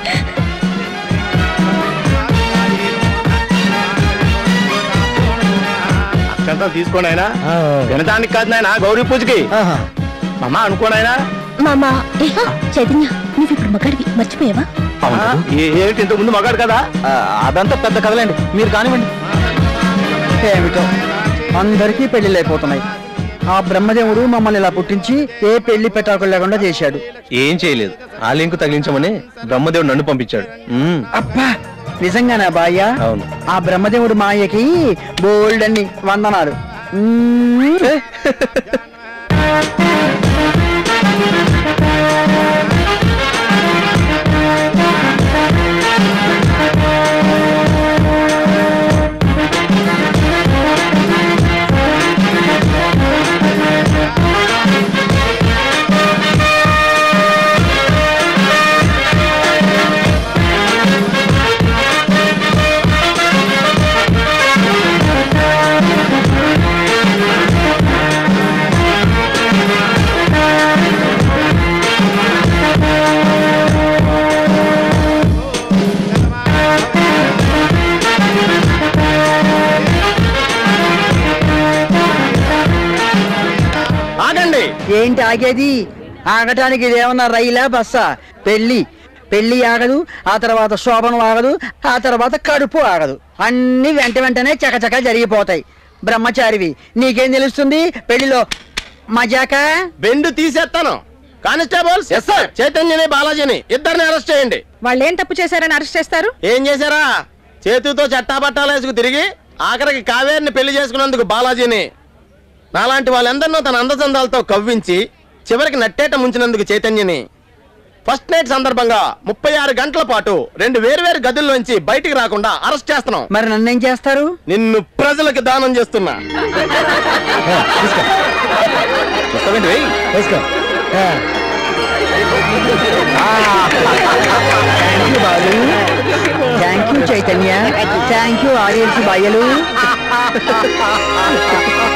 అక్షంతం తీసుకోండి ఆయన వినటానికి కాదు నాయన గౌరీ పూజకి అమ్మా అనుకోండి ఆయన మామా చైతన్య నువ్వు ఇప్పుడు మగాడివి మర్చిపోయావా ఏంటి ఇంతకు ముందు మగాడు కదా ఆ, అదంతా పెద్ద కథలండి మీరు కానివ్వండి ఏమిటో అందరికీ పెళ్లిళ్ళు అయిపోతున్నాయి ఆ బ్రహ్మదేవుడు మమ్మల్ని ఇలా పుట్టించి ఏ పెళ్లి పెటాకులు లేకుండా చేశాడు ఏం చేయలేదు ఆ లింకు తగిలించమని బ్రహ్మదేవుడు నన్ను పంపించాడు మ్మ్. అబ్బా నిజంగానా బాయ్య అవును ఆ బ్రహ్మదేవుడు మాయకి బోల్డ్ అన్ని వందనాలు మ్మ్. ఆగండి ఏంటి ఆగేది ఆగటానికి ఇదేమన్నా రైలా బస్సా పెళ్లి పెళ్లి ఆగదు ఆ తర్వాత శోభనం ఆగదు ఆ తర్వాత కడుపు ఆగదు అన్ని వెంట వెంటనే చకచక జరిగిపోతాయి బ్రహ్మచారివి నీకేం తెలుస్తుంది పెళ్లిలో మజాక బెండు తీసేస్తాను కానిస్టేబుల్స్ ఎస్ సార్ చైతన్యని బాలాజీని ఇద్దరిని అరెస్ట్ చేయండి వాళ్ళు ఏం తప్పు చేశారని అరెస్ట్ చేస్తారు ఏం చేశారా చేతితో చట్టాపట్టాలు వేసుకు తిరిగి ఆఖరికి కావేరిని పెళ్లి చేసుకున్నందుకు బాలాజీని నాలాంటి వాళ్ళందరినో తన అందచందాలతో కవ్వించి చివరికి నట్టేట ముంచినందుకు చైతన్యని ఫస్ట్ నైట్ సందర్భంగా ముప్పై ఆరు గంటల పాటు రెండు వేరువేరు గదుల్లోంచి బయటికి రాకుండా అరెస్ట్ చేస్తున్నాం మరి నన్నేం చేస్తారు నిన్ను ప్రజలకు దానం చేస్తున్నా వస్తావేంటి వెయ్యి వేసుకో thank you Balu thank you Chaitanya thank you audience బాయ్యలు